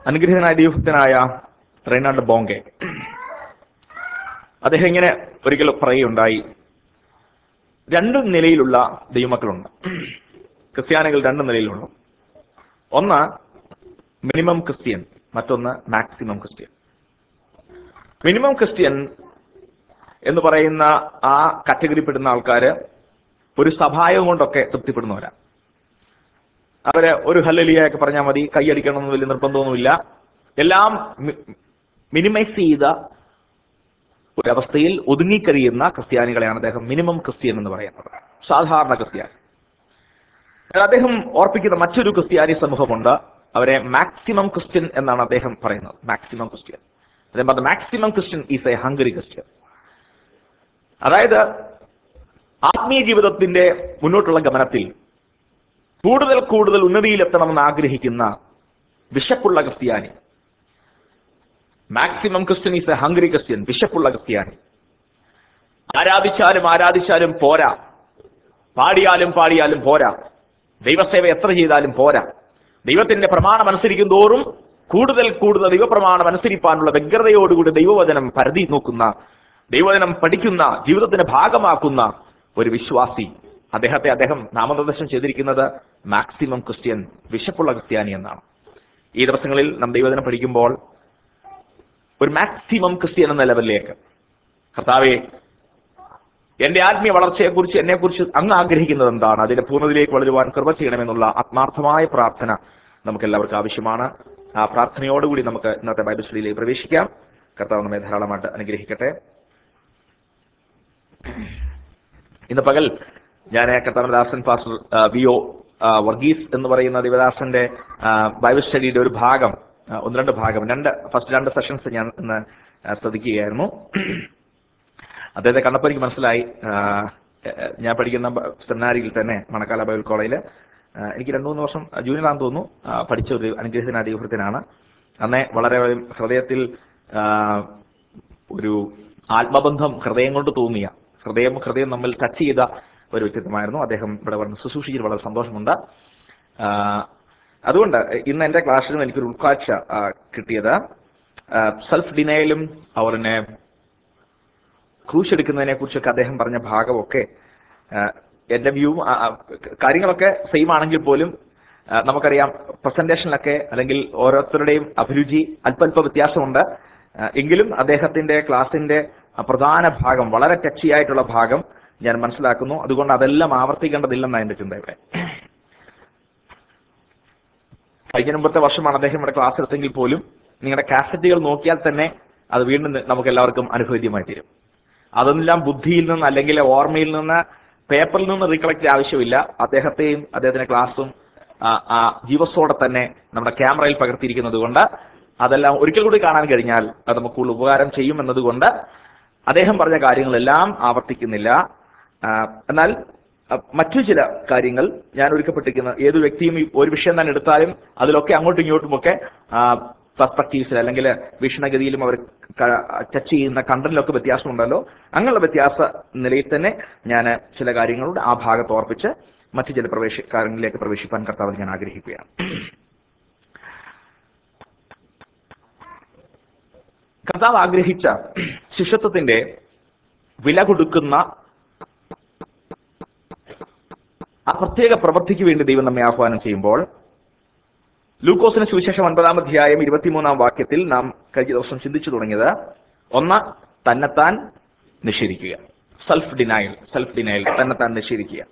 അനുഗ്രഹീതനായ ദൈവഭക്തനായ Reinhard ബോങ്കെ അദ്ദേഹം ഇങ്ങനെ ഒരിക്കൽ പറയുകയുണ്ടായി രണ്ട് നിലയിലുള്ള ദൈവമക്കളുണ്ട് ക്രിസ്ത്യാനികൾ രണ്ട് നിലയിലുണ്ട് ഒന്ന് മിനിമം ക്രിസ്ത്യൻ മറ്റൊന്ന് മാക്സിമം ക്രിസ്ത്യൻ മിനിമം ക്രിസ്ത്യൻ എന്ന് പറയുന്ന ആ കാറ്റഗറി പെടുന്ന ആൾക്കാര് ഒരു സഭായം കൊണ്ടൊക്കെ തൃപ്തിപ്പെടുന്നവരാ അവര് ഒരു ഹല്ലലിയൊക്കെ പറഞ്ഞാൽ മതി കൈയടിക്കണമെന്ന് വലിയ നിർബന്ധമൊന്നുമില്ല എല്ലാം മിനിമൈസ് ചെയ്ത ഒരവസ്ഥയിൽ ഒതുങ്ങിക്കഴിയുന്ന ക്രിസ്ത്യാനികളെയാണ് അദ്ദേഹം മിനിമം ക്രിസ്ത്യൻ എന്ന് പറയുന്നത് സാധാരണ ക്രിസ്ത്യാനി എന്നാൽ അദ്ദേഹം ഓർപ്പിക്കുന്ന മറ്റൊരു ക്രിസ്ത്യാനി സമൂഹമുണ്ട് അവരെ മാക്സിമം ക്രിസ്ത്യൻ എന്നാണ് അദ്ദേഹം പറയുന്നത് മാക്സിമം ക്രിസ്ത്യൻ അദ്ദേഹം പറഞ്ഞ maximum Christian is a hungry Christian അതായത് ആത്മീയ ജീവിതത്തിന്റെ മുന്നോട്ടുള്ള ഗമനത്തിൽ കൂടുതൽ കൂടുതൽ ഉന്നതിയിലെത്തണമെന്ന് ആഗ്രഹിക്കുന്ന വിശപ്പുള്ള ക്രിസ്ത്യാനി maximum Christian is a hungry Christian വിശപ്പുള്ള ക്രിസ്ത്യാനി ആരാധിച്ചാലും ആരാധിച്ചാലും പോരാ പാടിയാലും പാടിയാലും പോരാ ദൈവസേവ എത്ര ചെയ്താലും പോരാ ദൈവത്തിന്റെ പ്രമാണം അനുസരിക്കും തോറും കൂടുതൽ കൂടുതൽ ദൈവപ്രമാണം അനുസരിപ്പാനുള്ള വ്യഗ്രതയോടുകൂടി ദൈവവചനം പരതി നോക്കുന്ന ദൈവവചനം പഠിക്കുന്ന ജീവിതത്തിന്റെ ഭാഗമാക്കുന്ന ഒരു വിശ്വാസി അദ്ദേഹത്തെ അദ്ദേഹം നാമനിർദ്ദേശം ചെയ്തിരിക്കുന്നത് മാക്സിമം ക്രിസ്ത്യൻ വിശപ്പുള്ള ക്രിസ്ത്യാനി എന്നാണ് ഈ ദിവസങ്ങളിൽ നാം ദൈവവചനം പഠിക്കുമ്പോൾ ഒരു മാക്സിമം ക്രിസ്ത്യൻ എന്ന ലെവലിലേക്ക് കർത്താവെ എന്റെ ആത്മീയ വളർച്ചയെക്കുറിച്ച് എന്നെക്കുറിച്ച് അങ്ങ് ആഗ്രഹിക്കുന്നത് എന്താണ് അതിന്റെ പൂർണ്ണതയിലേക്ക് വളരുവാൻ കൃപ ചെയ്യണമെന്നുള്ള ആത്മാർത്ഥമായ പ്രാർത്ഥന നമുക്ക് എല്ലാവർക്കും ആവശ്യമാണ് ആ പ്രാർത്ഥനയോടുകൂടി നമുക്ക് ഇന്നത്തെ ബൈബിൾ സ്റ്റഡിയിലേക്ക് പ്രവേശിക്കാം കർത്താവ് നമ്മെ ധാരാളമായിട്ട് അനുഗ്രഹിക്കട്ടെ ഇന്ന് പകൽ ഞാൻ കർത്താവ് ദാസൻ പാസ്റ്റർ ആ, വി ഒ ആ, വർഗീസ് എന്ന് പറയുന്ന ദേവദാസന്റെ ആ, ബൈബിൾ സ്റ്റഡിയുടെ ഒരു ഭാഗം ആ, ഒന്ന് രണ്ട് ഭാഗം രണ്ട് ഫസ്റ്റ് രണ്ട് സെഷൻസ് ഞാൻ ഇന്ന് ആ, ശ്രദ്ധിക്കുകയായിരുന്നു അദ്ദേഹത്തെ കണ്ടപ്പോൾ എനിക്ക് മനസ്സിലായി ആ, എ- ഞാൻ പഠിക്കുന്ന ബ- സെമിനാരിയിൽ തന്നെ മണക്കാല ബൈബിൾ കോളേജിൽ എനിക്ക് രണ്ടു മൂന്ന് വർഷം ജൂനിയർ ആണെന്ന് തോന്നുന്നു ആ, പഠിച്ച ഒരു അനുഗ്രഹീതനായ ദൈവഭൃത്തനാണ് അന്നേ വളരെ ഹൃദയത്തിൽ ആ, ഒരു ആത്മബന്ധം ഹൃദയം കൊണ്ട് തോന്നിയ ഹൃദയം ഹൃദയം നമ്മൾ ടച്ച് ചെയ്ത ഒരു വ്യക്തിത്വമായിരുന്നു അദ്ദേഹം ഇവിടെ വന്ന് ശുശ്രൂഷിച്ചതിൽ വളരെ സന്തോഷമുണ്ട് ആ, അതുകൊണ്ട് ഇന്ന് എൻ്റെ ക്ലാസ്സിൽ നിന്ന് എനിക്കൊരു ഉൾക്കാഴ്ച ആ, കിട്ടിയത് സെൽഫ് ഡിനയലും അവരിനെ ക്രൂശ് എടുക്കുന്നതിനെ കുറിച്ചൊക്കെ അദ്ദേഹം പറഞ്ഞ ഭാഗമൊക്കെ ആ, എന്റെ വ്യൂ കാര്യങ്ങളൊക്കെ സെയിം ആണെങ്കിൽ പോലും ആ, നമുക്കറിയാം പ്രസന്റേഷനിലൊക്കെ അല്ലെങ്കിൽ ഓരോരുത്തരുടെയും അഭിരുചി അല്പല്പ വ്യത്യാസമുണ്ട് ആ, എങ്കിലും അദ്ദേഹത്തിന്റെ ക്ലാസിന്റെ ആ പ്രധാന ഭാഗം വളരെ ടച്ചി ആയിട്ടുള്ള ഭാഗം ഞാൻ മനസ്സിലാക്കുന്നു അതുകൊണ്ട് അതെല്ലാം ആവർത്തിക്കേണ്ടതില്ലെന്നാണ് എന്റെ ചിന്ത ഇവിടെ കഴിഞ്ഞ മുമ്പത്തെ വർഷമാണ് അദ്ദേഹം ഇവിടെ ക്ലാസ് എടുത്തെങ്കിൽ പോലും നിങ്ങളുടെ കാസറ്റുകൾ നോക്കിയാൽ തന്നെ അത് വീണ്ടും നമുക്ക് എല്ലാവർക്കും അനുഭവേദ്യമായി തീരും അതെല്ലാം ബുദ്ധിയിൽ നിന്ന് അല്ലെങ്കിൽ ഓർമ്മയിൽ നിന്ന് പേപ്പറിൽ നിന്ന് റീകളക്ട് ആവശ്യമില്ല അദ്ദേഹത്തെയും അദ്ദേഹത്തിന്റെ ക്ലാസ്സും ആ, ആ ജീവസോടെ തന്നെ നമ്മുടെ ക്യാമറയിൽ പകർത്തിയിരിക്കുന്നത് കൊണ്ട് അതെല്ലാം ഒരിക്കൽ കൂടി കാണാൻ കഴിഞ്ഞാൽ അത് നമുക്ക് കൂടുതൽ ഉപകാരം ചെയ്യും എന്നതുകൊണ്ട് അദ്ദേഹം പറഞ്ഞ കാര്യങ്ങളെല്ലാം ആവർത്തിക്കുന്നില്ല ആ, എന്നാൽ ആ, മറ്റു ചില കാര്യങ്ങൾ ഞാൻ ഒരുക്കപ്പെട്ടിരിക്കുന്ന ഏത് വ്യക്തിയും ഈ ഒരു വിഷയം തന്നെ എടുത്താലും അതിലൊക്കെ അങ്ങോട്ടും ഇങ്ങോട്ടുമൊക്കെ പെർസ്പെക്റ്റീവ്സിൽ അല്ലെങ്കിൽ വീക്ഷണഗതിയിലും അവർ ടച്ച് ചെയ്യുന്ന കണ്ടന്റിലൊക്കെ വ്യത്യാസമുണ്ടല്ലോ അങ്ങനെയുള്ള വ്യത്യാസ നിലയിൽ തന്നെ ഞാൻ ചില കാര്യങ്ങളോട് ആ ഭാഗത്ത് ഓർപ്പിച്ച് മറ്റു ചില പ്രവേശ കാര്യങ്ങളിലേക്ക് പ്രവേശിപ്പാൻ കർത്താവ് ഞാൻ ആഗ്രഹിക്കുകയാണ് കർത്താവ് ആഗ്രഹിച്ച ശിഷ്യത്വത്തിന്റെ വില കൊടുക്കുന്ന ആ പ്രത്യേക പ്രവൃത്തിക്ക് വേണ്ടി ദൈവം നമ്മെ ആഹ്വാനം ചെയ്യുമ്പോൾ ലൂക്കോസിന് സുവിശേഷം ഒൻപതാം അധ്യായം ഇരുപത്തിമൂന്നാം വാക്യത്തിൽ നാം കഴിഞ്ഞ ദിവസം ചിന്തിച്ചു തുടങ്ങിയത് ഒന്ന് തന്നെത്താൻ നിഷേധിക്കുക സെൽഫ് ഡിനയൽ സെൽഫ് ഡിനയൽ തന്നെത്താൻ നിഷേധിക്കുക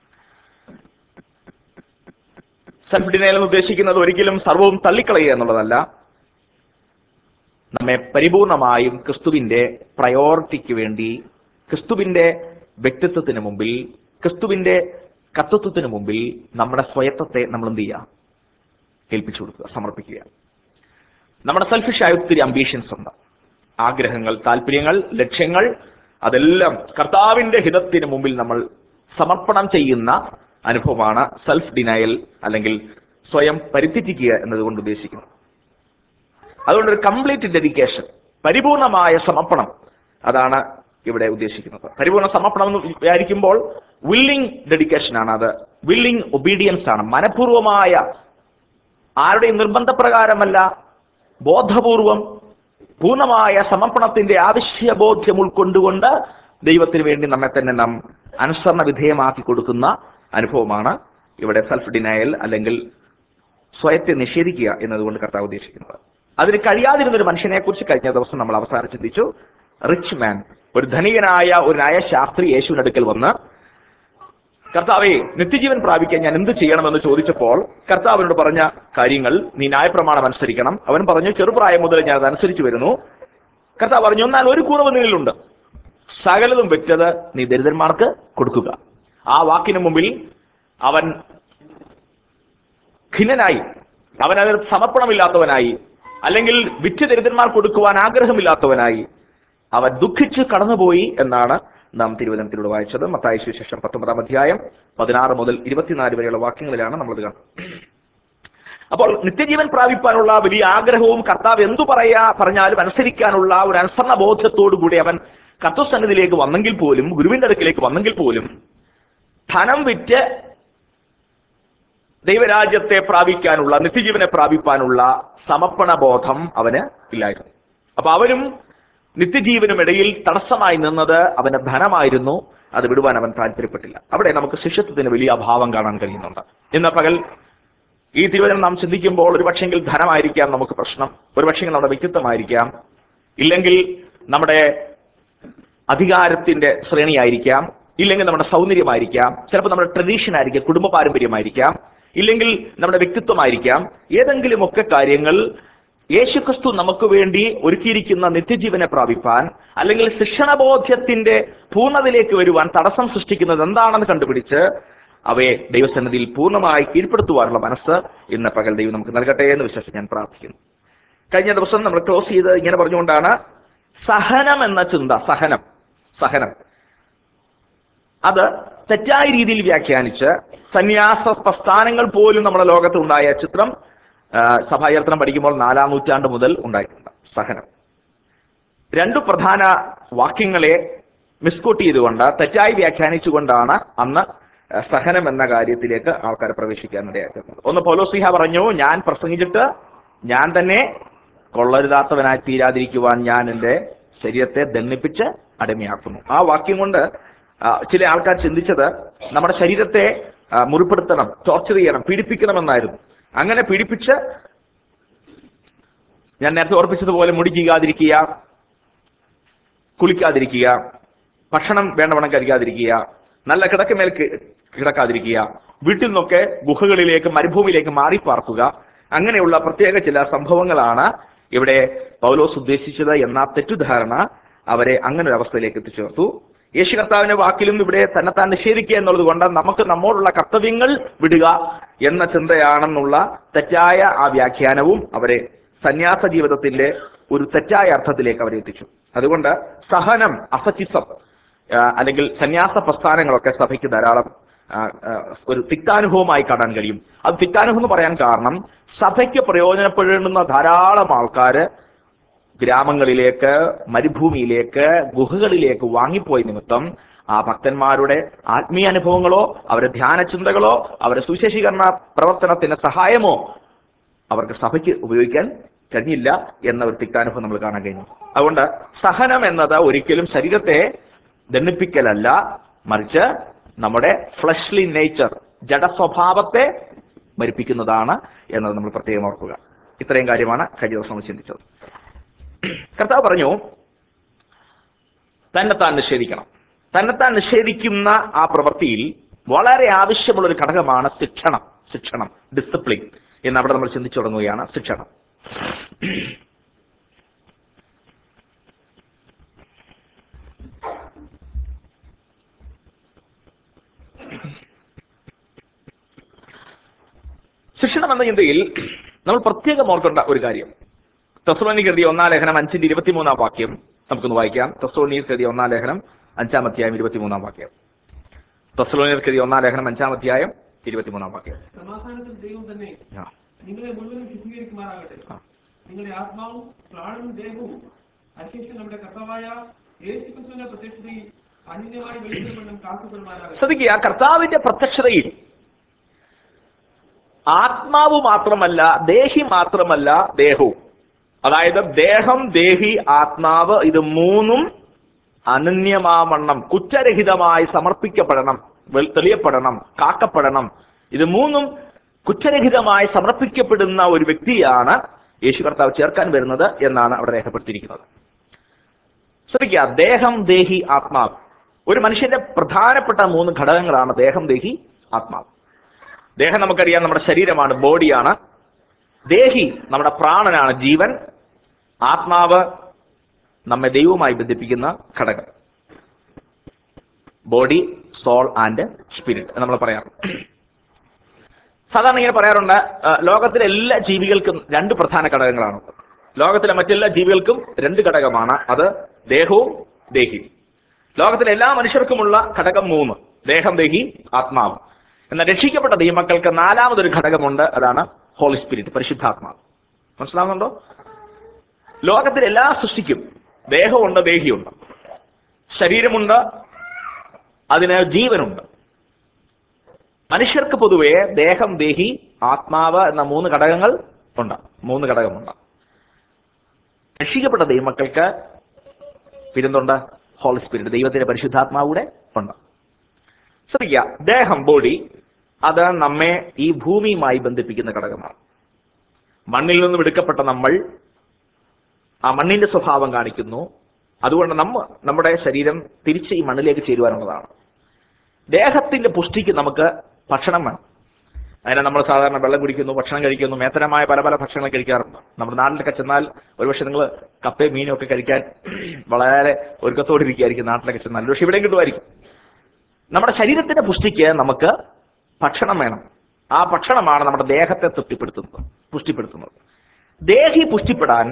സെൽഫ് ഡിനയൽ എന്ന് ഉദ്ദേശിക്കുന്നത് ഒരിക്കലും സർവവും തള്ളിക്കളയുക എന്നുള്ളതല്ല നമ്മെ പരിപൂർണമായും ക്രിസ്തുവിന്റെ പ്രയോറിറ്റിക്ക് വേണ്ടി ക്രിസ്തുവിന്റെ വ്യക്തിത്വത്തിന് മുമ്പിൽ ക്രിസ്തുവിന്റെ കർത്തൃത്വത്തിന് മുമ്പിൽ നമ്മുടെ സ്വയത്വത്തെ നമ്മൾ എന്ത് ചെയ്യുക ഏൽപ്പിച്ചു കൊടുക്കുക സമർപ്പിക്കുക നമ്മുടെ സെൽഫിഷ് ആയ ഒത്തിരി അംബീഷൻസ് ഉണ്ട് ആഗ്രഹങ്ങൾ താല്പര്യങ്ങൾ ലക്ഷ്യങ്ങൾ അതെല്ലാം കർത്താവിന്റെ ഹിതത്തിന് മുമ്പിൽ നമ്മൾ സമർപ്പണം ചെയ്യുന്ന അനുഭവമാണ് സെൽഫ് ഡിനയൽ അല്ലെങ്കിൽ സ്വയം പരിത്യജിക്കുക എന്നതുകൊണ്ട് ഉദ്ദേശിക്കുന്നത് അതുകൊണ്ട് ഒരു കംപ്ലീറ്റ് ഡെഡിക്കേഷൻ പരിപൂർണമായ സമർപ്പണം അതാണ് ഇവിടെ ഉദ്ദേശിക്കുന്നത് പരിപൂർണ സമർപ്പണം എന്ന് വിചാരിക്കുമ്പോൾ വില്ലിംഗ് ഡെഡിക്കേഷൻ ആണ് അത് വില്ലിംഗ് ഒബീഡിയൻസ് ആണ് മനഃപൂർവമായ ആരുടെയും നിർബന്ധപ്രകാരമല്ല ബോധപൂർവം പൂർണ്ണമായ സമർപ്പണത്തിന്റെ ആവശ്യബോധ്യം ഉൾക്കൊണ്ടുകൊണ്ട് ദൈവത്തിന് വേണ്ടി നമ്മെ തന്നെ നാം അനുസരണ വിധേയമാക്കി കൊടുക്കുന്ന അനുഭവമാണ് ഇവിടെ സെൽഫ് ഡിനയൽ അല്ലെങ്കിൽ സ്വയത്തെ നിഷേധിക്കുക എന്നതുകൊണ്ട് കർത്താവ് ഉദ്ദേശിക്കുന്നത് അതിന് കഴിയാതിരുന്ന ഒരു മനുഷ്യനെ കുറിച്ച് കഴിഞ്ഞ ദിവസം നമ്മൾ അവസാനം ചിന്തിച്ചു റിച്ച് മാൻ ഒരു ധനികനായ ഒരു ന്യായശാസ്ത്രി യേശുവിനടുക്കൽ വന്ന് കർത്താവെ നിത്യജീവൻ പ്രാപിക്കാൻ ഞാൻ എന്ത് ചെയ്യണമെന്ന് ചോദിച്ചപ്പോൾ കർത്താവിനോട് പറഞ്ഞ കാര്യങ്ങൾ നീ ന്യായപ്രമാണം അനുസരിക്കണം അവൻ പറഞ്ഞു ചെറുപ്രായം മുതൽ ഞാൻ അത് അനുസരിച്ച് വരുന്നു കർത്താവ് പറഞ്ഞു എന്നാൽ ഒരു കുറവ് നിന്നിലുണ്ട് സകലതും വെച്ചത് നീ ദരിദ്രന്മാർക്ക് കൊടുക്കുക ആ വാക്കിന് മുമ്പിൽ അവൻ ഖിന്നനായി അവൻ അതിൽ സമർപ്പണമില്ലാത്തവനായി അല്ലെങ്കിൽ വിറ്റ് ദരിദ്രന്മാർ കൊടുക്കുവാൻ ആഗ്രഹമില്ലാത്തവനായി അവൻ ദുഃഖിച്ച് കടന്നുപോയി എന്നാണ് നാം തിരുവനന്തപുരത്തിലൂടെ വായിച്ചത് മത്തായ സുവിശേഷം പത്തൊമ്പതാം അധ്യായം പതിനാറ് മുതൽ ഇരുപത്തിനാല് വരെയുള്ള വാക്യങ്ങളിലാണ് നമ്മളത് കാണുന്നത് അപ്പോൾ നിത്യജീവൻ പ്രാപിപ്പാനുള്ള വലിയ ആഗ്രഹവും കർത്താവ് എന്തു പറയാ പറഞ്ഞാലും അനുസരിക്കാനുള്ള ഒരു അനുസരണ ബോധത്തോടു കൂടി അവൻ കർത്തസന്നിധിയിലേക്ക് വന്നെങ്കിൽ പോലും ഗുരുവിന്റെ അടുക്കിലേക്ക് വന്നെങ്കിൽ പോലും ധനം വിറ്റ് ദൈവരാജ്യത്തെ പ്രാപിക്കാനുള്ള നിത്യജീവനെ പ്രാപിപ്പാനുള്ള സമർപ്പണ ബോധം അവന് ഇല്ലായിരുന്നു അപ്പൊ അവനും നിത്യജീവനും ഇടയിൽ തടസ്സമായി നിന്നത് അവന്റെ ധനമായിരുന്നു അത് വിടുവാൻ അവൻ താല്പര്യപ്പെട്ടില്ല അവിടെ നമുക്ക് ശിഷ്യത്വത്തിന് വലിയ അഭാവം കാണാൻ കഴിയുന്നുണ്ട് ഇന്ന് പകൽ ഈ തിരുവചനം നാം ചിന്തിക്കുമ്പോൾ ഒരു പക്ഷെങ്കിൽ ധനമായിരിക്കാം നമുക്ക് പ്രശ്നം ഒരു പക്ഷെങ്കിൽ നമ്മുടെ വ്യക്തിത്വമായിരിക്കാം ഇല്ലെങ്കിൽ നമ്മുടെ അധികാരത്തിന്റെ ശ്രേണിയായിരിക്കാം ഇല്ലെങ്കിൽ നമ്മുടെ സൗന്ദര്യമായിരിക്കാം ചിലപ്പോൾ നമ്മുടെ ട്രഡീഷൻ ആയിരിക്കാം കുടുംബ പാരമ്പര്യമായിരിക്കാം ഇല്ലെങ്കിൽ നമ്മുടെ വ്യക്തിത്വമായിരിക്കാം ഏതെങ്കിലുമൊക്കെ കാര്യങ്ങൾ യേശുക്രിസ്തു നമുക്ക് വേണ്ടി ഒരുക്കിയിരിക്കുന്ന നിത്യജീവനെ പ്രാപിപ്പാൻ അല്ലെങ്കിൽ ശിക്ഷണബോധ്യത്തിന്റെ പൂർണ്ണതയിലേക്ക് വരുവാൻ തടസ്സം സൃഷ്ടിക്കുന്നത് എന്താണെന്ന് കണ്ടുപിടിച്ച് അവയെ ദൈവസന്നിധിയിൽ പൂർണ്ണമായി കീഴ്പ്പെടുത്തുവാനുള്ള മനസ്സ് ഇന്ന് പകൽ ദൈവം നമുക്ക് നൽകട്ടെ എന്ന് വിശ്വസിച്ച് ഞാൻ പ്രാർത്ഥിക്കുന്നു കഴിഞ്ഞ ദിവസം നമ്മൾ ക്ലോസ് ചെയ്ത് ഇങ്ങനെ പറഞ്ഞുകൊണ്ടാണ് സഹനം എന്ന ചിന്ത സഹനം സഹനം അത് തെറ്റായ രീതിയിൽ വ്യാഖ്യാനിച്ച് സന്യാസ പ്രസ്ഥാനങ്ങൾ പോലും നമ്മുടെ ലോകത്ത് ഉണ്ടായ ചിത്രം ആ, സഭാചരിത്രം പഠിക്കുമ്പോൾ നാലാം നൂറ്റാണ്ട് മുതൽ ഉണ്ടായിട്ടുണ്ട് സഹനം രണ്ടു പ്രധാന വാക്യങ്ങളെ മിസ്കോട്ട് ചെയ്തുകൊണ്ട് തെറ്റായി വ്യാഖ്യാനിച്ചുകൊണ്ടാണ് അന്ന് ആ, സഹനം എന്ന കാര്യത്തിലേക്ക് ആൾക്കാർ പ്രവേശിക്കാനിടയാക്കുന്നത് ഒന്ന് പൗലോസിഹ പറഞ്ഞു ഞാൻ പ്രസംഗിച്ചിട്ട് ഞാൻ തന്നെ കൊള്ളരുതാത്തവനായി തീരാതിരിക്കുവാൻ ഞാൻ എൻ്റെ ശരീരത്തെ ദണ്ണിപ്പിച്ച് അടിമയാക്കുന്നു ആ വാക്യം കൊണ്ട് ആ, ചില ആൾക്കാർ ചിന്തിച്ചത് നമ്മുടെ ശരീരത്തെ ആ, മുറിപ്പെടുത്തണം ടോർച്ചർ ചെയ്യണം പീഡിപ്പിക്കണമെന്നായിരുന്നു അങ്ങനെ പീഡിപ്പിച്ച് ഞാൻ നേരത്തെ ഓർപ്പിച്ചതുപോലെ മുടി ചെയ്യാതിരിക്കുക കുളിക്കാതിരിക്കുക ഭക്ഷണം വേണ്ടവണ്ണം കഴിക്കാതിരിക്കുക നല്ല കിടക്കമേൽ കി- കിടക്കാതിരിക്കുക വീട്ടിൽ നിന്നൊക്കെ ഗുഹകളിലേക്ക് മരുഭൂമിയിലേക്ക് മാറി പാർക്കുക അങ്ങനെയുള്ള പ്രത്യേക ചില സംഭവങ്ങളാണ് ഇവിടെ പൗലോസ് ഉദ്ദേശിച്ചത് എന്ന തെറ്റുധാരണ അവരെ അങ്ങനെ ഒരു അവസ്ഥയിലേക്ക് എത്തിച്ചേർത്തു യേശു കർത്താവിന്റെ വാക്കിലും ഇവിടെ തന്നെത്താൻ നിഷേധിക്കുക എന്നുള്ളത് കൊണ്ട് നമുക്ക് നമ്മോടുള്ള കർത്തവ്യങ്ങൾ വിടുക എന്ന ചിന്തയാണെന്നുള്ള തെറ്റായ ആ വ്യാഖ്യാനവും അവരെ സന്യാസ ജീവിതത്തിന്റെ ഒരു തെറ്റായ അർത്ഥത്തിലേക്ക് അവരെ എത്തിച്ചു അതുകൊണ്ട് സഹനം അസച്ചിസം ആ, അല്ലെങ്കിൽ സന്യാസ പ്രസ്ഥാനങ്ങളൊക്കെ സഭയ്ക്ക് ധാരാളം ആ, ആ, ഒരു തിക്താനുഭവമായി കാണാൻ കഴിയും അത് തിക്താനുഭവം എന്ന് പറയാൻ കാരണം സഭയ്ക്ക് പ്രയോജനപ്പെടുന്ന ധാരാളം ആൾക്കാര് ഗ്രാമങ്ങളിലേക്ക് മരുഭൂമിയിലേക്ക് ഗുഹകളിലേക്ക് വാങ്ങിപ്പോയ നിമിത്തം ആ ഭക്തന്മാരുടെ ആത്മീയ അനുഭവങ്ങളോ അവരുടെ ധ്യാന ചിന്തകളോ അവരുടെ സുവിശേഷീകരണ പ്രവർത്തനത്തിന് സഹായമോ അവർക്ക് സഭയ്ക്ക് ഉപയോഗിക്കാൻ കഴിഞ്ഞില്ല എന്ന ഒരു തിക്താനുഭവം നമ്മൾ കാണാൻ കഴിഞ്ഞു അതുകൊണ്ട് സഹനം എന്നത് ഒരിക്കലും ശരീരത്തെ ദണ്ണിപ്പിക്കലല്ല മറിച്ച് നമ്മുടെ ഫ്ലഷ്ലി നേച്ചർ ജഡസ്വഭാവത്തെ മരിപ്പിക്കുന്നതാണ് എന്നത് നമ്മൾ പ്രത്യേകം ഓർക്കുക ഇത്രയും കാര്യമാണ് കഴിഞ്ഞ ദിവസം നമ്മൾ ചിന്തിച്ചത് കർത്താവ് പറഞ്ഞു തന്നെത്താൻ നിഷേധിക്കണം തന്നെത്താൻ നിഷേധിക്കുന്ന ആ പ്രവൃത്തിയിൽ വളരെ ആവശ്യമുള്ള ഒരു ഘടകമാണ് ശിക്ഷണം ശിക്ഷണം ഡിസിപ്ലിൻ എന്ന് അവിടെ നമ്മൾ ചിന്തിച്ചു തുടങ്ങുകയാണ് ശിക്ഷണം ശിക്ഷണം എന്ന ചിന്തയിൽ നമ്മൾ പ്രത്യേകം ഓർക്കേണ്ട ഒരു കാര്യം തെസ്ലോനി കരുതിയ ഒന്നാം ലേഖനം അഞ്ചിന്റെ ഇരുപത്തിമൂന്നാം വാക്യം നമുക്കൊന്ന് വായിക്കാം തെസ്ലോനി കരുതിയ ഒന്നാം ലേഖനം അഞ്ചാം അധ്യായം ഇരുപത്തിമൂന്നാം വാക്യം തെസ്ലോനിയർ കരുതിയ ഒന്നാം ലേഖനം അഞ്ചാം അധ്യായം ഇരുപത്തിമൂന്നാം വാക്യം സമാധാനത്തിൽ ദൈവം തന്നെ ആ, നിങ്ങളെ മുഴുവനും ശുദ്ധീകരിക്കുമാറാകട്ടെ ആ. നിങ്ങളുടെ ആത്മാവും പ്രാണനും ദേഹവും അശേഷം നമ്മുടെ കർത്താവായ യേശുക്രിസ്തുവിന്റെ പ്രത്യക്ഷതയിൽ അന്യമായി വെളിപ്പെടുമെന്നും കാത്തുകൊള്ളുമാറാകട്ടെ ശ്രദ്ധിക്കുക കർത്താവിന്റെ പ്രത്യക്ഷതയിൽ ആത്മാവ് മാത്രമല്ല ദേഹി മാത്രമല്ല ദേഹവും അതായത് ദേഹം ദേഹി ആത്മാവ് ഇത് മൂന്നും അനന്യമാവണ്ണം കുറ്റരഹിതമായി സമർപ്പിക്കപ്പെടണം വെൾ- തെളിയപ്പെടണം കാക്കപ്പെടണം ഇത് മൂന്നും കുറ്റരഹിതമായി സമർപ്പിക്കപ്പെടുന്ന ഒരു വ്യക്തിയാണ് യേശു കർത്താവ് ചേർക്കാൻ വരുന്നത് എന്നാണ് അവിടെ രേഖപ്പെടുത്തിയിരിക്കുന്നത് ശ്രദ്ധിക്കുക ദേഹം ദേഹി ആത്മാവ് ഒരു മനുഷ്യന്റെ പ്രധാനപ്പെട്ട മൂന്ന് ഘടകങ്ങളാണ് ദേഹം ദേഹി ആത്മാവ് ദേഹം നമുക്കറിയാം നമ്മുടെ ശരീരമാണ് ബോഡിയാണ് ദേഹി നമ്മുടെ പ്രാണനാണ് ജീവൻ ആത്മാവ് നമ്മെ ദൈവവുമായി ബന്ധിപ്പിക്കുന്ന ഘടകം ബോഡി സോൾ ആൻഡ് സ്പിരിറ്റ് നമ്മൾ പറയാം സാധാരണ ഇങ്ങനെ പറയാറുണ്ട് ആ, ലോകത്തിലെ എല്ലാ ജീവികൾക്കും രണ്ട് പ്രധാന ഘടകങ്ങളാണ് ലോകത്തിലെ മറ്റെല്ലാ ജീവികൾക്കും രണ്ട് ഘടകമാണ് അത് ദേഹവും ദേഹിയും ലോകത്തിലെ എല്ലാ മനുഷ്യർക്കുമുള്ള ഘടകം മൂന്ന് ദേഹം ദേഹി ആത്മാവ് എന്നാൽ രക്ഷിക്കപ്പെട്ട ദൈവമക്കൾക്ക് നാലാമതൊരു ഘടകമുണ്ട് അതാണ് ഹോളി സ്പിരിറ്റ് പരിശുദ്ധാത്മാവ് മനസ്സിലാവുന്നുണ്ടോ ലോകത്തിലെ എല്ലാ സൃഷ്ടിക്കും ദേഹമുണ്ട് ദേഹിയുണ്ട് ശരീരമുണ്ട് അതിന് ജീവനുണ്ട് മനുഷ്യർക്ക് പൊതുവെ ദേഹം ദേഹി ആത്മാവ് എന്ന മൂന്ന് ഘടകങ്ങൾ ഉണ്ട് മൂന്ന് ഘടകമുണ്ട് രക്ഷിക്കപ്പെട്ട ദൈവമക്കൾക്ക് പിന്നെന്തുണ്ട് ഹോളി സ്പിരിറ്റ് ദൈവത്തിന്റെ പരിശുദ്ധാത്മാവൂടെ ഉണ്ട് ശ്രദ്ധിക്കുക ദേഹം ബോഡി അത് നമ്മെ ഈ ഭൂമിയുമായി ബന്ധിപ്പിക്കുന്ന ഘടകമാണ് മണ്ണിൽ നിന്നും എടുക്കപ്പെട്ട നമ്മൾ ആ മണ്ണിന്റെ സ്വഭാവം കാണിക്കുന്നു അതുകൊണ്ട് നമ്മ നമ്മുടെ ശരീരം തിരിച്ച് ഈ മണ്ണിലേക്ക് ചേരുവാനുള്ളതാണ് ദേഹത്തിന്റെ പുഷ്ടിക്ക് നമുക്ക് ഭക്ഷണം വേണം അതിനെ നമ്മൾ സാധാരണ വെള്ളം കുടിക്കുന്നു ഭക്ഷണം കഴിക്കുന്നു മേത്തരമായ പല പല ഭക്ഷണങ്ങൾ കഴിക്കാറുണ്ട് നമ്മുടെ നാട്ടിലൊക്കെ ചെന്നാൽ ഒരുപക്ഷെ നിങ്ങൾ കപ്പയും മീനും ഒക്കെ കഴിക്കാൻ വളരെ ഒരുക്കത്തോടെ ഇരിക്കുകയായിരിക്കും നാട്ടിലൊക്കെ ചെന്നാൽ പക്ഷെ ഇവിടെയും കിട്ടുമായിരിക്കും നമ്മുടെ ശരീരത്തിന്റെ പുഷ്ടിക്ക് നമുക്ക് ഭക്ഷണം വേണം ആ ഭക്ഷണമാണ് നമ്മുടെ ദേഹത്തെ തൃപ്തിപ്പെടുത്തുന്നത് പുഷ്ടിപ്പെടുത്തുന്നത് ദേഹി പുഷ്ടിപ്പെടാൻ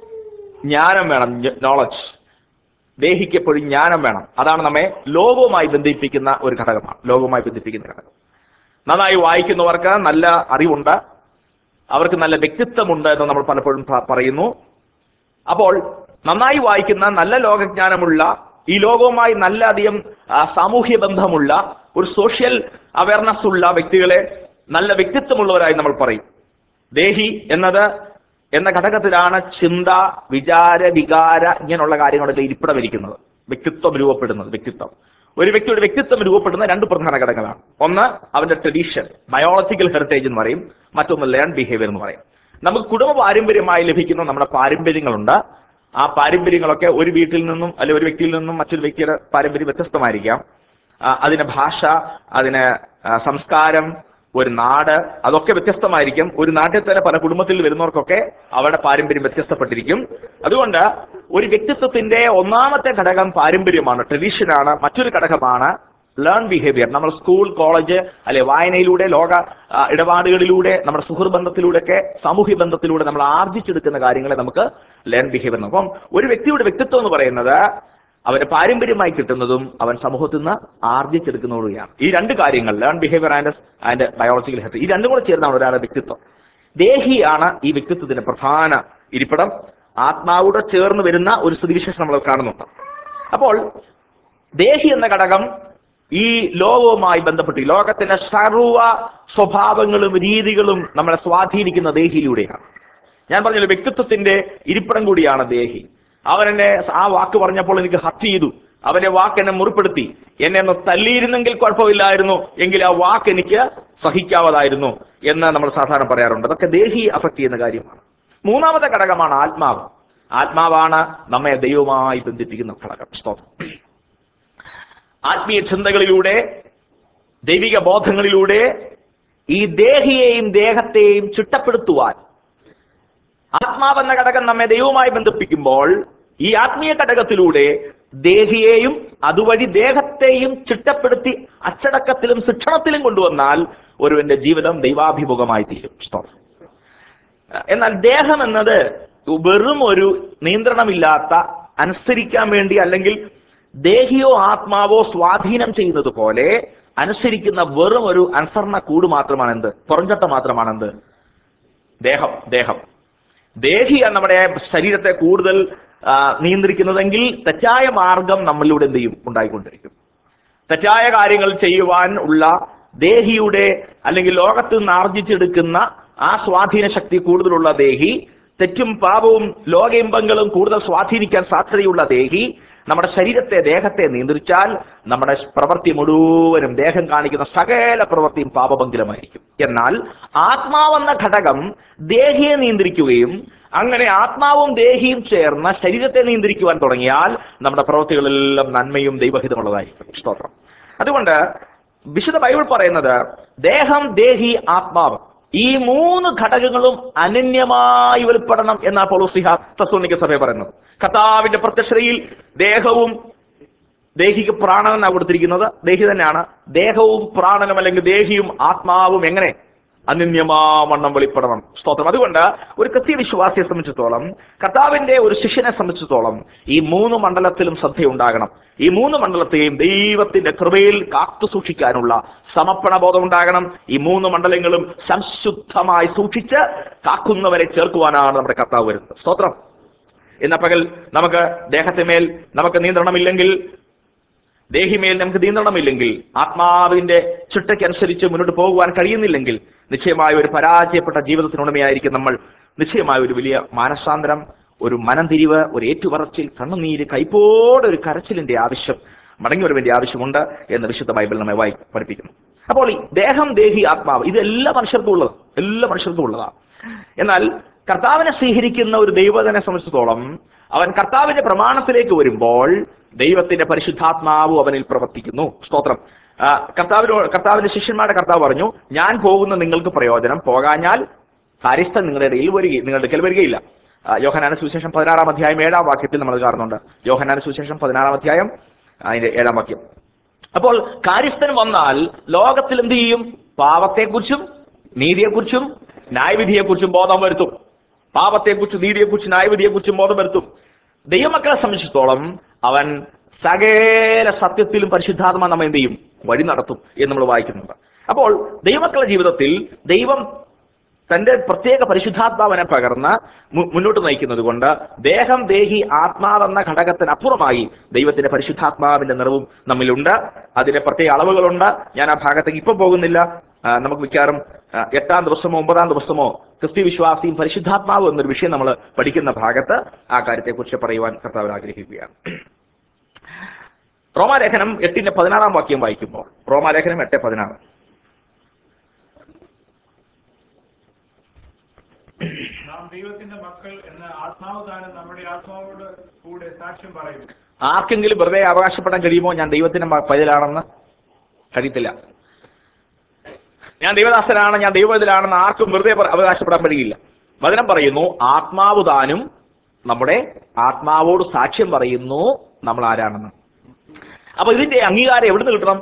ജ്ഞാനം വേണം നോളജ് ദേഹിക്ക് എപ്പോഴും ജ്ഞാനം വേണം അതാണ് നമ്മെ ലോകവുമായി ബന്ധിപ്പിക്കുന്ന ഒരു ഘടകമാണ് ലോകവുമായി ബന്ധിപ്പിക്കുന്ന ഘടകം നന്നായി വായിക്കുന്നവർക്ക് നല്ല അറിവുണ്ട് അവർക്ക് നല്ല വ്യക്തിത്വമുണ്ട് എന്ന് നമ്മൾ പലപ്പോഴും പ- പറയുന്നു അപ്പോൾ നന്നായി വായിക്കുന്ന നല്ല ലോകജ്ഞാനമുള്ള ഈ ലോകവുമായി നല്ല അധികം ആ, സാമൂഹ്യ ബന്ധമുള്ള ഒരു സോഷ്യൽ അവയർനെസ് ഉള്ള വ്യക്തികളെ നല്ല വ്യക്തിത്വമുള്ളവരായി നമ്മൾ പറയും ദേഹി എന്നത് എന്ന ഘടകത്തിലാണ് ചിന്ത വിചാര വികാര ഇങ്ങനെയുള്ള കാര്യങ്ങളൊക്കെ ഇരിപ്പിടം ഇരിക്കുന്നത് വ്യക്തിത്വം രൂപപ്പെടുന്നത് വ്യക്തിത്വം ഒരു വ്യക്തിയുടെ വ്യക്തിത്വം രൂപപ്പെടുന്ന രണ്ട് പ്രധാന ഘടകങ്ങളാണ് ഒന്ന് അവന്റെ ട്രഡീഷൻ ബയോളജിക്കൽ ഹെറിറ്റേജ് എന്ന് പറയും മറ്റൊന്ന് ലേൺ ബിഹേവിയർ എന്ന് പറയും നമുക്ക് കുടുംബ പാരമ്പര്യമായി ലഭിക്കുന്ന നമ്മുടെ പാരമ്പര്യങ്ങളുണ്ട് ആ പാരമ്പര്യങ്ങളൊക്കെ ഒരു വീട്ടിൽ നിന്നും അല്ലെങ്കിൽ ഒരു വ്യക്തിയിൽ നിന്നും മറ്റൊരു വ്യക്തിയുടെ പാരമ്പര്യം വ്യത്യസ്തമായിരിക്കാം ആ, അതിന് ഭാഷ അതിന് ആ, സംസ്കാരം ഒരു നാട് അതൊക്കെ വ്യത്യസ്തമായിരിക്കും ഒരു നാട്ടിൽ തന്നെ പല കുടുംബത്തിൽ വരുന്നവർക്കൊക്കെ അവരുടെ പാരമ്പര്യം വ്യത്യസ്തപ്പെട്ടിരിക്കും അതുകൊണ്ട് ഒരു വ്യക്തിത്വത്തിന്റെ ഒന്നാമത്തെ ഘടകം പാരമ്പര്യമാണ് ട്രഡീഷനാണ് മറ്റൊരു ഘടകമാണ് ലേൺ ബിഹേവിയർ നമ്മൾ സ്കൂൾ കോളേജ് അല്ലെ വായനയിലൂടെ ലോക ആ, ഇടപാടുകളിലൂടെ നമ്മുടെ സുഹൃത്ത് ബന്ധത്തിലൂടെയൊക്കെ സാമൂഹ്യ ബന്ധത്തിലൂടെ നമ്മൾ ആർജിച്ചെടുക്കുന്ന കാര്യങ്ങളെ നമുക്ക് ലേൺ ബിഹേവിയർ അപ്പം ഒരു വ്യക്തിയുടെ വ്യക്തിത്വം എന്ന് പറയുന്നത് അവന് പാരമ്പര്യമായി കിട്ടുന്നതും അവൻ സമൂഹത്തിൽ നിന്ന് ആർജിച്ചെടുക്കുന്നതോടെയാണ് ഈ രണ്ട് കാര്യങ്ങൾ learn behaviour and and biological health ഈ രണ്ടും കൂടെ ചേർന്നാണ് ഒരാളുടെ വ്യക്തിത്വം ദേഹിയാണ് ഈ വ്യക്തിത്വത്തിന്റെ പ്രധാന ഇരിപ്പിടം ആത്മാവോടെ ചേർന്ന് വരുന്ന ഒരു സ്ഥിതിവിശേഷം നമ്മൾ കാണുന്നുണ്ട് അപ്പോൾ ദേഹി എന്ന ഘടകം ഈ ലോകവുമായി ബന്ധപ്പെട്ട് ഈ ലോകത്തിന്റെ സർവ സ്വഭാവങ്ങളും രീതികളും നമ്മളെ സ്വാധീനിക്കുന്ന ദേഹിയിലൂടെയാണ് ഞാൻ പറഞ്ഞല്ലോ വ്യക്തിത്വത്തിന്റെ ഇരിപ്പിടം കൂടിയാണ് ദേഹി അവൻ എന്നെ ആ വാക്ക് പറഞ്ഞപ്പോൾ എനിക്ക് ഹത്ത് ചെയ്തു അവന്റെ വാക്ക് എന്നെ മുറിപ്പെടുത്തി എന്നെ ഒന്ന് തല്ലിയിരുന്നെങ്കിൽ കുഴപ്പമില്ലായിരുന്നു എങ്കിൽ ആ വാക്ക് എനിക്ക് സഹിക്കാവതായിരുന്നു എന്ന് നമ്മൾ സാധാരണ പറയാറുണ്ട് അതൊക്കെ ദേഹി അഫക്ട് ചെയ്യുന്ന കാര്യമാണ് മൂന്നാമത്തെ ഘടകമാണ് ആത്മാവ് ആത്മാവാണ് നമ്മെ ദൈവവുമായി ബന്ധിപ്പിക്കുന്ന ഘടകം സ്തോത്രം ആത്മീയ ചിന്തകളിലൂടെ ദൈവിക ബോധങ്ങളിലൂടെ ഈ ദേഹിയെയും ദേഹത്തെയും ചിട്ടപ്പെടുത്തുവാൻ ആത്മാവെന്ന ഘടകം നമ്മെ ദൈവവുമായി ബന്ധിപ്പിക്കുമ്പോൾ ഈ ആത്മീയ ഘടകത്തിലൂടെ ദേഹിയെയും അതുവഴി ദേഹത്തെയും ചിട്ടപ്പെടുത്തി അച്ചടക്കത്തിലും ശിക്ഷണത്തിലും കൊണ്ടുവന്നാൽ ഒരുവന്റെ ജീവിതം ദൈവാഭിമുഖമായി തീരും സ്തോത്രം. എന്നാൽ ദേഹം എന്നത് വെറും ഒരു നിയന്ത്രണമില്ലാത്ത അനുസരിക്കാൻ വേണ്ടി അല്ലെങ്കിൽ ദേഹിയോ ആത്മാവോ സ്വാധീനം ചെയ്യുന്നത് പോലെ അനുസരിക്കുന്ന വെറും ഒരു അനുസരണ കൂട് മാത്രമാണ് എന്ത് പുറംചട്ട മാത്രമാണ് എന്ത് ദേഹം ദേഹം ദേഹിയാണ് നമ്മുടെ ശരീരത്തെ കൂടുതൽ ആ, നിയന്ത്രിക്കുന്നതെങ്കിൽ തെറ്റായ മാർഗം നമ്മളിലൂടെ എന്ത് ചെയ്യും ഉണ്ടായിക്കൊണ്ടിരിക്കും തെറ്റായ കാര്യങ്ങൾ ചെയ്യുവാൻ ഉള്ള ദേഹിയുടെ അല്ലെങ്കിൽ ലോകത്ത് നിന്ന് ആർജിച്ചെടുക്കുന്ന ആ സ്വാധീന ശക്തി കൂടുതലുള്ള ദേഹി തെറ്റും പാപവും ലോകയിമ്പങ്ങളും കൂടുതൽ സ്വാധീനിക്കാൻ സാധ്യതയുള്ള ദേഹി നമ്മുടെ ശരീരത്തെ ദേഹത്തെ നിയന്ത്രിച്ചാൽ നമ്മുടെ പ്രവൃത്തി മുഴുവനും ദേഹം കാണിക്കുന്ന സകല പ്രവൃത്തിയും പാപഭംഗിലമായിരിക്കും എന്നാൽ ആത്മാവെന്ന ഘടകം ദേഹിയെ നിയന്ത്രിക്കുകയും അങ്ങനെ ആത്മാവും ദേഹിയും ചേർന്ന് ശരീരത്തെ നിയന്ത്രിക്കുവാൻ തുടങ്ങിയാൽ നമ്മുടെ പ്രവൃത്തികളെല്ലാം നന്മയും ദൈവഹിതമുള്ളതായിരിക്കും സ്തോത്രം അതുകൊണ്ട് വിശുദ്ധ ബൈബിൾ പറയുന്നത് ദേഹം ദേഹി ആത്മാവ് ഈ മൂന്ന് ഘടകങ്ങളും അനന്യമായി വെളിപ്പെടണം എന്നാ പോലോസിഹ തസ്വനിക സഭ പറയുന്നത് കർത്താവിന്റെ പ്രത്യക്ഷതയിൽ ദേഹവും ദേഹിക്ക് പ്രാണനെന്നാണ് കൊടുത്തിരിക്കുന്നത് ദേഹി തന്നെയാണ് ദേഹവും പ്രാണനും അല്ലെങ്കിൽ ദേഹിയും ആത്മാവും എങ്ങനെ അനന്യമാവണ്ണം വെളിപ്പെടണം സ്തോത്രം അതുകൊണ്ട് ഒരു ക്രിസ്ത്യ വിശ്വാസിയെ സംബന്ധിച്ചിടത്തോളം കർത്താവിന്റെ ഒരു ശിഷ്യനെ സംബന്ധിച്ചിടത്തോളം ഈ മൂന്ന് മണ്ഡലത്തിലും ശ്രദ്ധയുണ്ടാകണം ഈ മൂന്ന് മണ്ഡലത്തെയും ദൈവത്തിന്റെ കൃപയിൽ കാത്തു സൂക്ഷിക്കാനുള്ള സമർപ്പണ ബോധം ഉണ്ടാകണം ഈ മൂന്ന് മണ്ഡലങ്ങളും സംശുദ്ധമായി സൂക്ഷിച്ച് കാക്കുന്നവരെ ചേർക്കുവാനാണ് നമ്മുടെ കർത്താവ് വരുന്നത് സ്തോത്രം എന്ന പകൽ നമുക്ക് ദേഹത്തിന്മേൽ നമുക്ക് നിയന്ത്രണമില്ലെങ്കിൽ ദേഹിമേൽ നമുക്ക് നിയന്ത്രണമില്ലെങ്കിൽ ആത്മാവിന്റെ ചിട്ടയ്ക്കനുസരിച്ച് മുന്നോട്ട് പോകുവാൻ കഴിയുന്നില്ലെങ്കിൽ നിശ്ചയമായ ഒരു പരാജയപ്പെട്ട ജീവിതത്തിനുടമയായിരിക്കും നമ്മൾ നിശ്ചയമായ ഒരു വലിയ മാനസാന്തരം ഒരു മനംതിരിവ് ഒരു ഏറ്റുപറച്ചിൽ കണ്ണുനീര് കൈപ്പോടെ ഒരു കരച്ചിലിന്റെ ആവശ്യം മടങ്ങി വരവേണ്ട ആവശ്യമുണ്ട് എന്ന് വിശുദ്ധ ബൈബിൾ നമ്മെ വായി പഠിപ്പിക്കുന്നു അപ്പോൾ ഈ ദേഹം ദേഹി ആത്മാവ് ഇത് എല്ലാ മനുഷ്യർക്കും ഉള്ളത് എല്ലാ മനുഷ്യർക്കും ഉള്ളതാണ് എന്നാൽ കർത്താവിനെ സ്വീകരിക്കുന്ന ഒരു ദൈവത്തിനെ സംബന്ധിച്ചിടത്തോളം അവൻ കർത്താവിന്റെ പ്രമാണത്തിലേക്ക് വരുമ്പോൾ ദൈവത്തിന്റെ പരിശുദ്ധാത്മാവ് അവനിൽ പ്രവർത്തിക്കുന്നു സ്തോത്രം ആ, കർത്താവിനോ കർത്താവിന്റെ ശിഷ്യന്മാരുടെ കർത്താവ് പറഞ്ഞു ഞാൻ പോകുന്ന നിങ്ങൾക്ക് പ്രയോജനം പോകാഞ്ഞാൽ കാര്യസ്ഥൻ നിങ്ങളുടെ ഇടയിൽ വരികയും നിങ്ങളുടെ അടുക്കൽ വരികയില്ല ആ, യോഹന്നാന സുവിശേഷം പതിനാറാം അധ്യായം ഏഴാം വാക്യത്തിൽ നമ്മൾ കാണുന്നുണ്ട് യോഹന്നാന സുവിശേഷം പതിനാറാം അധ്യായം അതിന്റെ ഏഴാം വാക്യം അപ്പോൾ കാര്യസ്ഥൻ വന്നാൽ ലോകത്തിൽ എന്ത് ചെയ്യും പാപത്തെക്കുറിച്ചും നീതിയെക്കുറിച്ചും ന്യായവിധിയെക്കുറിച്ചും ബോധം വരുത്തും പാപത്തെക്കുറിച്ചും നീതിയെക്കുറിച്ചും ന്യായവിധിയെക്കുറിച്ചും ബോധം വരുത്തും ദൈവമക്കളെ സംബന്ധിച്ചിടത്തോളം അവൻ സകല സത്യത്തിലും പരിശുദ്ധാത്മ നമ്മെ എന്ത് ചെയ്യും വഴി നടത്തും എന്ന് നമ്മൾ വായിക്കുന്നുണ്ട് അപ്പോൾ ദൈവമക്കളുടെ ജീവിതത്തിൽ ദൈവം തന്റെ പ്രത്യേക പരിശുദ്ധാത്മാവിനെ പകർന്ന് മു- മുന്നോട്ട് നയിക്കുന്നത് കൊണ്ട് ദേഹം ദേഹി ആത്മാവെന്ന ഘടകത്തിനപ്പുറമായി ദൈവത്തിന്റെ പരിശുദ്ധാത്മാവിന്റെ നിറവും നമ്മിലുണ്ട് അതിന് പ്രത്യേക അളവുകളുണ്ട് ഞാൻ ആ ഭാഗത്തേക്ക് ഇപ്പം പോകുന്നില്ല ആ, നമുക്ക് മിക്കവാറും ആ, എട്ടാം ദിവസമോ ഒമ്പതാം ദിവസമോ ക്രിസ്ത്യ വിശ്വാസിയും പരിശുദ്ധാത്മാവും എന്നൊരു വിഷയം നമ്മൾ പഠിക്കുന്ന ഭാഗത്ത് ആ കാര്യത്തെക്കുറിച്ച് പറയുവാൻ കർത്താവ് ആഗ്രഹിക്കുകയാണ് റോമാലേഖനം എട്ടിന്റെ പതിനാറാം വാക്യം വായിക്കുമ്പോൾ റോമാലേഖനം എട്ട് പതിനാറ് നാം ദൈവത്തിന്റെ മക്കൾ എന്ന ആത്മാവ് താനും നമ്മുടെ ആത്മാവോട് കൂടെ സാക്ഷ്യം പറയുന്നു ആർക്കെങ്കിലും വെറുതെ അവകാശപ്പെടാൻ കഴിയുമോ ഞാൻ ദൈവത്തിന്റെ മ- പൈതലാണെന്ന് കഴിയത്തില്ല ഞാൻ ദൈവദാസനാണ് ഞാൻ ദൈവത്തിലാണെന്ന് ആർക്കും വെറുതെ പറ- അവകാശപ്പെടാൻ കഴിയില്ല വചനം പറയുന്നു ആത്മാവ് താനും നമ്മുടെ ആത്മാവോട് സാക്ഷ്യം പറയുന്നു നമ്മൾ ആരാണെന്ന് അപ്പൊ ഇതിന്റെ അംഗീകാരം എവിടുന്ന് കിട്ടണം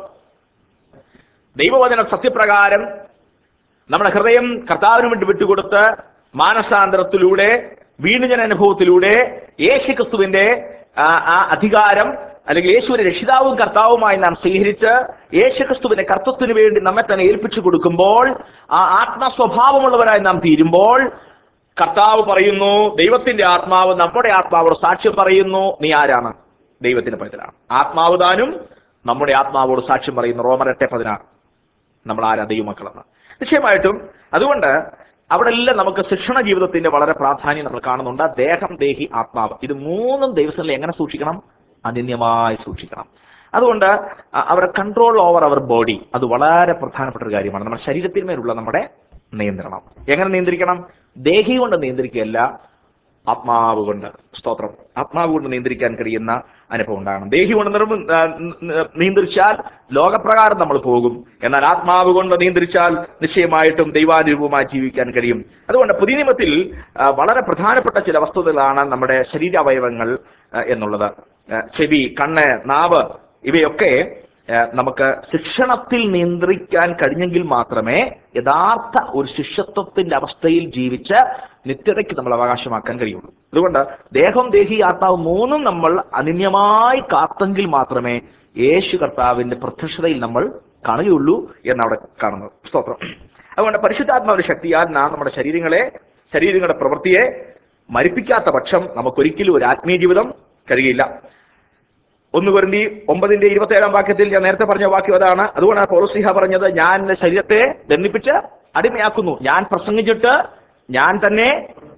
ദൈവവചന സത്യപ്രകാരം നമ്മുടെ ഹൃദയം കർത്താവിന് വേണ്ടി വിട്ടുകൊടുത്ത് മാനസാന്തരത്തിലൂടെ വീണ്ടുജന അനുഭവത്തിലൂടെ യേശു ക്രിസ്തുവിന്റെ ആ, ആ അധികാരം അല്ലെങ്കിൽ യേശുവിനെ രക്ഷിതാവും കർത്താവുമായി നാം സ്വീകരിച്ച് യേശു ക്രിസ്തുവിന്റെ കർത്തത്തിന് വേണ്ടി നമ്മെ തന്നെ ഏൽപ്പിച്ചു കൊടുക്കുമ്പോൾ ആ ആത്മസ്വഭാവമുള്ളവരായി നാം തീരുമ്പോൾ കർത്താവ് പറയുന്നു ദൈവത്തിന്റെ ആത്മാവ് നമ്മുടെ ആത്മാവോട് സാക്ഷ്യം പറയുന്നു നീ ആരാണ് ദൈവത്തിന്റെ പൈതലാണ് ആത്മാവ് താനും നമ്മുടെ ആത്മാവോട് സാക്ഷ്യം പറയുന്നു റോമർ എട്ട് പതിനാറ് നമ്മൾ ആരാ ദൈവമക്കളെന്ന് നിശ്ചയമായിട്ടും അതുകൊണ്ട് അവിടെ എല്ലാം നമുക്ക് ശിക്ഷണ ജീവിതത്തിന്റെ വളരെ പ്രാധാന്യം നമ്മൾ കാണുന്നുണ്ട് ദേഹം ദേഹി ആത്മാവ് ഇത് മൂന്നും ദൈവത്തിൽ എങ്ങനെ സൂക്ഷിക്കണം അനന്യമായി സൂക്ഷിക്കണം അതുകൊണ്ട് അ- അവരുടെ കൺട്രോൾ ഓവർ അവർ ബോഡി അത് വളരെ പ്രധാനപ്പെട്ട ഒരു കാര്യമാണ് നമ്മുടെ ശരീരത്തിന്മേലുള്ള നമ്മുടെ നിയന്ത്രണം എങ്ങനെ നിയന്ത്രിക്കണം ദേഹി കൊണ്ട് നിയന്ത്രിക്കുകയല്ല ആത്മാവ് കൊണ്ട് സ്തോത്രം ആത്മാവ് കൊണ്ട് നിയന്ത്രിക്കാൻ കഴിയുന്ന അനുഭവം ഉണ്ടാകണം ദേഹി കൊണ്ട് നിർമ്മ ആ, ന- നിയന്ത്രിച്ചാൽ ലോകപ്രകാരം നമ്മൾ പോകും എന്നാൽ ആത്മാവ് കൊണ്ട് നിയന്ത്രിച്ചാൽ നിശ്ചയമായിട്ടും ദൈവാനുരൂപമായി ജീവിക്കാൻ കഴിയും അതുകൊണ്ട് പുതിയ നിയമത്തിൽ ആ, വളരെ പ്രധാനപ്പെട്ട ചില വസ്തുതകളാണ് നമ്മുടെ ശരീരാവയവങ്ങൾ ആ, എന്നുള്ളത് ആ, ചെവി കണ്ണ് നാവ് ഇവയൊക്കെ ആ, നമുക്ക് ശിക്ഷണത്തിൽ നിയന്ത്രിക്കാൻ കഴിഞ്ഞെങ്കിൽ മാത്രമേ യഥാർത്ഥ ഒരു ശിഷ്യത്വത്തിന്റെ അവസ്ഥയിൽ ജീവിച്ച് നിത്യതയ്ക്ക് നമ്മൾ അവകാശമാക്കാൻ കഴിയുള്ളൂ അതുകൊണ്ട് ദേഹം ദേഹി ആത്മാവ് മൂന്നും നമ്മൾ അനന്യമായി കാത്തെങ്കിൽ മാത്രമേ യേശു കർത്താവിന്റെ പ്രത്യക്ഷതയിൽ നമ്മൾ കാണുകയുള്ളൂ എന്നവിടെ കാണുന്നത് സ്തോത്രം അതുകൊണ്ട് പരിശുദ്ധാത്മാവിന്റെ ശക്തിയാൽ നാം നമ്മുടെ ശരീരങ്ങളെ ശരീരങ്ങളുടെ പ്രവൃത്തിയെ മരിപ്പിക്കാത്ത പക്ഷം നമുക്കൊരിക്കലും ഒരു ആത്മീയ ജീവിതം കഴിയില്ല ഒന്ന് കുരന്തി ഒമ്പതിന്റെ ഇരുപത്തേഴാം വാക്യത്തിൽ ഞാൻ നേരത്തെ പറഞ്ഞ വാക്യം അതാണ് അതുകൊണ്ടാണ് പൗരസിഹ പറഞ്ഞത് ഞാൻ എന്റെ ശരീരത്തെ ബന്ധിപ്പിച്ച് അടിമയാക്കുന്നു ഞാൻ പ്രസംഗിച്ചിട്ട് ഞാൻ തന്നെ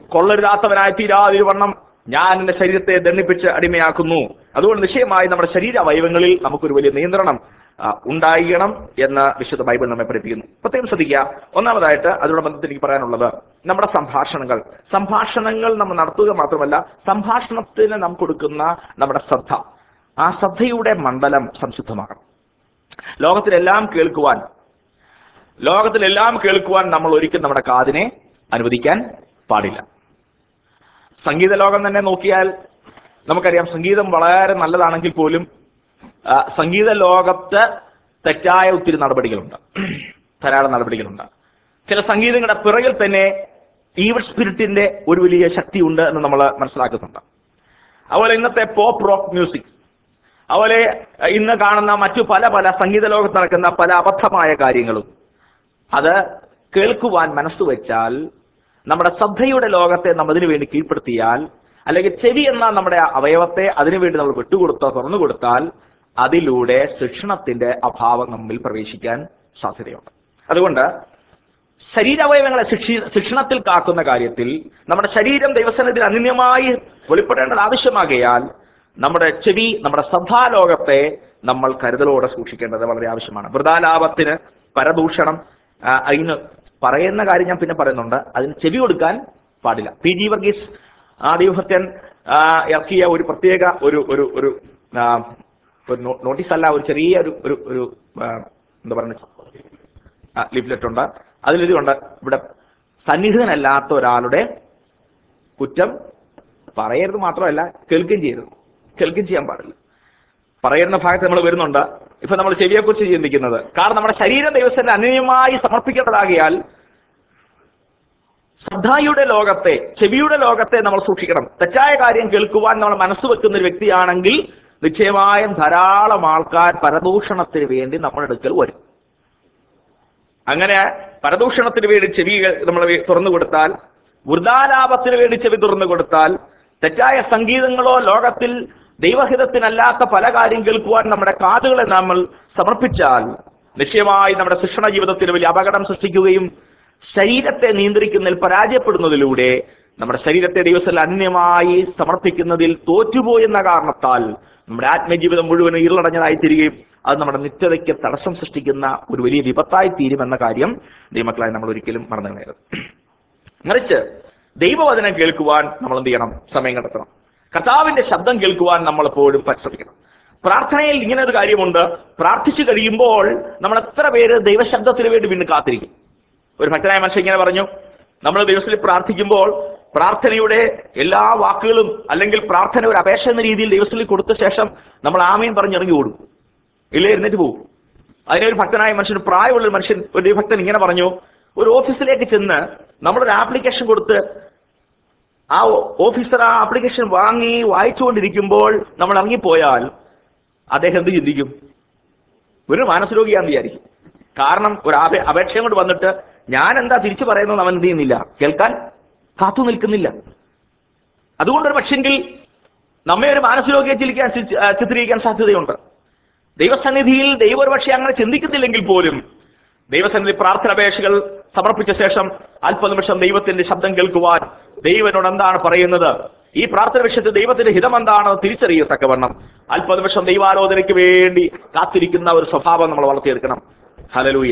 കൊള്ളരുതാത്തവനായി തീരാതിരുവണ്ണം ഞാൻ എന്റെ ശരീരത്തെ ദണ്ഡിപ്പിച്ച് അടിമയാക്കുന്നു അതുകൊണ്ട് നിശ്ചയമായി നമ്മുടെ ശരീര അവയവങ്ങളിൽ നമുക്കൊരു വലിയ നിയന്ത്രണം ആ, ഉണ്ടായിരിക്കണം എന്ന് വിശുദ്ധ ബൈബിൾ നമ്മെ പഠിപ്പിക്കുന്നു പ്രത്യേകം ശ്രദ്ധിക്കുക ഒന്നാമതായിട്ട് അതിനോട് ബന്ധത്തിൽ എനിക്ക് പറയാനുള്ളത് നമ്മുടെ സംഭാഷണങ്ങൾ സംഭാഷണങ്ങൾ നമ്മൾ നടത്തുക മാത്രമല്ല സംഭാഷണത്തിന് നാം കൊടുക്കുന്ന നമ്മുടെ ശ്രദ്ധ ആ ശ്രദ്ധയുടെ മണ്ഡലം സംശുദ്ധമാകണം ലോകത്തിലെല്ലാം കേൾക്കുവാൻ ലോകത്തിലെല്ലാം കേൾക്കുവാൻ നമ്മൾ ഒരിക്കലും നമ്മുടെ കാതിനെ അനുവദിക്കാൻ പാടില്ല സംഗീത ലോകം തന്നെ നോക്കിയാൽ നമുക്കറിയാം സംഗീതം വളരെ നല്ലതാണെങ്കിൽ പോലും ആ, സംഗീത ലോകത്ത് തെറ്റായ ഒത്തിരി നടപടികളുണ്ട് ധാരാളം നടപടികളുണ്ട് ചില സംഗീതങ്ങളുടെ പിറകിൽ തന്നെ ഈവൽ സ്പിരിറ്റിന്റെ ഒരു വലിയ ശക്തിയുണ്ട് എന്ന് നമ്മൾ മനസ്സിലാക്കുന്നുണ്ട് അതുപോലെ ഇന്നത്തെ പോപ്പ് റോക്ക് മ്യൂസിക് അതുപോലെ അഹ് ഇന്ന് കാണുന്ന മറ്റു പല പല സംഗീത ലോകത്ത് നടക്കുന്ന പല അബദ്ധമായ കാര്യങ്ങളും അത് കേൾക്കുവാൻ മനസ്സ് വെച്ചാൽ നമ്മുടെ ശ്രദ്ധയുടെ ലോകത്തെ നാം അതിനു വേണ്ടി കീഴ്പ്പെടുത്തിയാൽ അല്ലെങ്കിൽ ചെവി എന്ന നമ്മുടെ അവയവത്തെ അതിനുവേണ്ടി നമ്മൾ വിട്ടുകൊടുത്തോ തുറന്നു കൊടുത്താൽ അതിലൂടെ ശിക്ഷണത്തിന്റെ അഭാവം നമ്മിൽ പ്രവേശിക്കാൻ സാധ്യതയുണ്ട് അതുകൊണ്ട് ശരീരാവയവങ്ങളെ ശിക്ഷി ശിക്ഷണത്തിൽ കാക്കുന്ന കാര്യത്തിൽ നമ്മുടെ ശരീരം ദൈവസനത്തിൽ അനന്യമായി വെളിപ്പെടേണ്ടത് ആവശ്യമാകയാൽ നമ്മുടെ ചെവി നമ്മുടെ ശ്രദ്ധാലോകത്തെ നമ്മൾ കരുതലോടെ സൂക്ഷിക്കേണ്ടത് വളരെ ആവശ്യമാണ് വൃതാലാപത്തിന് പരദൂഷണം ആ, അതിന് പറയുന്ന കാര്യം ഞാൻ പിന്നെ പറയുന്നുണ്ട് അതിന് ചെവി കൊടുക്കാൻ പാടില്ല പി ജി വർഗീസ് ആദിഭക്തൻ ഇറക്കിയ ഒരു പ്രത്യേക ഒരു ഒരു ഒരു ആ, ഒരു നോ- നോട്ടീസ് അല്ല ഒരു ചെറിയ ഒരു ഒരു ഒരു ആ, എന്താ പറയുക ലിപ്ലെറ്റ് ഉണ്ട് അതിലിതുണ്ട് ഇവിടെ സന്നിഹിതനല്ലാത്ത ഒരാളുടെ കുറ്റം പറയരുത് മാത്രമല്ല കേൾക്കുകയും ചെയ്യരുത് കേൾക്കുകയും ചെയ്യാൻ പാടില്ല പറയുന്ന ഭാഗത്ത് നമ്മൾ വരുന്നുണ്ട് ഇപ്പൊ നമ്മൾ ചെവിയെക്കുറിച്ച് ചിന്തിക്കുന്നത് കാരണം നമ്മുടെ ശരീരം ദൈവത്തിന്റെ അനന്യമായി സമർപ്പിക്കേണ്ടതാകിയാൽ ശ്രദ്ധയുടെ ലോകത്തെ ചെവിയുടെ ലോകത്തെ നമ്മൾ സൂക്ഷിക്കണം തെറ്റായ കാര്യം കേൾക്കുവാൻ നമ്മൾ മനസ്സ് വെക്കുന്ന ഒരു വ്യക്തിയാണെങ്കിൽ നിശ്ചയമായും ധാരാളം ആൾക്കാർ പരദൂഷണത്തിന് വേണ്ടി നമ്മുടെ അടുക്കൽ വരും അങ്ങനെ പരദൂഷണത്തിന് വേണ്ടി ചെവി നമ്മൾ തുറന്നു കൊടുത്താൽ വൃതാലാപത്തിന് വേണ്ടി ചെവി തുറന്നു കൊടുത്താൽ തെറ്റായ സംഗീതങ്ങളോ ലോകത്തിൽ ദൈവഹിതത്തിനല്ലാത്ത പല കാര്യം കേൾക്കുവാൻ നമ്മുടെ കാതുകളെ നമ്മൾ സമർപ്പിച്ചാൽ നിശ്ചയമായി നമ്മുടെ ശിക്ഷണ ജീവിതത്തിൽ വലിയ അപകടം സൃഷ്ടിക്കുകയും ശരീരത്തെ നിയന്ത്രിക്കുന്നതിൽ പരാജയപ്പെടുന്നതിലൂടെ നമ്മുടെ ശരീരത്തെ ദൈവത്തിൽ അന്യമായി സമർപ്പിക്കുന്നതിൽ തോറ്റുപോയെന്ന കാരണത്താൽ നമ്മുടെ ആത്മജീവിതം മുഴുവനും ഇരുളടഞ്ഞതായി തീരുകയും അത് നമ്മുടെ നിത്യതയ്ക്ക് തടസ്സം സൃഷ്ടിക്കുന്ന ഒരു വലിയ വിപത്തായി തീരുമെന്ന കാര്യം ദൈവമക്കളായി നമ്മൾ ഒരിക്കലും മറന്നു കളയരുത് മറിച്ച് ദൈവവചനം കേൾക്കുവാൻ നമ്മൾ എന്ത് ചെയ്യണം സമയം കണ്ടെത്തണം കർത്താവിന്റെ ശബ്ദം കേൾക്കുവാൻ നമ്മൾ എപ്പോഴും പരിശ്രമിക്കണം പ്രാർത്ഥനയിൽ ഇങ്ങനെ ഒരു കാര്യമുണ്ട് പ്രാർത്ഥിച്ചു കഴിയുമ്പോൾ നമ്മൾ എത്ര പേര് ദൈവശബ്ദത്തിന് വേണ്ടി വീണ്ടും കാത്തിരിക്കും ഒരു ഭക്തനായ മനുഷ്യൻ ഇങ്ങനെ പറഞ്ഞു നമ്മൾ ദൈവത്തിൽ പ്രാർത്ഥിക്കുമ്പോൾ പ്രാർത്ഥനയുടെ എല്ലാ വാക്കുകളും അല്ലെങ്കിൽ പ്രാർത്ഥന ഒരു അപേക്ഷ എന്ന രീതിയിൽ ദൈവത്തിൽ കൊടുത്ത ശേഷം നമ്മൾ ആമയും പറഞ്ഞിറങ്ങി ഓടും ഇല്ലേ എഴുന്നേറ്റ് പോകും അതിനൊരു ഭക്തനായ മനുഷ്യൻ പ്രായമുള്ള ഒരു മനുഷ്യൻ ഒരു ദൈവഭക്തൻ ഇങ്ങനെ പറഞ്ഞു ഒരു ഓഫീസിലേക്ക് ചെന്ന് നമ്മളൊരു ആപ്ലിക്കേഷൻ കൊടുത്ത് ആ ഓഫീസർ ആ ആപ്ലിക്കേഷൻ വാങ്ങി വായിച്ചുകൊണ്ടിരിക്കുമ്പോൾ നമ്മൾ ഇറങ്ങിപ്പോയാൽ അദ്ദേഹം എന്ത് ചിന്തിക്കും ഒരു മാനസരോഗിയാന്ന് വിചാരിക്കും കാരണം ഒരു അപേ അപേക്ഷയും കൊണ്ട് വന്നിട്ട് ഞാൻ എന്താ തിരിച്ചു പറയുന്നത് അവൻ എന്ത് ചെയ്യുന്നില്ല കേൾക്കാൻ കാത്തു നിൽക്കുന്നില്ല അതുകൊണ്ടൊരു പക്ഷെങ്കിൽ നമ്മെ ഒരു മാനസരോഗിയെ ചിലിക്കാൻ ചി- ആ, ചിത്രീകരിക്കാൻ സാധ്യതയുണ്ട് ദൈവസന്നിധിയിൽ ദൈവം ഒരു പക്ഷേ അങ്ങനെ ചിന്തിക്കുന്നില്ലെങ്കിൽ പോലും ദൈവസന്നിധി പ്രാർത്ഥന അപേക്ഷകൾ സമർപ്പിച്ച ശേഷം അല്പനിമിഷം ദൈവത്തിന്റെ ശബ്ദം കേൾക്കുവാൻ ദൈവനോട് എന്താണ് പറയുന്നത് ഈ പ്രാർത്ഥന വിഷയത്തിൽ ദൈവത്തിന്റെ ഹിതം എന്താണെന്ന് തിരിച്ചറിയത്തക്കവണ്ണം അല്പനിമിഷം ദൈവാലോചനയ്ക്ക് വേണ്ടി കാത്തിരിക്കുന്ന ഒരു സ്വഭാവം നമ്മൾ വളർത്തിയെടുക്കണം ഹലലൂയ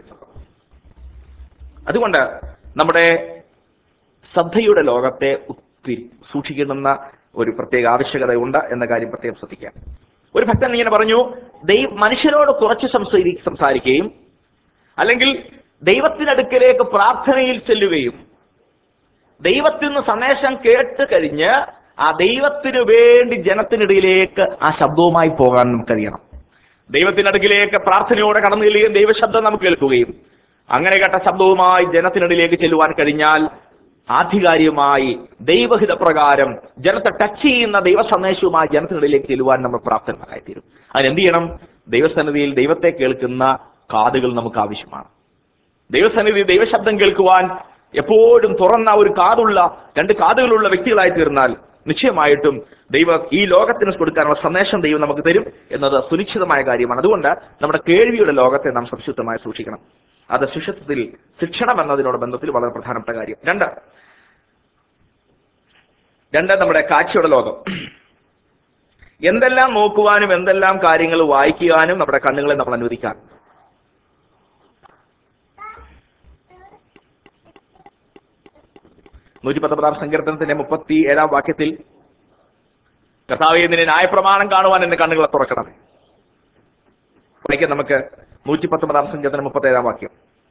അതുകൊണ്ട് നമ്മുടെ ശ്രദ്ധയുടെ ലോകത്തെ ഒത്തിരി സൂക്ഷിക്കുന്ന ഒരു പ്രത്യേക ആവശ്യകതയുണ്ട് എന്ന കാര്യം പ്രത്യേകം ശ്രദ്ധിക്കാം ഒരു ഭക്തൻ ഇങ്ങനെ പറഞ്ഞു ദൈവ മനുഷ്യരോട് കുറച്ച് സംസാരി സംസാരിക്കുകയും അല്ലെങ്കിൽ ദൈവത്തിനടുക്കലേക്ക് പ്രാർത്ഥനയിൽ ചെല്ലുകയും ദൈവത്തിൽ നിന്ന് സന്ദേശം കേട്ട് കഴിഞ്ഞ് ആ ദൈവത്തിനു വേണ്ടി ജനത്തിനിടയിലേക്ക് ആ ശബ്ദവുമായി പോകാൻ നമുക്ക് കഴിയണം ദൈവത്തിനടുക്കിലേക്ക് പ്രാർത്ഥനയോടെ കടന്നു ചെല്ലുകയും ദൈവശബ്ദം നമുക്ക് കേൾക്കുകയും അങ്ങനെ കേട്ട ശബ്ദവുമായി ജനത്തിനിടയിലേക്ക് ചെല്ലുവാൻ കഴിഞ്ഞാൽ ആധികാരികമായി ദൈവഹിത പ്രകാരം ജനത്തെ ടച്ച് ചെയ്യുന്ന ദൈവ സന്ദേശവുമായി ജനത്തിനിടയിലേക്ക് ചെല്ലുവാൻ നമ്മൾ പ്രാപ്തരായിത്തീരും അതിനെന്ത് ചെയ്യണം ദൈവസന്നിധിയിൽ ദൈവത്തെ കേൾക്കുന്ന കാതുകൾ നമുക്ക് ആവശ്യമാണ് ദൈവസന്നിധി ദൈവശബ്ദം കേൾക്കുവാൻ എപ്പോഴും തുറന്ന ഒരു കാതുള്ള രണ്ട് കാതുകളുള്ള വ്യക്തികളായി തീർന്നാൽ നിശ്ചയമായിട്ടും ദൈവം ഈ ലോകത്തിന് കൊടുക്കാനുള്ള സന്ദേശം ദൈവം നമുക്ക് തരും എന്നത് സുനിശ്ചിതമായ കാര്യമാണ് അതുകൊണ്ട് നമ്മുടെ കേൾവിയുടെ ലോകത്തെ നാം സംശുദ്ധമായി സൂക്ഷിക്കണം അത് ശിഷ്യത്വത്തിൽ ശിക്ഷണം എന്നതിനോട് ബന്ധത്തിൽ വളരെ പ്രധാനപ്പെട്ട കാര്യം രണ്ട് രണ്ട് നമ്മുടെ കാഴ്ചയുടെ ലോകം എന്തെല്ലാം നോക്കുവാനും എന്തെല്ലാം കാര്യങ്ങൾ വായിക്കുവാനും നമ്മുടെ കണ്ണുകളെ നമ്മൾ അനുവദിക്കാം നൂറ്റി പത്തൊമ്പതാം സങ്കീർത്തനത്തിന്റെ മുപ്പത്തി ഏഴാം വാക്യത്തിൽ കർത്താവെ നിന്റെ ന്യായപ്രമാണം കാണുവാൻ എന്റെ കണ്ണുകളെ തുറക്കണം വായിക്കാം നമുക്ക് നൂറ്റി പത്തൊമ്പതാം സങ്കീർത്തനം മുപ്പത്തി ഏഴാം വാക്യം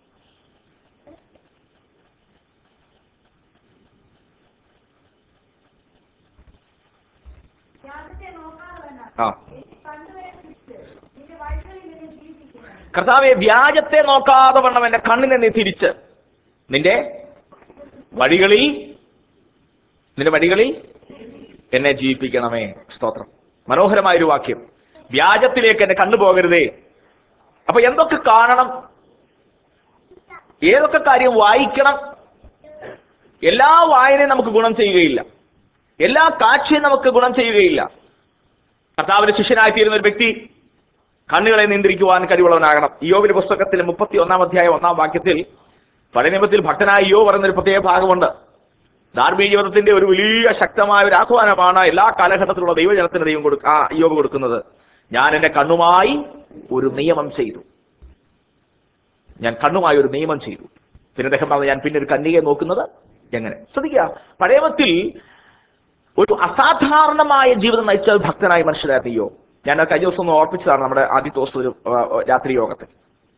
യാതൊക്കെ നോക്കാതെ വേണം ആ കണ്ടുവരെ തിരിച്ച് നിന്റെ വഴികളിൽ നിന്ന് ജീവിപ്പിക്കണം കർത്താവെ വ്യാജത്തെ നോക്കാതെ വണ്ണം എന്റെ കണ്ണിനെ നീ തിരിച്ച് നിന്റെ വഴികളിൽ നിന്റെ വഴികളിൽ എന്നെ ജീവിപ്പിക്കണമേ സ്തോത്രം മനോഹരമായ ഒരു വാക്യം വ്യാജത്തിലേക്ക് എന്നെ കണ്ണു പോകരുതേ അപ്പൊ എന്തൊക്കെ കാണണം ഏതൊക്കെ കാര്യം വായിക്കണം എല്ലാ വായനയും നമുക്ക് ഗുണം ചെയ്യുകയില്ല എല്ലാ കാഴ്ചയും നമുക്ക് ഗുണം ചെയ്യുകയില്ല കർത്താവിന്റെ ശിഷ്യനായിത്തീരുന്ന ഒരു വ്യക്തി കണ്ണുകളെ നിയന്ത്രിക്കുവാൻ കഴിവുള്ളവനാകണം യോവിന്റെ പുസ്തകത്തിൽ മുപ്പത്തി ഒന്നാം അധ്യായം ഒന്നാം വാക്യത്തിൽ പഴയ നിയമത്തിൽ ഭക്തനായ യോ പറയുന്ന ഒരു പ്രത്യേക ഭാഗമുണ്ട് ധാർമ്മിക ജീവിതത്തിന്റെ ഒരു വലിയ ശക്തമായ ഒരു ആഹ്വാനമാണ് എല്ലാ കാലഘട്ടത്തിലുള്ള ദൈവജനത്തിന് ദൈവം കൊടുക്ക ആ യോബ് കൊടുക്കുന്നത് ഞാൻ എന്റെ കണ്ണുമായി ഒരു നിയമം ചെയ്തു ഞാൻ കണ്ണുമായി ഒരു നിയമം ചെയ്തു പിന്നെ അദ്ദേഹം പറഞ്ഞു ഞാൻ പിന്നെ ഒരു കന്യകയെ നോക്കുന്നത് എങ്ങനെ ശ്രദ്ധിക്കുക പഴയമത്തിൽ ഒരു അസാധാരണമായ ജീവിതം നയിച്ച ഒരു ഭക്തനായ മനുഷ്യരായിരുന്നു യോ ഞാൻ അത് കഴിഞ്ഞ ദിവസം ഒന്ന് ഓർപ്പിച്ചതാണ് നമ്മുടെ ആദ്യത്തെ ദിവസം ഒരു ആ, രാത്രി യോഗത്തിൽ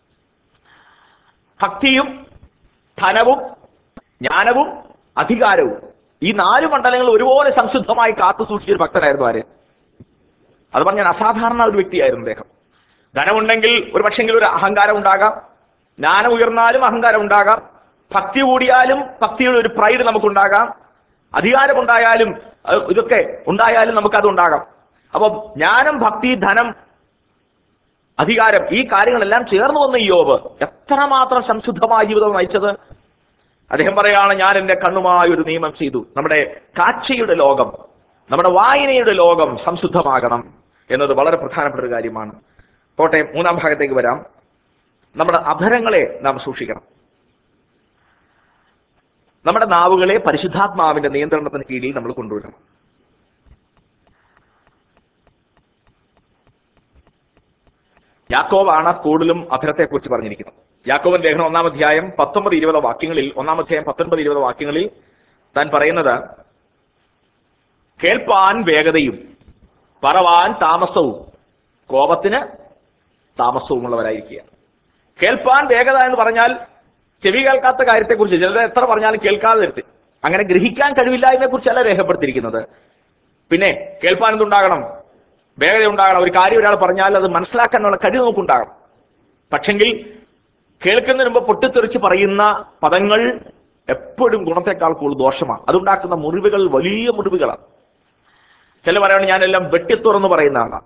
ഭക്തിയും ധനവും ജ്ഞാനവും അധികാരവും ഈ നാല് മണ്ഡലങ്ങൾ ഒരുപോലെ സംശുദ്ധമായി കാത്തു സൂക്ഷിച്ചൊരു ഭക്തനായിരുന്നു ആര് അത് പറഞ്ഞാൽ അസാധാരണ ഒരു വ്യക്തിയായിരുന്നു അദ്ദേഹം ധനമുണ്ടെങ്കിൽ ഒരു പക്ഷെങ്കിൽ ഒരു അഹങ്കാരം ഉണ്ടാകാം ജ്ഞാനം ഉയർന്നാലും അഹങ്കാരം ഉണ്ടാകാം ഭക്തി കൂടിയാലും ഭക്തിയുടെ ഒരു പ്രൈഡ് നമുക്കുണ്ടാകാം അധികാരമുണ്ടായാലും അത് ഇതൊക്കെ ഉണ്ടായാലും നമുക്കത് ഉണ്ടാകാം അപ്പം ജ്ഞാനം ഭക്തി ധനം അധികാരം ഈ കാര്യങ്ങളെല്ലാം ചേർന്ന് വന്ന ഈ യോബ് എത്രമാത്രം സംശുദ്ധമായ ജീവിതം നയിച്ചത് അദ്ദേഹം പറയാണ് ഞാൻ എന്റെ കണ്ണുമായി ഒരു നിയമം ചെയ്തു നമ്മുടെ കാഴ്ചയുടെ ലോകം നമ്മുടെ വായനയുടെ ലോകം സംശുദ്ധമാകണം എന്നത് വളരെ പ്രധാനപ്പെട്ട ഒരു കാര്യമാണ് പോട്ടെ മൂന്നാം ഭാഗത്തേക്ക് വരാം നമ്മുടെ അധരങ്ങളെ നാം സൂക്ഷിക്കണം നമ്മുടെ നാവുകളെ പരിശുദ്ധാത്മാവിന്റെ നിയന്ത്രണത്തിന് കീഴിൽ നമ്മൾ കൊണ്ടുവരണം യാക്കോവാണ് കൂടുതലും അധരത്തെക്കുറിച്ച് പറഞ്ഞിരിക്കുന്നത് യാക്കോവൻ ലേഖനം ഒന്നാം അധ്യായം പത്തൊമ്പത് ഇരുപത് വാക്യങ്ങളിൽ ഒന്നാം അധ്യായം പത്തൊൻപത് ഇരുപത് വാക്യങ്ങളിൽ താൻ പറയുന്നത് കേൾപ്പാൻ വേഗതയും പറവാൻ താമസവും കോപത്തിന് താമസവുമുള്ളവരായിരിക്കുക കേൾപ്പാൻ വേഗത എന്ന് പറഞ്ഞാൽ ചെവി കേൾക്കാത്ത കാര്യത്തെക്കുറിച്ച് ചിലർ എത്ര പറഞ്ഞാലും കേൾക്കാതെ വരുത്തി അങ്ങനെ ഗ്രഹിക്കാൻ കഴിവില്ലായ്മയെ കുറിച്ചല്ല രേഖപ്പെടുത്തിയിരിക്കുന്നത് പിന്നെ കേൾപ്പാൻ എന്തുണ്ടാകണം വേഗത ഉണ്ടാകണം ഒരു കാര്യം ഒരാൾ പറഞ്ഞാൽ അത് മനസ്സിലാക്കാനുള്ള കഴിവ് നമുക്കുണ്ടാകണം പക്ഷെങ്കിൽ കേൾക്കുന്നതിന് മുമ്പ് പൊട്ടിത്തെറിച്ച് പറയുന്ന പദങ്ങൾ എപ്പോഴും ഗുണത്തെക്കാൾ കൂടുതൽ ദോഷമാണ് അതുണ്ടാക്കുന്ന മുറിവുകൾ വലിയ മുറിവുകളാണ് ചില പറയുന്നത് ഞാനെല്ലാം വെട്ടിത്തുറന്ന് പറയുന്ന ആളാണ്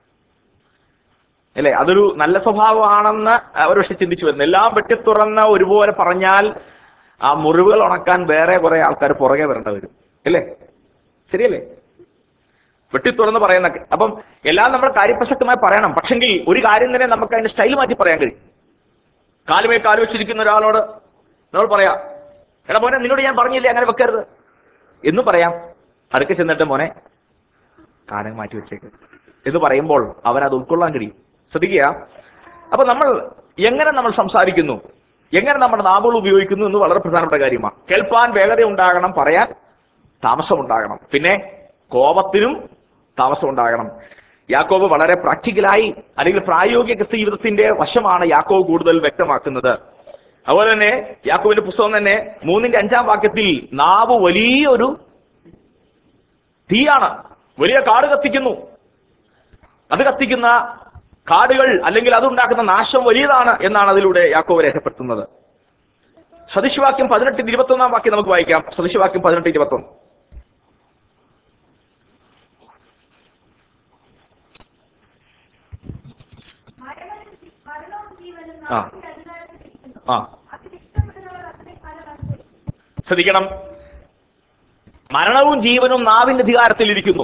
അല്ലേ അതൊരു നല്ല സ്വഭാവമാണെന്ന് ഒരു പക്ഷെ ചിന്തിച്ചു വരുന്നു എല്ലാം വെട്ടിത്തുറന്ന് ഒരുപോലെ പറഞ്ഞാൽ ആ മുറിവുകൾ ഉണക്കാൻ വേറെ കുറെ ആൾക്കാർ പുറകെ വരേണ്ട വരും അല്ലേ ശരിയല്ലേ വെട്ടിത്തുറന്ന് പറയുന്നൊക്കെ അപ്പം എല്ലാം നമ്മൾ കാര്യപ്രസക്തമായി പറയണം പക്ഷെങ്കിൽ ഒരു കാര്യം തന്നെ നമുക്ക് അതിന്റെ സ്റ്റൈൽ മാറ്റി പറയാൻ കഴിയും കാലുമേ കാല് വെച്ചിരിക്കുന്ന ഒരാളോട് നമ്മൾ പറയാം എടാ മോനെ നിന്നോട് ഞാൻ പറഞ്ഞില്ലേ അങ്ങനെ വെക്കരുത് എന്ന് പറയാം അടുക്കെ ചെന്നിട്ട് മോനെ കാലം മാറ്റി വെച്ചേക്ക് എന്ന് പറയുമ്പോൾ അവരത് ഉൾക്കൊള്ളാൻ കഴിയും ശ്രദ്ധിക്കുക അപ്പൊ നമ്മൾ എങ്ങനെ നമ്മൾ സംസാരിക്കുന്നു എങ്ങനെ നമ്മുടെ നാവുകൾ ഉപയോഗിക്കുന്നു എന്ന് വളരെ പ്രധാനപ്പെട്ട കാര്യമാണ് കേൾപ്പാൻ വേഗത ഉണ്ടാകണം പറയാൻ താമസം ഉണ്ടാകണം പിന്നെ കോപത്തിനും താമസം ഉണ്ടാകണം യാക്കോബ് വളരെ പ്രാക്ടിക്കലായി അല്ലെങ്കിൽ പ്രായോഗിക ജീവിതത്തിന്റെ വശമാണ് യാക്കോബ് കൂടുതൽ വ്യക്തമാക്കുന്നത് അതുപോലെ തന്നെ യാക്കോബിന്റെ പുസ്തകം തന്നെ മൂന്നിന്റെ അഞ്ചാം വാക്യത്തിൽ നാവ് വലിയൊരു തീയാണ് വലിയ കാട് കത്തിക്കുന്നു അത് കത്തിക്കുന്ന കാടുകൾ അല്ലെങ്കിൽ അതുണ്ടാക്കുന്ന നാശം വലിയതാണ് എന്നാണ് അതിലൂടെ യാക്കോബ് രേഖപ്പെടുത്തുന്നത് സദൃശവാക്യം പതിനെട്ടിന് ഇരുപത്തൊന്നാം വാക്യം നമുക്ക് വായിക്കാം സദൃശവാക്യം പതിനെട്ട് ഇരുപത്തൊന്ന് മരണവും മരണവും ജീവനും ആ. നാവിന്റെ അധികാരത്തിലിരിക്കുന്നു. ആ അതിൽ ഇഷ്ടപ്പെടുന്നവർ അതിനെ ഫലം അനുഭവിക്കും. ശ്രദ്ധിക്കണം മരണവും ജീവനും നാവിന്റെ അധികാരത്തിലിരിക്കുന്നു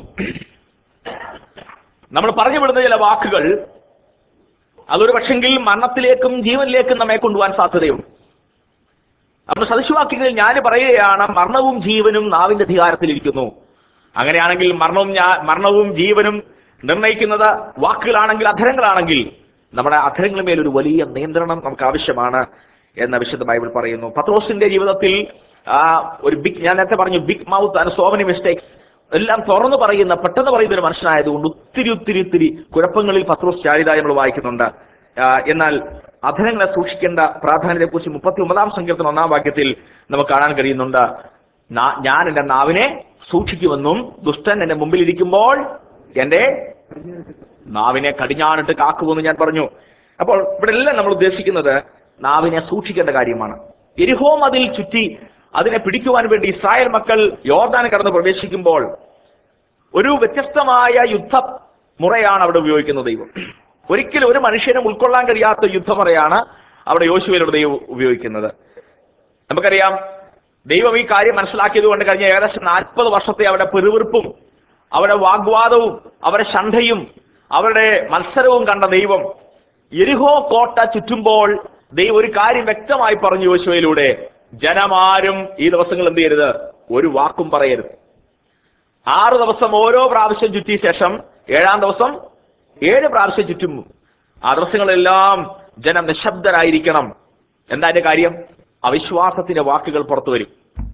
നമ്മൾ പറഞ്ഞു വിടുന്ന ചില വാക്കുകൾ അതൊരു പക്ഷെങ്കിൽ മരണത്തിലേക്കും ജീവനിലേക്കും നമ്മെ കൊണ്ടുപോകാൻ സാധ്യതയുണ്ട് നമ്മൾ സദൃശവാക്യങ്ങളിൽ ഞാൻ പറയുകയാണ് മരണവും ജീവനും നാവിന്റെ അധികാരത്തിലിരിക്കുന്നു അങ്ങനെയാണെങ്കിൽ മരണവും ഞാ- മരണവും ജീവനും നിർണയിക്കുന്നത് വാക്കുകളാണെങ്കിൽ അധരങ്ങളാണെങ്കിൽ നമ്മുടെ അധരങ്ങളുമേൽ ഒരു വലിയ നിയന്ത്രണം നമുക്ക് ആവശ്യമാണ് എന്ന് വിശുദ്ധ ബൈബിൾ പറയുന്നു പത്രോസിന്റെ ജീവിതത്തിൽ ആ ഒരു ബിഗ് ഞാൻ നേരത്തെ പറഞ്ഞു big mouth and so many mistakes എല്ലാം തുറന്നു പറയുന്ന പെട്ടെന്ന് പറയുന്ന ഒരു മനുഷ്യനായതുകൊണ്ട് ഒത്തിരി ഒത്തിരി ഒത്തിരി കുഴപ്പങ്ങളിൽ പത്രോസ് ചാരിതായി നമ്മൾ വായിക്കുന്നുണ്ട് ആ, എന്നാൽ അധരങ്ങളെ സൂക്ഷിക്കേണ്ട പ്രാധാന്യത്തെക്കുറിച്ച് മുപ്പത്തി ഒമ്പതാം സങ്കീർത്തനം ഒന്നാം വാക്യത്തിൽ നമുക്ക് കാണാൻ കഴിയുന്നുണ്ട് നാ- ഞാൻ എന്റെ നാവിനെ സൂക്ഷിക്കുമെന്നും ദുഷ്ടൻ എന്റെ മുമ്പിൽ ഇരിക്കുമ്പോൾ എന്റെ നാവിനെ കടിഞ്ഞാണിട്ട് കാക്കുമെന്ന് ഞാൻ പറഞ്ഞു അപ്പോൾ ഇവിടെ എല്ലാം നമ്മൾ ഉദ്ദേശിക്കുന്നത് നാവിനെ സൂക്ഷിക്കേണ്ട കാര്യമാണ് എരിഹോ മതിൽ ചുറ്റി അതിനെ പിടിക്കുവാൻ വേണ്ടി ഇസ്രായേൽ മക്കൾ യോർദാൻ കടന്ന് പ്രവേശിക്കുമ്പോൾ ഒരു വ്യത്യസ്തമായ യുദ്ധ മുറയാണ് അവിടെ ഉപയോഗിക്കുന്നത് ദൈവം ഒരിക്കലും ഒരു മനുഷ്യനും ഉൾക്കൊള്ളാൻ കഴിയാത്ത യുദ്ധമുറയാണ് അവിടെ യോശുവയിലൂടെ ദൈവം ഉപയോഗിക്കുന്നത് നമുക്കറിയാം ദൈവം ഈ കാര്യം മനസ്സിലാക്കിയത് കൊണ്ട് കഴിഞ്ഞ ഏകദേശം നാൽപ്പത് വർഷത്തെ അവരുടെ പെരുവിറുപ്പും അവരുടെ വാഗ്വാദവും അവരുടെ ശണ്ഠയും അവരുടെ മത്സരവും കണ്ട ദൈവം എരിഹോ കോട്ട ചുറ്റുമ്പോൾ ദൈവം ഒരു കാര്യം വ്യക്തമായി പറഞ്ഞു യോശുവയിലൂടെ ജനമാരും ഈ ദിവസങ്ങൾ എന്ത് ചെയ്യരുത് ഒരു വാക്കും പറയരുത് ആറ് ദിവസം ഓരോ പ്രാവശ്യം ചുറ്റിയ ശേഷം ഏഴാം ദിവസം ഏഴ് പ്രാവശ്യം ചുറ്റും ആ ദിവസങ്ങളെല്ലാം ജനം നിശബ്ദരായിരിക്കണം എന്താ അതിന്റെ കാര്യം അവിശ്വാസത്തിന്റെ വാക്കുകൾ പുറത്തു വരും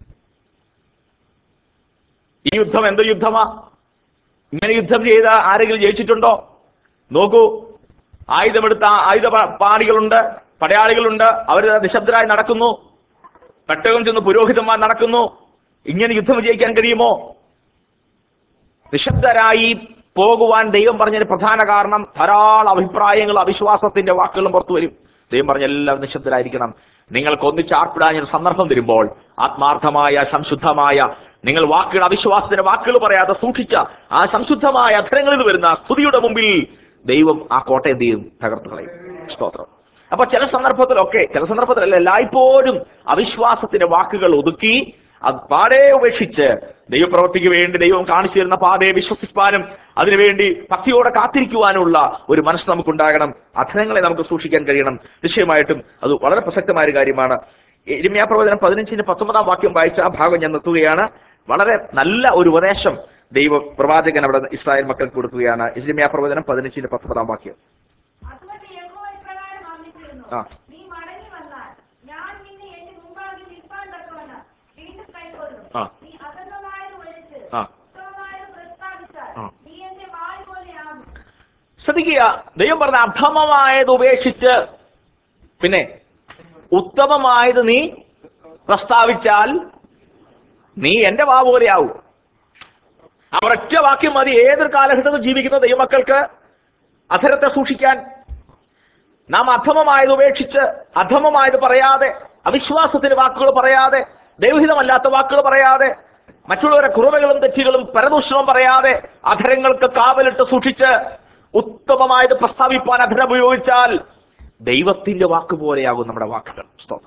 ഈ യുദ്ധം എന്ത് യുദ്ധമാ ഇങ്ങനെ യുദ്ധം ചെയ്ത ആരെങ്കിലും ജയിച്ചിട്ടുണ്ടോ നോക്കൂ ആയുധമെടുത്ത ആയുധ പ- പാണികളുണ്ട് പടയാളികളുണ്ട് അവർ നിശബ്ദരായി നടക്കുന്നു പെട്ടകം ചെന്ന് പുരോഹിതന്മാർ നടക്കുന്നു ഇങ്ങനെ യുദ്ധം വിജയിക്കാൻ കഴിയുമോ നിശബ്ദരായി പോകുവാൻ ദൈവം പറഞ്ഞതിന് പ്രധാന കാരണം ധാരാളം അഭിപ്രായങ്ങൾ അവിശ്വാസത്തിന്റെ വാക്കുകളും പുറത്തു വരും ദൈവം പറഞ്ഞ എല്ലാവരും നിശബ്ദരായിരിക്കണം നിങ്ങൾക്ക് ഒന്നിച്ച് ആർപ്പിടാൻ ഒരു സന്ദർഭം തരുമ്പോൾ ആത്മാർത്ഥമായ സംശുദ്ധമായ നിങ്ങൾ വാക്കുകൾ അവിശ്വാസത്തിന്റെ വാക്കുകൾ പറയാതെ സൂക്ഷിച്ച ആ സംശുദ്ധമായ അക്ഷരങ്ങളിൽ വരുന്ന സ്തുതിയുടെ മുമ്പിൽ ദൈവം ആ കോട്ട എന്ത് ചെയ്യും തകർത്തു കളയും സ്തോത്രം അപ്പൊ ചില സന്ദർഭത്തിലൊക്കെ ചില സന്ദർഭത്തിലല്ല എല്ലായ്പ്പോഴും അവിശ്വാസത്തിന്റെ വാക്കുകൾ ഒതുക്കി അത് പാടെ ഉപേക്ഷിച്ച് ദൈവപ്രവൃത്തിക്ക് വേണ്ടി ദൈവം കാണിച്ചു തരുന്ന പാതയെ വിശ്വസിപ്പാനും അതിനുവേണ്ടി ഭക്തിയോടെ കാത്തിരിക്കുവാനുള്ള ഒരു മനസ്സ് നമുക്കുണ്ടാകണം അധരങ്ങളെ നമുക്ക് സൂക്ഷിക്കാൻ കഴിയണം നിശ്ചയമായിട്ടും അത് വളരെ പ്രസക്തമായ ഒരു കാര്യമാണ് ഇരിമ്യാ പ്രവചനം പതിനഞ്ചിന് പത്തൊമ്പതാം വാക്യം വായിച്ച ആ ഭാഗം ഞാൻ നിർത്തുകയാണ് വളരെ നല്ല ഒരു ഉപദേശം ദൈവ പ്രവാചകൻ അവിടെ ഇസ്രായേൽ മക്കൾക്ക് കൊടുക്കുകയാണ് ഇരിമ്യാ പ്രവചനം പതിനഞ്ചിന് പത്തൊമ്പതാം വാക്യം അതുകൊണ്ട് യഹോവ ഇപ്രകാരം ആജ്ഞിപ്പിക്കുന്നു. ആ. നീ മടങ്ങി വന്നാൽ ഞാൻ നിന്നെ എന്റെ മുമ്പാകെ നിൽപ്പാൻ തക്കവണ്ണം വീണ്ടും കൈക്കൊള്ളും. ആ. നീ അധർമ്മമായത് ഒഴിച്ച് ആ. ഉത്തമമായത് പ്രസ്താവിച്ചാൽ ആ. നീ എന്റെ വാൾ പോലെയാകും. ശ്രദ്ധിക്കുക ദൈവം പറഞ്ഞ അധമമായത് ഉപേക്ഷിച്ച് പിന്നെ ഉത്തമമായത് നീ പ്രസ്താവിച്ചാൽ നീ എന്റെ വാ പോലെയാവും ആ ഒരൊറ്റ വാക്യം മതി ഏതൊരു കാലഘട്ടത്തിൽ ജീവിക്കുന്ന ദൈവമക്കൾക്ക് അധരത്തെ സൂക്ഷിക്കാൻ നാം അധമമായത് ഉപേക്ഷിച്ച് അധമമായത് പറയാതെ അവിശ്വാസത്തിന് വാക്കുകൾ പറയാതെ ദൈവഹിതമല്ലാത്ത വാക്കുകൾ പറയാതെ മറ്റുള്ളവരെ കുറവുകളും തെറ്റുകളും പരദൂഷണവും പറയാതെ അധരങ്ങൾക്ക് കാവലിട്ട് സൂക്ഷിച്ച് ഉത്തമമായത് പ്രസ്താവിപ്പാൻ അധരം ഉപയോഗിച്ചാൽ ദൈവത്തിന്റെ വാക്ക് പോലെയാകും നമ്മുടെ വാക്കുകൾ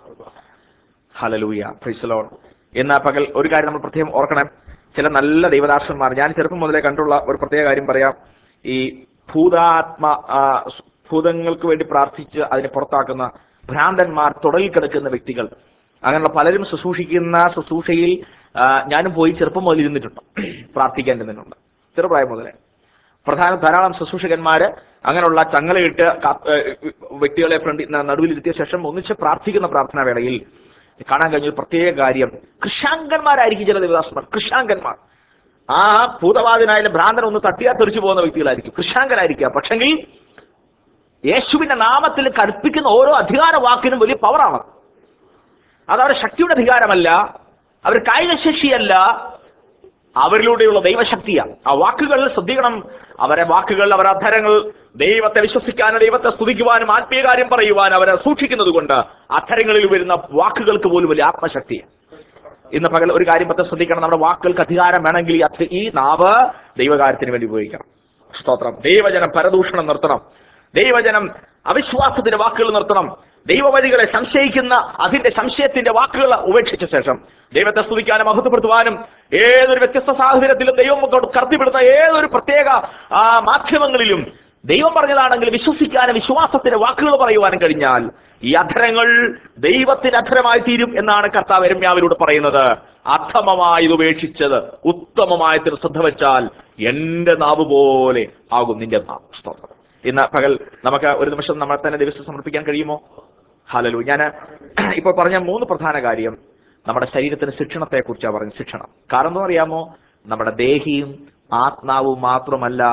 ഹലലൂയ ഫ്രീസലോൺ എന്നാ പകൽ ഒരു കാര്യം നമ്മൾ പ്രത്യേകം ഓർക്കണം ചില നല്ല ദൈവദാസന്മാർ ഞാൻ ചെറുപ്പം മുതലേ കണ്ടുള്ള ഒരു പ്രത്യേക കാര്യം പറയാം ഈ ഭൂതാത്മ ആ, സ് ഭൂതങ്ങൾക്ക് വേണ്ടി പ്രാർത്ഥിച്ച് അതിനെ പുറത്താക്കുന്ന ഭ്രാന്തന്മാർ തുടലിൽ കിടക്കുന്ന വ്യക്തികൾ അങ്ങനെയുള്ള പലരും ശുശ്രൂഷിക്കുന്ന ശുശ്രൂഷയിൽ ആ, ഞാനും പോയി ചെറുപ്പം മുതൽ ഇരുന്നിട്ടുണ്ട് പ്രാർത്ഥിക്കാൻ ഇരുന്നിട്ടുണ്ട് ചെറുപ്രായം മുതലേ പ്രധാന ധാരാളം ശുശ്രൂഷകന്മാര് അങ്ങനെയുള്ള ചങ്ങലയിട്ട് കാ- ഏഹ് വ്യക്തികളെ ഫ്രണ്ട് നടുവിലിരുത്തിയ ശേഷം ഒന്നിച്ച് പ്രാർത്ഥിക്കുന്ന പ്രാർത്ഥനാ വേളയിൽ കാണാൻ കഴിഞ്ഞ ഒരു പ്രത്യേക കാര്യം കൃഷാങ്കന്മാരായിരിക്കും ചില ദേവദാസന്മാർ കൃഷാങ്കന്മാർ ആ ഭൂതവാദിനായാലും ഭ്രാന്തൻ ഒന്ന് തട്ടിയാ തെറിച്ചു പോകുന്ന വ്യക്തികളായിരിക്കും കൃഷാങ്കരായിരിക്കുക പക്ഷെങ്കിൽ യേശുവിന്റെ നാമത്തിൽ കൽപ്പിക്കുന്ന ഓരോ അധികാര വാക്കിനും വലിയ പവറാണ് അത് അവരുടെ ശക്തിയുടെ അധികാരമല്ല അവർ കായിക ശേഷിയല്ല അവരിലൂടെയുള്ള ദൈവശക്തിയാണ് ആ വാക്കുകൾ ശ്രദ്ധിക്കണം അവരെ വാക്കുകൾ അവരുടെ അധരങ്ങൾ ദൈവത്തെ വിശ്വസിക്കാനും ദൈവത്തെ സ്തുതിക്കുവാനും ആത്മീയകാര്യം പറയുവാനും അവരെ സൂക്ഷിക്കുന്നത് കൊണ്ട് അധരങ്ങളിൽ വരുന്ന വാക്കുകൾക്ക് പോലും വലിയ ആത്മശക്തിയാണ് ഇന്ന് പകൽ ഒരു കാര്യം പറ്റി ശ്രദ്ധിക്കണം നമ്മുടെ വാക്കുകൾക്ക് അധികാരം വേണമെങ്കിൽ ഈ അധ- ഈ നാവ് ദൈവകാര്യത്തിന് വേണ്ടി ഉപയോഗിക്കണം സ്തോത്രം ദൈവജനം പരദൂഷണം നിർത്തണം ദൈവജനം അവിശ്വാസത്തിന്റെ വാക്കുകൾ നിർത്തണം ദൈവവഴികളെ സംശയിക്കുന്ന അതിന്റെ സംശയത്തിന്റെ വാക്കുകൾ ഉപേക്ഷിച്ച ശേഷം ദൈവത്തെ സ്തുതിക്കാനും മഹത്വപ്പെടുത്തുവാനും ഏതൊരു വ്യത്യസ്ത സാഹചര്യത്തിലും ദൈവം കൊണ്ട് കടത്തിപ്പെടുന്ന ഏതൊരു പ്രത്യേക ആ, മാധ്യമങ്ങളിലും ദൈവം പറഞ്ഞതാണെങ്കിൽ വിശ്വസിക്കാനും വിശ്വാസത്തിന്റെ വാക്കുകൾ പറയുവാനും കഴിഞ്ഞാൽ ഈ അധരങ്ങൾ ദൈവത്തിന്റെ അധരമായി തീരും എന്നാണ് കർത്താവ് എരമ്യാവിലൂടെ പറയുന്നത് അധമമായത് ഉപേക്ഷിച്ചത് ഉത്തമമായതിന് ശ്രദ്ധ വെച്ചാൽ എന്റെ നാവ് പോലെ ആകും നിന്റെ നാവ് സ്തോത്രം ഇന്ന് പകൽ നമുക്ക് ഒരു നിമിഷം നമ്മളെ തന്നെ ദിവസം സമർപ്പിക്കാൻ കഴിയുമോ ഹലലു ഞാൻ ഇപ്പോൾ പറഞ്ഞ മൂന്ന് പ്രധാന കാര്യം നമ്മുടെ ശരീരത്തിന് ശിക്ഷണത്തെ കുറിച്ചാണ് പറഞ്ഞത് ശിക്ഷണം കാരണം എന്താ അറിയാമോ നമ്മുടെ ദേഹിയും ആത്മാവും മാത്രമല്ല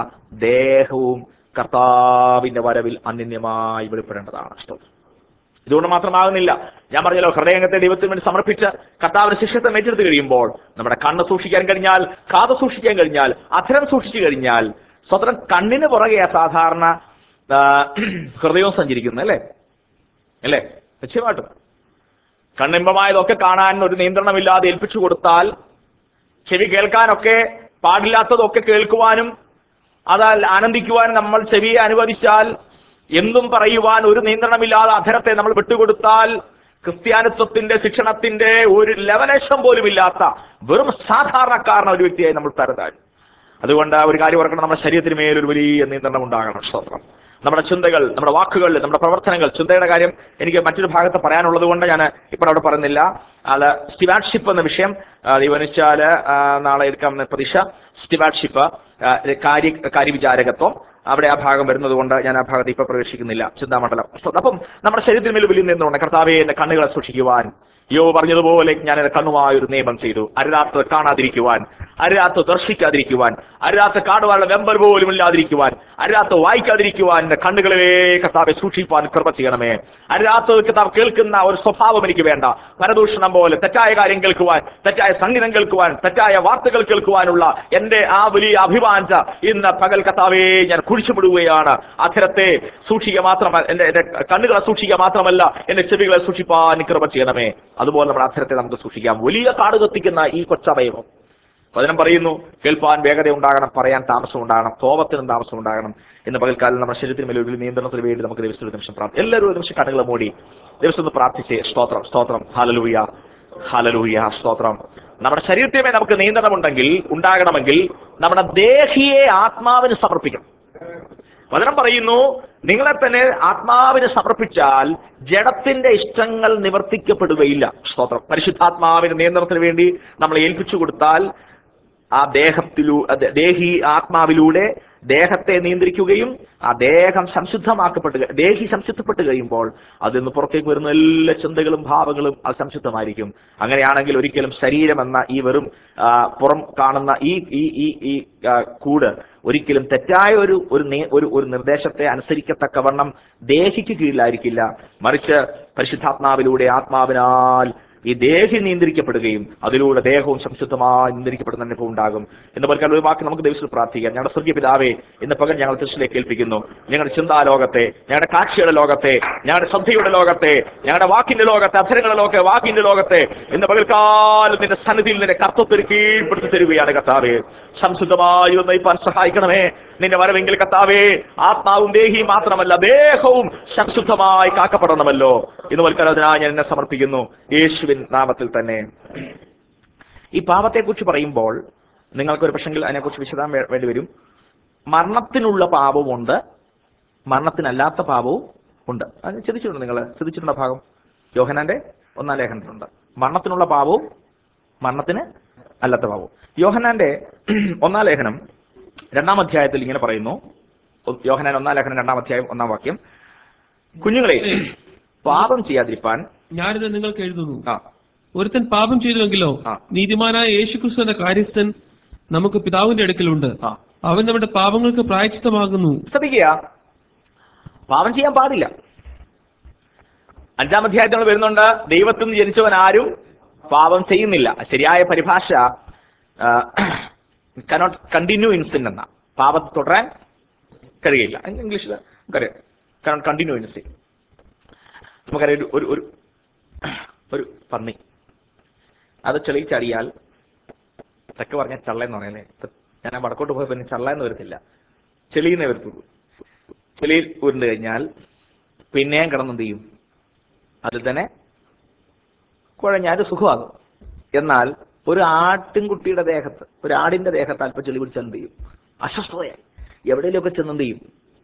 ദേഹവും കർത്താവിന്റെ വരവിൽ അനന്യമായി വെളിപ്പെടേണ്ടതാണ് സ്തോത്രം ഇതുകൊണ്ട് മാത്രമാകുന്നില്ല ഞാൻ പറഞ്ഞല്ലോ ഹൃദയംഗത്തെ ദൈവത്തിന് വേണ്ടി സമർപ്പിച്ച് കർത്താവിന് ശിഷ്യത്തെ ഏറ്റെടുത്ത് കഴിയുമ്പോൾ നമ്മുടെ കണ്ണ് സൂക്ഷിക്കാൻ കഴിഞ്ഞാൽ കാത് സൂക്ഷിക്കാൻ കഴിഞ്ഞാൽ അധരം സൂക്ഷിച്ചു കഴിഞ്ഞാൽ സ്വതന്ത്രം കണ്ണിന് പുറകെയാ സാധാരണ ആ, ഹൃദയവും സഞ്ചരിക്കുന്നത് അല്ലേ അല്ലേ നിശ്ചയമായിട്ടും കണ്ണിമ്പമായതൊക്കെ കാണാൻ ഒരു നിയന്ത്രണമില്ലാതെ ഏൽപ്പിച്ചു കൊടുത്താൽ ചെവി കേൾക്കാനൊക്കെ പാടില്ലാത്തതൊക്കെ കേൾക്കുവാനും അത് ആനന്ദിക്കുവാൻ നമ്മൾ ചെവിയെ അനുവദിച്ചാൽ എന്തും പറയുവാൻ ഒരു നിയന്ത്രണമില്ലാതെ അധരത്തെ നമ്മൾ വിട്ടുകൊടുത്താൽ ക്രിസ്ത്യാനിത്വത്തിന്റെ ശിക്ഷണത്തിന്റെ ഒരു ലവലേശം പോലും ഇല്ലാത്ത വെറും സാധാരണക്കാരന ഒരു വ്യക്തിയായി നമ്മൾ തരതാഴ്ന്നു അതുകൊണ്ട് ഒരു കാര്യം ഓർക്കണം നമ്മുടെ ശരീരത്തിന് മേൽ ഒരു വലിയ നിയന്ത്രണം ഉണ്ടാകണം സ്തോത്രം നമ്മുടെ ചിന്തകൾ നമ്മുടെ വാക്കുകൾ നമ്മുടെ പ്രവർത്തനങ്ങൾ ചിന്തയുടെ കാര്യം എനിക്ക് മറ്റൊരു ഭാഗത്ത് പറയാനുള്ളത് കൊണ്ട് ഞാൻ ഇപ്പോൾ അവിടെ പറയുന്നില്ല അത് സ്റ്റിവാഡ്ഷിപ്പ് എന്ന വിഷയം ദൈവനിച്ചാൽ നാളെ എടുക്കാമെന്ന പ്രതീക്ഷ സ്റ്റിവാഡ്ഷിപ്പ് കാര്യ കാര്യവിചാരകത്വം അവിടെ ആ ഭാഗം വരുന്നത് കൊണ്ട് ഞാൻ ആ ഭാഗത്ത് ഇപ്പൊ പ്രവേശിക്കുന്നില്ല ചിന്താമണ്ഡലം അപ്പം നമ്മുടെ ശരീരത്തിന് മേൽ വലിയ നിയന്ത്രണമുണ്ട് കർത്താവെ എന്റെ കണ്ണുകളെ സൂക്ഷിക്കുവാൻ യോ പറഞ്ഞതുപോലെ ഞാൻ എന്റെ കണ്ണുമായ ഒരു നിയമം ചെയ്തു അരുതാത്ത കാണാതിരിക്കുവാൻ അരുതാത്ത ദർശിക്കാതിരിക്കുവാൻ അരുതാത്ത കാണുവാനുള്ള വെമ്പൽ പോലും ഇല്ലാതിരിക്കുവാൻ അരുതാത്ത വായിക്കാതിരിക്കുവാൻ എന്റെ കണ്ണുകളെ കർത്താവെ സൂക്ഷിപ്പാൻ കൃപ ചെയ്യണമേ അരുതാത്ത കർത്താവ് കേൾക്കുന്ന ഒരു സ്വഭാവം എനിക്ക് വേണ്ട പരദൂഷണം പോലെ തെറ്റായ കാര്യം കേൾക്കുവാൻ തെറ്റായ സംഗീതം കേൾക്കുവാൻ തെറ്റായ വാർത്തകൾ കേൾക്കുവാനുള്ള എന്റെ ആ വലിയ അഭിമാനത ഇന്ന് പകൽ കർത്താവെ ഞാൻ കുഴിച്ചുവിടുകയാണ് അധരത്തെ സൂക്ഷിക്കുക മാത്രമല്ല എന്റെ എന്റെ കണ്ണുകളെ സൂക്ഷിക്കുക മാത്രമല്ല എന്റെ ചെവികളെ സൂക്ഷിപ്പാൻ കൃപ ചെയ്യണമേ അതുപോലെ നമ്മുടെ അധരത്തെ നമുക്ക് സൂക്ഷിക്കാം വലിയ കാട് കത്തിക്കുന്ന ഈ കൊച്ചവയവം വചനം പറയുന്നു കേൾപ്പാൻ വേഗത ഉണ്ടാകണം പറയാൻ താമസം ഉണ്ടാകണം കോപത്തിനും താമസം ഉണ്ടാകണം എന്ന് പകൽക്കാലം നമ്മുടെ ശരീരത്തിന് മേലെ ഒരു നിയന്ത്രണത്തിന് വേണ്ടി നമുക്ക് ദിവസം ഒരു നിമിഷം പ്രാർത്ഥി എല്ലാവരും ഒരു നിമിഷം കണ്ണുകളെ മൂടി ദിവസം ഒന്ന് പ്രാർത്ഥിച്ച് സ്തോത്രം സ്തോത്രം ഹലലൂയ ഹലലൂയ സ്തോത്രം നമ്മുടെ ശരീരത്തിന്മേൽ നമുക്ക് നിയന്ത്രണമുണ്ടെങ്കിൽ ഉണ്ടാകണമെങ്കിൽ നമ്മുടെ ദേഹിയെ ആത്മാവിന് സമർപ്പിക്കണം വചനം പറയുന്നു നിങ്ങളെ തന്നെ ആത്മാവിന് സമർപ്പിച്ചാൽ ജഡത്തിന്റെ ഇഷ്ടങ്ങൾ നിവർത്തിക്കപ്പെടുകയില്ല സ്തോത്രം പരിശുദ്ധാത്മാവിന്റെ നിയന്ത്രണത്തിന് വേണ്ടി നമ്മൾ ഏൽപ്പിച്ചു കൊടുത്താൽ ആ ദേഹത്തിലൂ അത് ദേഹി ആത്മാവിലൂടെ ദേഹത്തെ നിയന്ത്രിക്കുകയും ആ ദേഹം സംശുദ്ധമാക്കപ്പെട്ട് കഴി- ദേഹി സംശുദ്ധപ്പെട്ട് കഴിയുമ്പോൾ അതിൽ നിന്ന് പുറത്തേക്ക് വരുന്ന എല്ലാ ചിന്തകളും ഭാവങ്ങളും അത് സംശുദ്ധമായിരിക്കും അങ്ങനെയാണെങ്കിൽ ഒരിക്കലും ശരീരം എന്ന ഈ വെറും ആ, പുറം കാണുന്ന ഈ ഈ ഈ ഈ ആ, കൂട് ഒരിക്കലും തെറ്റായ ഒരു ഒരു നേ- ഒരു ഒരു നിർദ്ദേശത്തെ അനുസരിക്കത്തക്കവണ്ണം ദേഹിക്ക് കീഴിലായിരിക്കില്ല മറിച്ച് പരിശുദ്ധാത്മാവിലൂടെ ആത്മാവിനാൽ ഈ ദേഹി നിയന്ത്രിക്കപ്പെടുകയും അതിലൂടെ ദേഹവും സംശുദ്ധമായി നിയന്ത്രിക്കപ്പെടുന്ന അനുഭവം ഉണ്ടാകും എന്ന് പറഞ്ഞാൽ ഒരു വാക്ക് നമുക്ക് ദൈവത്തിൽ പ്രാർത്ഥിക്കാം ഞങ്ങളുടെ സ്വർഗീയ പിതാവേ ഇന്ന് പകൽ ഞങ്ങൾ തൃശ്ശിലേക്ക് ഏൽപ്പിക്കുന്നു ഞങ്ങളുടെ ചിന്താ ലോകത്തെ ഞങ്ങളുടെ കാഴ്ചയുടെ ലോകത്തെ ഞങ്ങളുടെ ശ്രദ്ധയുടെ ലോകത്തെ ഞങ്ങളുടെ വാക്കിന്റെ ലോകത്തെ അധരങ്ങളുടെ ലോകത്തെ വാക്കിന്റെ ലോകത്തെ ഇന്ന് പകൽക്കാലം നിന്റെ സന്നിധിയിൽ നിന്റെ കർത്തത്തിന് കീഴ്പ്പെടുത്തി തരികയാണ് കർത്താവേ സംശുദ്ധമായി ഒന്ന് നയിപ്പാൻ സഹായിക്കണമേ നിന്റെ വരവെങ്കിൽ കർത്താവേ ആത്മാവും ദേഹിയും മാത്രമല്ല ദേഹവും സംശുദ്ധമായി കാക്കപ്പെടണമല്ലോ ഇന്ന് വൽക്കാലത്തിനായി ഞാൻ എന്നെ സമർപ്പിക്കുന്നു യേശുവിൻ നാമത്തിൽ തന്നെ ഈ പാപത്തെക്കുറിച്ച് പറയുമ്പോൾ നിങ്ങൾക്ക് ഒരു പക്ഷെങ്കിൽ അതിനെക്കുറിച്ച് വിശദം വേ- വേണ്ടി വരും മരണത്തിനുള്ള പാപമുണ്ട് മരണത്തിനല്ലാത്ത പാപവും ഉണ്ട് അത് ചിന്തിച്ചിട്ടുണ്ട് നിങ്ങൾ ചിന്തിച്ചിട്ടുള്ള ഭാഗം യോഹനാന്റെ ഒന്നാം ലേഖനത്തിലുണ്ട് മരണത്തിനുള്ള പാപവും മരണത്തിന് അല്ലാത്ത പാപവും യോഹനാന്റെ ഒന്നാം ലേഖനം രണ്ടാം അധ്യായത്തിൽ ഇങ്ങനെ പറയുന്നു യോഹനാൻ ഒന്നാം ലേഖനം രണ്ടാം അധ്യായം ഒന്നാം വാക്യം കുഞ്ഞുങ്ങളെ പാപം ചെയ്യാതിരിപ്പാൻ ഞാനിത് നിങ്ങൾക്ക് എഴുതുന്നു ആ ഒരുത്തൻ പാപം ചെയ്തുവെങ്കിലോ ആ. നീതിമാനായ യേശുക്രിസ്തു എന്ന കാര്യസ്ഥൻ നമുക്ക് പിതാവിന്റെ അടുക്കലുണ്ട് ആ അവൻ നമ്മുടെ പാപങ്ങൾക്ക് പ്രായച്ചിത്തമാകുന്നു ശ്രദ്ധിക്കുക പാപം ചെയ്യാൻ പാടില്ല അഞ്ചാം അധ്യായത്തിൽ നമ്മൾ വരുന്നുണ്ട് ദൈവത്തിൽ നിന്ന് ജനിച്ചവൻ ആരും പാപം ചെയ്യുന്നില്ല ശരിയായ പരിഭാഷ കനോട്ട് കണ്ടിന്യൂ ഇൻ സിൻ എന്ന പാപത്തെ തുടരാൻ കഴിയില്ല ഇംഗ്ലീഷിൽ നമുക്കറിയാം കനോട്ട് കണ്ടിന്യൂ ഇൻ സിൻ നമുക്കറിയാം ഒരു- ഒരു ഒരു ഒരു പന്നി അത് ചെളി ചാടിയാൽ തെക്ക് പറഞ്ഞ ചള്ള എന്ന് പറയല്ലേ ഞാൻ ആ വടക്കോട്ട് പോയപ്പോൾ പിന്നെ ചള്ള എന്ന് വരത്തില്ല ചെളിയെന്നേ വരത്തുള്ളൂ ചെളിയിൽ ഉരുണ്ട് കഴിഞ്ഞാൽ പിന്നെയും കിടന്നെന്ത് ചെയ്യും അതിൽ തന്നെ കുഴഞ്ഞാൽ അത് സുഖമാകും എന്നാൽ ഒരു ആട്ടിൻകുട്ടിയുടെ ദേഹത്ത് ഒരു ആടിന്റെ ദേഹത്ത് അല്പം ചെളി പിടിച്ചാൽ എന്ത് ചെയ്യും അസ്വസ്ഥതയായി എവിടെയെങ്കിലുമൊക്കെ ചെന്ന് എന്ത് ചെയ്യും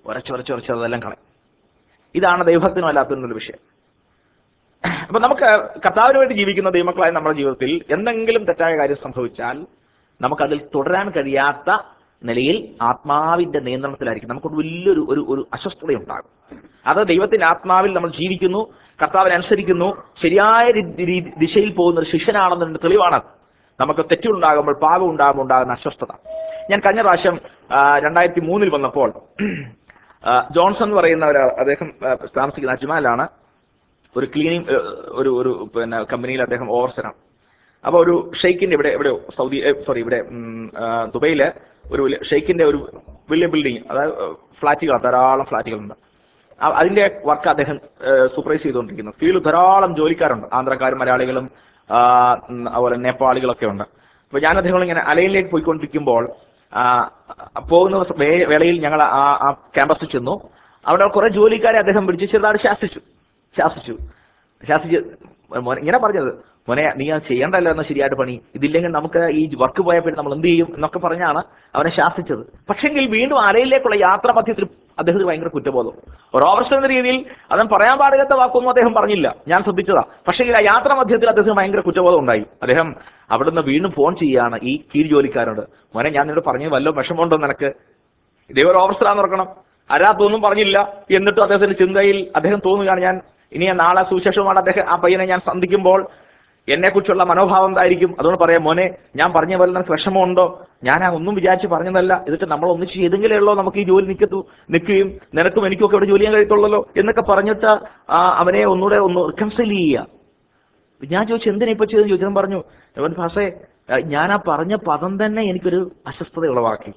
ഉരച്ചുരച്ചുരച്ച് അതെല്ലാം കളയും ഇതാണ് ദൈവഭക്തിനും അല്ലാത്തതിനുള്ള വിഷയം അപ്പൊ നമുക്ക് കർത്താവിന് വേണ്ടി ജീവിക്കുന്ന ദൈവമക്കളായ നമ്മുടെ ജീവിതത്തിൽ എന്തെങ്കിലും തെറ്റായ കാര്യം സംഭവിച്ചാൽ നമുക്കതിൽ തുടരാൻ കഴിയാത്ത നിലയിൽ ആത്മാവിന്റെ നിയന്ത്രണത്തിലായിരിക്കും നമുക്കൊരു വലിയൊരു ഒരു ഒരു അസ്വസ്ഥതയുണ്ടാകും അത് ദൈവത്തിന്റെ ആത്മാവിൽ നമ്മൾ ജീവിക്കുന്നു കർത്താവിനെ അനുസരിക്കുന്നു ശരിയായ രി- രീതി- ദിശയിൽ പോകുന്ന ഒരു ശിഷ്യനാണെന്നതിന്റെ തെളിവാണത് നമുക്ക് തെറ്റുണ്ടാകുമ്പോൾ പാപം ഉണ്ടാകുമ്പോൾ ഉണ്ടാകുന്ന അസ്വസ്ഥത ഞാൻ കഴിഞ്ഞ പ്രാവശ്യം ആ, രണ്ടായിരത്തി മൂന്നിൽ വന്നപ്പോൾ ആ, ജോൺസൺ എന്ന് പറയുന്ന ഒരാൾ അദ്ദേഹം ആ, താമസിക്കുന്ന അജ്മാലാണ് ഒരു ക്ലീനിങ് ഒരു ഒരു പിന്നെ കമ്പനിയിൽ അദ്ദേഹം ഓവർസറാണ് അപ്പോൾ ഒരു ഷെയ്ക്കിന്റെ ഇവിടെ എവിടെയോ സൗദി സോറി ഇവിടെ ഉം, ആ, ദുബൈയില് ഒരു വലിയ ഷെയ്ക്കിന്റെ ഒരു വലിയ ബിൽഡിംഗ് അതായത് ഫ്ലാറ്റുകൾ ധാരാളം ഫ്ലാറ്റുകളുണ്ട് ആ- അതിന്റെ വർക്ക് അദ്ദേഹം സൂപ്പർവൈസ് ചെയ്തുകൊണ്ടിരിക്കുന്നു കീഴിൽ ധാരാളം ജോലിക്കാരുണ്ട് ആന്ധ്രക്കാരും മലയാളികളും ആ, ഉം, അതുപോലെ നേപ്പാളികളൊക്കെ ഉണ്ട് അപ്പൊ ഞാൻ അദ്ദേഹം ഇങ്ങനെ അലയിലേക്ക് പോയിക്കൊണ്ടിരിക്കുമ്പോൾ ആ, പോകുന്ന വേ- വേളയിൽ ഞങ്ങൾ ആ ആ ക്യാമ്പസിൽ ചെന്നു അവിടെ കുറെ ജോലിക്കാരെ അദ്ദേഹം പിടിച്ച് ചെറുതായിട്ട് ശാസിച്ചു ശാസിച്ചു ശാസിച്ച് മോനെ ഇങ്ങനെ പറഞ്ഞത് മോനെ നീ അത് ചെയ്യണ്ടല്ലോ എന്ന ശരിയായിട്ട് പണി ഇതില്ലെങ്കിൽ നമുക്ക് ഈ വർക്ക് പോയാൽ പിന്നെ നമ്മൾ എന്ത് ചെയ്യും എന്നൊക്കെ പറഞ്ഞാണ് അവനെ ശാസിച്ചത് പക്ഷെങ്കിൽ വീണ്ടും അലയിലേക്കുള്ള യാത്രാ മധ്യത്തിൽ അദ്ദേഹത്തിന് ഭയങ്കര കുറ്റബോധം ഒരു ഓവർസ്റ്റർ എന്ന രീതിയിൽ അവൻ പറയാൻ പാടില്ലാത്ത വാക്കൊന്നും അദ്ദേഹം പറഞ്ഞില്ല ഞാൻ ശ്രദ്ധിച്ചതാ പക്ഷേ ആ യാത്രാ മധ്യത്തിൽ അദ്ദേഹത്തിന് ഭയങ്കര കുറ്റബോധം ഉണ്ടായി അദ്ദേഹം അവിടുന്ന് വീണ്ടും ഫോൺ ചെയ്യുകയാണ് ഈ കീഴ് ജോലിക്കാരോട് മോനെ ഞാൻ നിന്നോട് പറഞ്ഞു വല്ലോ വിഷമമുണ്ടോ നിനക്ക് ഇതേ ഒരു ഓവർസ്റ്ററാന്ന് ഓർക്കണം അരാത്തൊന്നും പറഞ്ഞില്ല എന്നിട്ടും അദ്ദേഹത്തിന്റെ ചിന്തയിൽ അദ്ദേഹം തോന്നുകയാണ് ഞാൻ ഇനി ഞാൻ നാളെ സുവിശേഷമാണ് അദ്ദേഹം ആ പയ്യനെ ഞാൻ സന്ധിക്കുമ്പോൾ എന്നെ കുറിച്ചുള്ള മനോഭാവം എന്തായിരിക്കും അതുകൊണ്ട് പറയാം മോനെ ഞാൻ പറഞ്ഞ പോലെ നിനക്ക് വിഷമമുണ്ടോ ഞാൻ ആ ഒന്നും വിചാരിച്ച് പറഞ്ഞതല്ല എന്നിട്ട് നമ്മൾ ഒന്നിച്ച് ചെയ്തെങ്കിലേ ഉള്ളൂ നമുക്ക് ഈ ജോലി നിൽക്കത്തു നിൽക്കുകയും നിനക്കും എനിക്കും ഒക്കെ ഇവിടെ ജോലി ചെയ്യാൻ കഴിയത്തുള്ളല്ലോ എന്നൊക്കെ പറഞ്ഞിട്ട് ആ അവനെ ഒന്നുകൂടെ ഒന്ന് റിക്കൺസൈൽ ചെയ്യുക അപ്പൊ ഞാൻ ചോദിച്ചു എന്തിനാ ഇപ്പൊ ചെയ്തെന്ന് ചോദിച്ചു ഞാൻ പറഞ്ഞു അവൻ ഭാഷേ ഞാൻ ആ പറഞ്ഞ പദം തന്നെ എനിക്കൊരു അസ്വസ്ഥത ഉളവാക്കി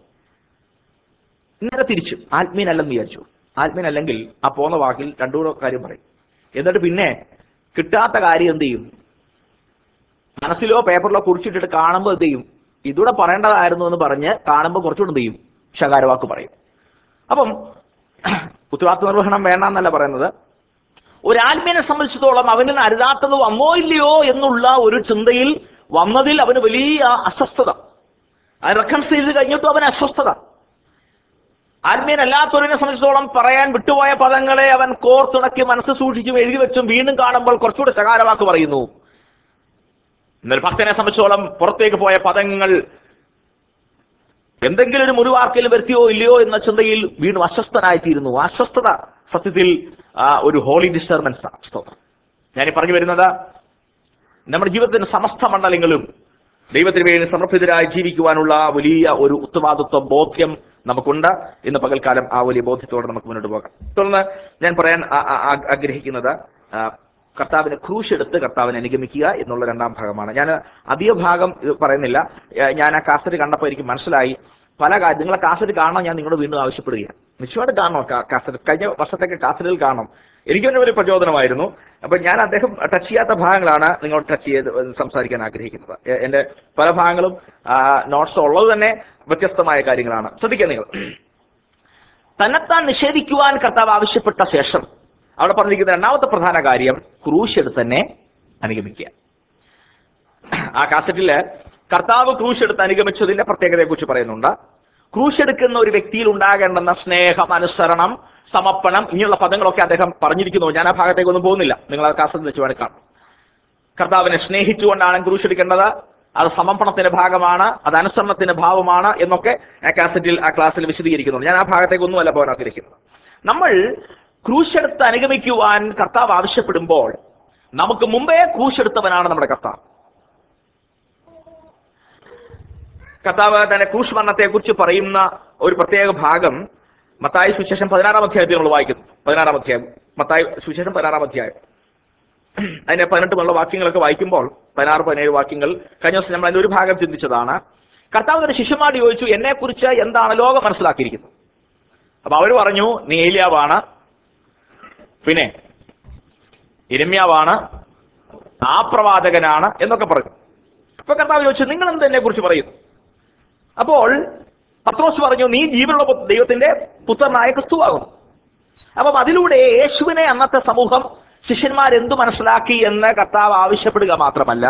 ഇന്നലെ തിരിച്ചു ആത്മീയനല്ലെന്ന് വിചാരിച്ചു ആത്മീയനല്ലെങ്കിൽ ആ പോന്ന വാക്കിൽ രണ്ടുകൂടെ കാര്യം പറയും എന്നിട്ട് പിന്നെ കിട്ടാത്ത കാര്യം എന്ത് ചെയ്യും മനസ്സിലോ പേപ്പറിലോ കുറിച്ചിട്ടിട്ട് കാണുമ്പോൾ എന്ത് ചെയ്യും ഇതൂടെ പറയേണ്ടതായിരുന്നു എന്ന് പറഞ്ഞ് കാണുമ്പോൾ കുറച്ചുകൂടെ എന്ത് ചെയ്യും ശകാരവാക്ക് പറയും അപ്പം ഉത്തരവാദിത്വ നിർവഹണം വേണ്ടെന്നല്ല പറയുന്നത് ഒരു ആത്മീയനെ സംബന്ധിച്ചിടത്തോളം അവന് അരുതാത്തത് വന്നോ ഇല്ലയോ എന്നുള്ള ഒരു ചിന്തയിൽ വന്നതിൽ അവന് വലിയ അസ്വസ്ഥത അത് റെക്കൺസ് ചെയ്ത് കഴിഞ്ഞിട്ടും അവന് അസ്വസ്ഥത ആത്മീയനല്ലാത്തവരിനെ സംബന്ധിച്ചിടത്തോളം പറയാൻ വിട്ടുപോയ പദങ്ങളെ അവൻ കോർത്തിണക്കി മനസ്സ് സൂക്ഷിച്ചും എഴുതി വെച്ചും വീണ്ടും കാണുമ്പോൾ കുറച്ചുകൂടെ ശകാരവാക്ക് പറയുന്നു എന്നാൽ ഭക്തനെ സംബന്ധിച്ചോളം പുറത്തേക്ക് പോയ പദങ്ങൾ എന്തെങ്കിലും ഒരു മുറിവാർക്കൽ വരുത്തിയോ ഇല്ലയോ എന്ന ചിന്തയിൽ വീണ്ടും അസ്വസ്ഥനായിത്തീരുന്നു ആ അസ്വസ്ഥത സത്യത്തിൽ ആ, ഒരു ഹോളി ഡിസ്റ്റർബൻസ് ആണ് സ്തോത്രം ഞാനീ പറഞ്ഞു വരുന്നത് നമ്മുടെ ജീവിതത്തിന്റെ സമസ്ത മണ്ഡലങ്ങളും ദൈവത്തിന് വേണ്ടി സമർപ്പിതരായി ജീവിക്കുവാനുള്ള വലിയ ഒരു ഉത്തരവാദിത്വ ബോധ്യം നമുക്കുണ്ട് ഇന്ന് പകൽക്കാലം ആ വലിയ ബോധ്യത്തോടെ നമുക്ക് മുന്നോട്ട് പോകാം തുടർന്ന് ഞാൻ പറയാൻ ആ- ആ- ആ- ആഗ്രഹിക്കുന്നത് ആ, കർത്താവിനെ ക്രൂശ് എടുത്ത് കർത്താവിനെ അനുഗമിക്കുക എന്നുള്ള രണ്ടാം ഭാഗമാണ് ഞാൻ അധിക ഭാഗം ഇത് പറയുന്നില്ല ഏ, ഞാൻ ആ കാസറ്റ് കണ്ടപ്പോൾ എനിക്ക് മനസ്സിലായി പല കാര്യം നിങ്ങളെ കാസറ്റ് കാണാൻ ഞാൻ നിങ്ങളോട് വീണ്ടും ആവശ്യപ്പെടുകയാണ് നിശ്ചയമായിട്ട് കാണണം കാ- കാസറ്റ് കഴിഞ്ഞ വർഷത്തേക്ക് കാസറ്റുകൾ കാണണം എനിക്ക് തന്നെ ഒരു പ്രചോദനമായിരുന്നു അപ്പൊ ഞാൻ അദ്ദേഹം ടച്ച് ചെയ്യാത്ത ഭാഗങ്ങളാണ് നിങ്ങളോട് ടച്ച് ചെയ്ത് സംസാരിക്കാൻ ആഗ്രഹിക്കുന്നത് എ- എന്റെ പല ഭാഗങ്ങളും നോട്ട്സ് ഉള്ളത് തന്നെ വ്യത്യസ്തമായ കാര്യങ്ങളാണ് ശ്രദ്ധിക്കുക നിങ്ങൾ തന്നെത്താൻ നിഷേധിക്കുവാൻ കർത്താവ് ആവശ്യപ്പെട്ട ശേഷം അവിടെ പറഞ്ഞിരിക്കുന്ന രണ്ടാമത്തെ പ്രധാന കാര്യം ക്രൂശ് എടുത്ത് തന്നെ അനുഗമിക്കുക ആ കാസറ്റില് കർത്താവ് ക്രൂശ് എടുത്ത് അനുഗമിച്ചതിന്റെ പ്രത്യേകതയെ കുറിച്ച് പറയുന്നുണ്ട് ക്രൂശ് എടുക്കുന്ന ഒരു വ്യക്തിയിൽ ഉണ്ടാകേണ്ടുന്ന സ്നേഹം അനുസരണം സമർപ്പണം ഇങ്ങനെയുള്ള പദങ്ങളൊക്കെ അദ്ദേഹം പറഞ്ഞിരിക്കുന്നു ഞാൻ ആ ഭാഗത്തേക്കൊന്നും പോകുന്നില്ല നിങ്ങൾ ആ കാസറ്റ് വെച്ച് വേണേൽ കാണാം കർത്താവിനെ സ്നേഹിച്ചുകൊണ്ടാണ് ക്രൂശ് എടുക്കേണ്ടത് അത് സമർപ്പണത്തിന്റെ ഭാഗമാണ് അത് അനുസരണത്തിന്റെ ഭാവമാണ് എന്നൊക്കെ ആ കാസറ്റിൽ ആ ക്ലാസ്സിൽ വിശദീകരിക്കുന്നുണ്ട് ഞാൻ ആ ഭാഗത്തേക്കൊന്നുമല്ല പോകാൻ ആഗ്രഹിക്കുന്നത് നമ്മൾ ക്രൂശെടുത്ത് അനുഗമിക്കുവാൻ കർത്താവ് ആവശ്യപ്പെടുമ്പോൾ നമുക്ക് മുമ്പേ ക്രൂശെടുത്തവനാണ് നമ്മുടെ കർത്താവ് കർത്താവ് തന്റെ ക്രൂശ് മരണത്തെ കുറിച്ച് പറയുന്ന ഒരു പ്രത്യേക ഭാഗം മത്തായി സുശേഷം പതിനാറാം അധ്യായത്തിൽ നമ്മൾ വായിക്കുന്നു പതിനാറാം അധ്യായം മത്തായി സുശേഷം പതിനാറാം അധ്യായം അതിന്റെ പതിനെട്ട് മുതലുള്ള വാക്യങ്ങളൊക്കെ വായിക്കുമ്പോൾ പതിനാറ് പതിനേഴ് വാക്യങ്ങൾ കഴിഞ്ഞ ദിവസം നമ്മൾ അതിന്റെ ഒരു ഭാഗം ചിന്തിച്ചതാണ് കർത്താവ് തന്റെ ശിഷ്യന്മാരോട് ചോദിച്ചു എന്നെ കുറിച്ച് എന്താണ് ലോകം മനസ്സിലാക്കിയിരിക്കുന്നത് അപ്പൊ അവർ പറഞ്ഞു നീ ഏലിയാവാണ് പിന്നെ ഇരമ്യാവാണ് ആ പ്രവാചകനാണ് എന്നൊക്കെ പറഞ്ഞു അപ്പൊ കർത്താവ് ചോദിച്ചു നിങ്ങൾ എന്ത് എന്നെ കുറിച്ച് പറയുന്നു അപ്പോൾ പത്രോസ് പറഞ്ഞു നീ ജീവനുള്ള പു- ദൈവത്തിന്റെ പുത്രനായ ക്രിസ്തുവാകും അപ്പം അതിലൂടെ യേശുവിനെ അന്നത്തെ സമൂഹം ശിഷ്യന്മാരെന്തു മനസ്സിലാക്കി എന്ന് കർത്താവ് ആവശ്യപ്പെടുക മാത്രമല്ല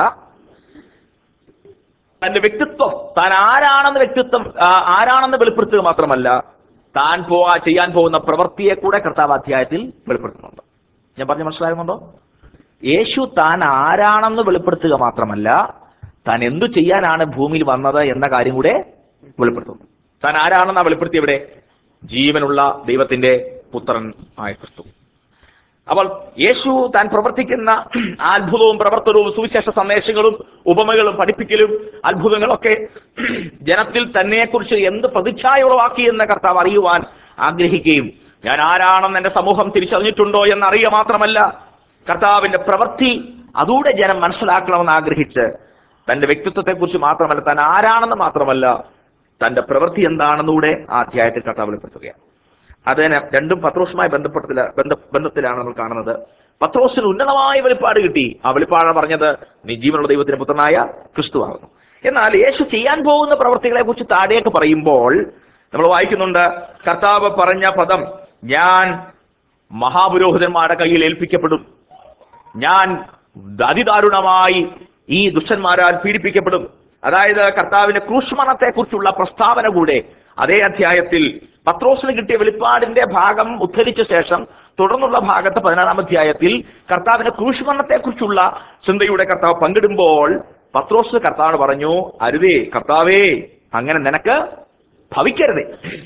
തന്റെ വ്യക്തിത്വം താൻ ആരാണെന്ന് വ്യക്തിത്വം ആ, ആരാണെന്ന് വെളിപ്പെടുത്തുക മാത്രമല്ല താൻ പോകാ ചെയ്യാൻ പോകുന്ന പ്രവൃത്തിയെ കൂടെ കർത്താവ് അധ്യായത്തിൽ വെളിപ്പെടുത്തുന്നുണ്ട് ഞാൻ പറഞ്ഞ മനസ്സിലാകുന്നുണ്ടോ യേശു താൻ ആരാണെന്ന് വെളിപ്പെടുത്തുക മാത്രമല്ല താൻ എന്തു ചെയ്യാനാണ് ഭൂമിയിൽ വന്നത് എന്ന കാര്യം കൂടെ വെളിപ്പെടുത്തുന്നു താൻ ആരാണെന്നാ വെളിപ്പെടുത്തി ഇവിടെ ജീവനുള്ള ദൈവത്തിന്റെ പുത്രൻ ആയ ക്രിസ്തു അപ്പോൾ യേശു താൻ പ്രവർത്തിക്കുന്ന അത്ഭുതവും പ്രവർത്തനവും സുവിശേഷ സന്ദേശങ്ങളും ഉപമകളും പഠിപ്പിക്കലും അത്ഭുതങ്ങളൊക്കെ ജനത്തിൽ തന്നെക്കുറിച്ച് എന്ത് പ്രതിച്ഛായ ഉളവാക്കി എന്ന് കർത്താവ് അറിയുവാൻ ആഗ്രഹിക്കുകയും ഞാൻ ആരാണെന്ന് എന്റെ സമൂഹം തിരിച്ചറിഞ്ഞിട്ടുണ്ടോ എന്നറിയുക മാത്രമല്ല കർത്താവിന്റെ പ്രവൃത്തി അതുകൂടെ ജനം മനസ്സിലാക്കണമെന്ന് ആഗ്രഹിച്ച് തന്റെ വ്യക്തിത്വത്തെക്കുറിച്ച് മാത്രമല്ല താൻ ആരാണെന്ന് മാത്രമല്ല തന്റെ പ്രവൃത്തി എന്താണെന്നുകൂടെ ആ അധ്യായത്തിൽ കർത്താവ് വെളിപ്പെടുത്തുകയാണ് അതിന് രണ്ടും പത്രോസുമായി ബന്ധപ്പെട്ടില്ല ബന്ധ ബന്ധത്തിലാണ് നമ്മൾ കാണുന്നത് പത്രോസിന് ഉന്നതമായ വെളിപ്പാട് കിട്ടി ആ വെളിപ്പാട് പറഞ്ഞത് നീ ജീവനുള്ള ദൈവത്തിന്റെ പുത്രനായ ക്രിസ്തുവാകുന്നു എന്നാൽ യേശു ചെയ്യാൻ പോകുന്ന പ്രവൃത്തികളെ കുറിച്ച് താഴേക്ക് പറയുമ്പോൾ നമ്മൾ വായിക്കുന്നുണ്ട് കർത്താവ് പറഞ്ഞ പദം ഞാൻ മഹാപുരോഹിതന്മാരുടെ കയ്യിൽ ഏൽപ്പിക്കപ്പെടും ഞാൻ അതിദാരുണമായി ഈ ദുഷ്ടന്മാരാൽ പീഡിപ്പിക്കപ്പെടും അതായത് കർത്താവിന്റെ ക്രൂഷ്മരണത്തെ കുറിച്ചുള്ള പ്രസ്താവന കൂടെ അതേ അധ്യായത്തിൽ പത്രോസിന് കിട്ടിയ വെളിപ്പാടിന്റെ ഭാഗം ഉദ്ധരിച്ച ശേഷം തുടർന്നുള്ള ഭാഗത്ത് പതിനാറാം അധ്യായത്തിൽ കർത്താവിന്റെ ക്രൂഷ്മരണത്തെ കുറിച്ചുള്ള ചിന്തയുടെ കർത്താവ് പങ്കിടുമ്പോൾ പത്രോസ് കർത്താവ് പറഞ്ഞു അരുതേ കർത്താവേ അങ്ങനെ നിനക്ക് ഭവിക്കരുതേ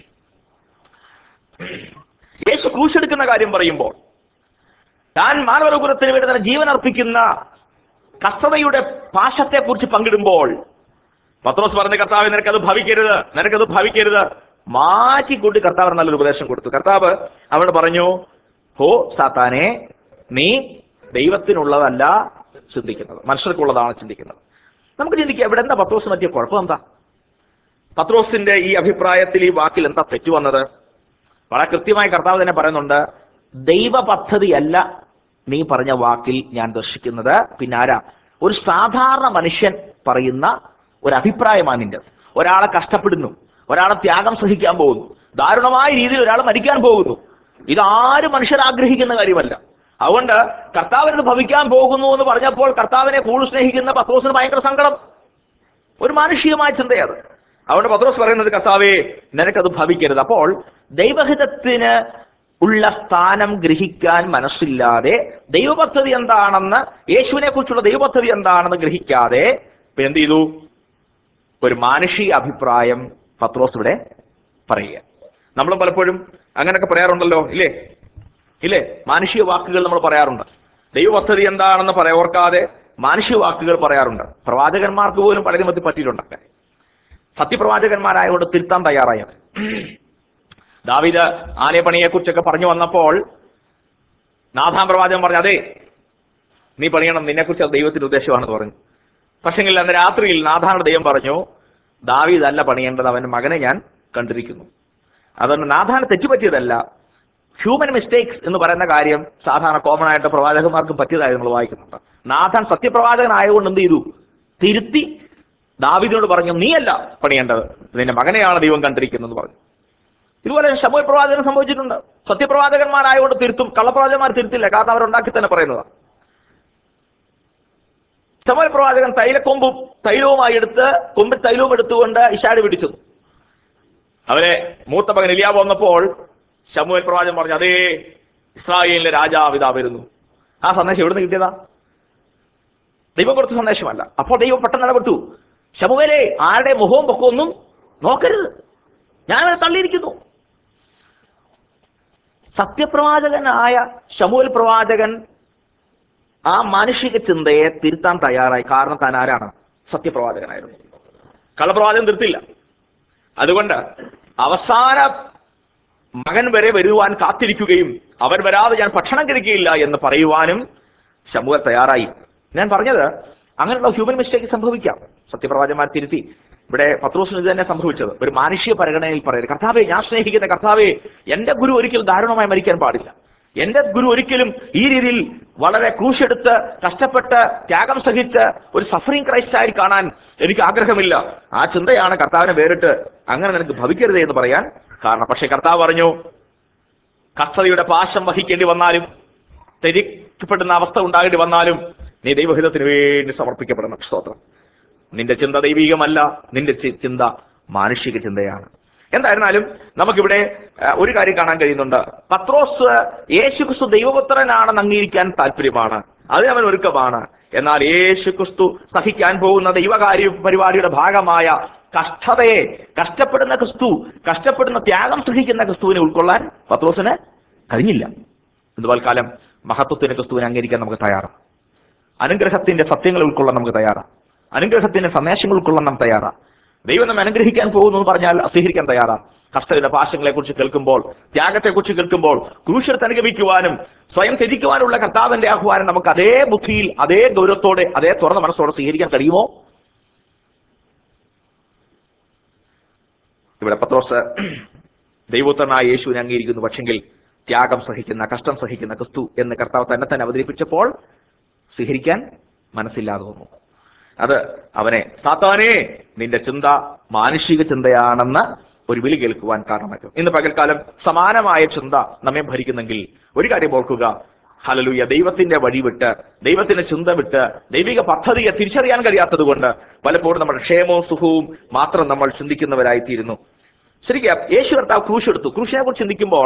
യേശു ക്രൂശെടുക്കുന്ന കാര്യം പറയുമ്പോൾ താൻ മാനവരകുലത്തിന് വേണ്ടി തന്നെ ജീവൻ അർപ്പിക്കുന്ന കസ്തതയുടെ പാശത്തെ കുറിച്ച് പങ്കിടുമ്പോൾ പത്രോസ് പറഞ്ഞ കർത്താവ് നിനക്കത് ഭവിക്കരുത് നിനക്കത് ഭവിക്കരുത് മാറ്റിക്കൂട്ടി കർത്താവ് നല്ലൊരു ഉപദേശം കൊടുത്തു കർത്താവ് അവനോട് പറഞ്ഞു ഹോ സാത്താനെ നീ ദൈവത്തിനുള്ളതല്ല ചിന്തിക്കുന്നത് മനുഷ്യർക്കുള്ളതാണ് ചിന്തിക്കുന്നത് നമുക്ക് ചിന്തിക്കാം ഇവിടെ എന്താ പത്രോസ് പറ്റിയ കുഴപ്പം എന്താ പത്രോസിന്റെ ഈ അഭിപ്രായത്തിൽ ഈ വാക്കിൽ എന്താ തെറ്റു വന്നത് വളരെ കൃത്യമായി കർത്താവ് തന്നെ പറയുന്നുണ്ട് ദൈവ പദ്ധതിയല്ല നീ പറഞ്ഞ വാക്കിൽ ഞാൻ ദർശിക്കുന്നത് പിന്നെ ആരാ ഒരു സാധാരണ മനുഷ്യൻ പറയുന്ന ഒരു അഭിപ്രായമാണ് നിന്റെ ഒരാളെ കഷ്ടപ്പെടുന്നു ഒരാളെ ത്യാഗം സഹിക്കാൻ പോകുന്നു ദാരുണമായ രീതിയിൽ ഒരാൾ മരിക്കാൻ പോകുന്നു ഇതാരും മനുഷ്യർ ആഗ്രഹിക്കുന്ന കാര്യമല്ല അതുകൊണ്ട് കർത്താവിനത് ഭവിക്കാൻ പോകുന്നു എന്ന് പറഞ്ഞപ്പോൾ കർത്താവിനെ കൂടുതൽ സ്നേഹിക്കുന്ന പത്രോസിന് ഭയങ്കര സങ്കടം ഒരു മാനുഷികമായ ചിന്തയത് അതുകൊണ്ട് പത്രോസ് പറയുന്നത് കർത്താവേ നിനക്കത് ഭവിക്കരുത് അപ്പോൾ ദൈവഹിതത്തിന് ഉള്ള സ്ഥാനം ഗ്രഹിക്കാൻ മനസ്സില്ലാതെ ദൈവപദ്ധതി എന്താണെന്ന് യേശുവിനെ കുറിച്ചുള്ള ദൈവപദ്ധതി എന്താണെന്ന് ഗ്രഹിക്കാതെ ഇപ്പൊ എന്ത് ചെയ്തു ഒരു മാനുഷിക അഭിപ്രായം പത്രോസ് ഇവിടെ പറയുക നമ്മളും പലപ്പോഴും അങ്ങനെയൊക്കെ പറയാറുണ്ടല്ലോ ഇല്ലേ ഇല്ലേ മാനുഷിക വാക്കുകൾ നമ്മൾ പറയാറുണ്ട് ദൈവപദ്ധതി എന്താണെന്ന് പറയാ ഓർക്കാതെ മാനുഷിക വാക്കുകൾ പറയാറുണ്ട് പ്രവാചകന്മാർക്ക് പോലും പലരും അത് പറ്റിയിട്ടുണ്ടൊക്കെ സത്യപ്രവാചകന്മാരായതുകൊണ്ട് തിരുത്താൻ തയ്യാറായത് ദാവിദ് ആലയപ്പണിയെ കുറിച്ചൊക്കെ പറഞ്ഞു വന്നപ്പോൾ നാഥാം പ്രവാചകൻ പറഞ്ഞു അതെ നീ പണിയണം നിന്നെക്കുറിച്ച് അത് ദൈവത്തിന്റെ ഉദ്ദേശമാണെന്ന് പറഞ്ഞു പക്ഷെങ്കിൽ അന്ന് രാത്രിയിൽ നാഥാന്റെ ദൈവം പറഞ്ഞു ദാവീദ് അല്ല പണിയേണ്ടത് അവന്റെ മകനെ ഞാൻ കണ്ടിരിക്കുന്നു അതുകൊണ്ട് നാഥാന് തെറ്റുപറ്റിയതല്ല ഹ്യൂമൻ മിസ്റ്റേക്സ് എന്ന് പറയുന്ന കാര്യം സാധാരണ കോമൺ ആയിട്ട് പ്രവാചകന്മാർക്കും പറ്റിയതായി നമ്മൾ വായിക്കുന്നുണ്ട് നാഥാൻ സത്യപ്രവാചകനായതുകൊണ്ട് എന്ത് ചെയ്തു തിരുത്തി ദാവിദിനോട് പറഞ്ഞു നീയല്ല പണിയേണ്ടത് നിന്റെ മകനെയാണ് ദൈവം കണ്ടിരിക്കുന്നത് പറഞ്ഞു ഇതുപോലെ ശമൂൽ പ്രവാചകൻ സംഭവിച്ചിട്ടുണ്ട് സത്യപ്രവാചകന്മാരായതുകൊണ്ട് തിരുത്തും കള്ളപ്രവാചകന്മാർ തിരുത്തില്ല കാരണം അവരുണ്ടാക്കി തന്നെ പറയുന്നതാണ് ശമൂൽ പ്രവാചകൻ തൈലക്കൊമ്പും തൈലവുമായി എടുത്ത് കൊമ്പിൽ തൈലവും എടുത്തുകൊണ്ട് ഇഷാടി പിടിച്ചു അവരെ മൂത്ത മകൻ എലിയാവ് വന്നപ്പോൾ ശമുവേൽ പ്രവാചകൻ പറഞ്ഞു അതേ ഇസ്രായേലിലെ രാജാവ് ഇതാ വരുന്നു ആ സന്ദേശം എവിടുന്ന് കിട്ടിയതാ ദൈവം കൊടുത്ത സന്ദേശമല്ല അപ്പോൾ ദൈവം പെട്ടെന്ന് ഇടപെട്ടു ശമുവേലെ ആരുടെ മുഖവും പൊക്കമൊന്നും നോക്കരുത് ഞാനത് തള്ളിയിരിക്കുന്നു സത്യപ്രവാചകനായ ശമുവേൽ പ്രവാചകൻ ആ മാനുഷിക ചിന്തയെ തിരുത്താൻ തയ്യാറായി കാരണം താൻ ആരാണ് സത്യപ്രവാചകനായിരുന്നു കള്ളപ്രവാചകൻ തിരുത്തില്ല അതുകൊണ്ട് അവസാന മകൻ വരെ വരുവാൻ കാത്തിരിക്കുകയും അവൻ വരാതെ ഞാൻ ഭക്ഷണം കഴിക്കുകയില്ല എന്ന് പറയുവാനും ശമുവൽ തയ്യാറായി ഞാൻ പറഞ്ഞത് അങ്ങനെയുള്ള ഹ്യൂമൻ മിസ്റ്റേക്ക് സംഭവിക്കാം സത്യപ്രവാചകന്മാർ തിരുത്തി ഇവിടെ പത്രോസിന് ഇത് തന്നെ സംഭവിച്ചത് ഒരു മാനുഷിക പരിഗണനയിൽ പറയുന്നത് കർത്താവെ ഞാൻ സ്നേഹിക്കുന്ന കർത്താവെ എന്റെ ഗുരു ഒരിക്കലും ദാരുണമായി മരിക്കാൻ പാടില്ല എന്റെ ഗുരു ഒരിക്കലും ഈ രീതിയിൽ വളരെ ക്രൂശെടുത്ത് കഷ്ടപ്പെട്ട് ത്യാഗം സഹിച്ച് ഒരു സഫറിംഗ് ക്രൈസ്റ്റായി കാണാൻ എനിക്ക് ആഗ്രഹമില്ല ആ ചിന്തയാണ് കർത്താവിനെ വേറിട്ട് അങ്ങനെ നിനക്ക് ഭവിക്കരുത് എന്ന് പറയാൻ കാരണം പക്ഷെ കർത്താവ് പറഞ്ഞു കസ്തയുടെ പാശം വഹിക്കേണ്ടി വന്നാലും തെരിക്കപ്പെടുന്ന അവസ്ഥ ഉണ്ടാകേണ്ടി വന്നാലും നീ ദൈവഹിതത്തിന് വേണ്ടി സമർപ്പിക്കപ്പെടണം സ്തോത്രം നിന്റെ ചിന്ത ദൈവികമല്ല നിന്റെ ചി- ചിന്ത മാനുഷിക ചിന്തയാണ് എന്തായിരുന്നാലും നമുക്കിവിടെ ആ, ഒരു കാര്യം കാണാൻ കഴിയുന്നുണ്ട് പത്രോസ് യേശുക്രിസ്തു ദൈവപുത്രനാണെന്ന് അംഗീകരിക്കാൻ താല്പര്യമാണ് അതിന് അവൻ ഒരുക്കമാണ് എന്നാൽ യേശുക്രിസ്തു സഹിക്കാൻ പോകുന്ന ദൈവകാര്യ പരിപാടിയുടെ ഭാഗമായ കഷ്ടതയെ കഷ്ടപ്പെടുന്ന ക്രിസ്തു കഷ്ടപ്പെടുന്ന ത്യാഗം സഹിക്കുന്ന ക്രിസ്തുവിനെ ഉൾക്കൊള്ളാൻ പത്രോസിന് കഴിഞ്ഞില്ല ഇതുപോൽക്കാലം മഹത്വത്തിന് ക്രിസ്തുവിനെ അംഗീകരിക്കാൻ നമുക്ക് തയ്യാറാണ് അനുഗ്രഹത്തിന്റെ സത്യങ്ങൾ ഉൾക്കൊള്ളാൻ നമുക്ക് തയ്യാറാണ് അനുഗ്രഹത്തിന്റെ സന്ദേശങ്ങൾ ഉൾക്കൊള്ളാൻ നാം തയ്യാറാണ് ദൈവം നമ്മെ അനുഗ്രഹിക്കാൻ പോകുന്നു എന്ന് പറഞ്ഞാൽ അസ്വീകരിക്കാൻ തയ്യാറാണ് കഷ്ടയുടെ പാശങ്ങളെ കുറിച്ച് കേൾക്കുമ്പോൾ ത്യാഗത്തെക്കുറിച്ച് കേൾക്കുമ്പോൾ ക്രൂശത്തെ അനുഗമിക്കുവാനും സ്വയം ത്യജിക്കുവാനുള്ള കർത്താവിന്റെ ആഹ്വാനം നമുക്ക് അതേ ബുദ്ധിയിൽ അതേ ഗൗരവത്തോടെ അതേ തുറന്ന മനസ്സോടെ സ്വീകരിക്കാൻ കഴിയുമോ ഇവിടെ പത്രോസ് ദൈവോത്തരനായ യേശുവിനെ അംഗീകരിക്കുന്നു പക്ഷെങ്കിൽ ത്യാഗം സഹിക്കുന്ന കഷ്ടം സഹിക്കുന്ന ക്രിസ്തു എന്ന് കർത്താവ് തന്നെ തന്നെ അവതരിപ്പിച്ചപ്പോൾ സ്വീകരിക്കാൻ മനസ്സില്ലാതെ വന്നു അത് അവനെ സാത്താനേ നിന്റെ ചിന്ത മാനുഷിക ചിന്തയാണെന്ന് ഒരു വിളി കേൾക്കുവാൻ കാരണമാക്കും ഇന്ന് പകൽക്കാലം സമാനമായ ചിന്ത നമ്മെ ഭരിക്കുന്നെങ്കിൽ ഒരു കാര്യം ഓർക്കുക ഹലലുയ ദൈവത്തിന്റെ വഴി വിട്ട് ദൈവത്തിന്റെ ചിന്ത വിട്ട് ദൈവിക പദ്ധതിയെ തിരിച്ചറിയാൻ കഴിയാത്തത് കൊണ്ട് പലപ്പോഴും നമ്മുടെ ക്ഷേമവും സുഖവും മാത്രം നമ്മൾ ചിന്തിക്കുന്നവരായിത്തീരുന്നു ശരിക്കും യേശു കർത്താവ് ക്രൂശ് എടുത്തു ക്രൂശിനെ കുറിച്ച് ചിന്തിക്കുമ്പോൾ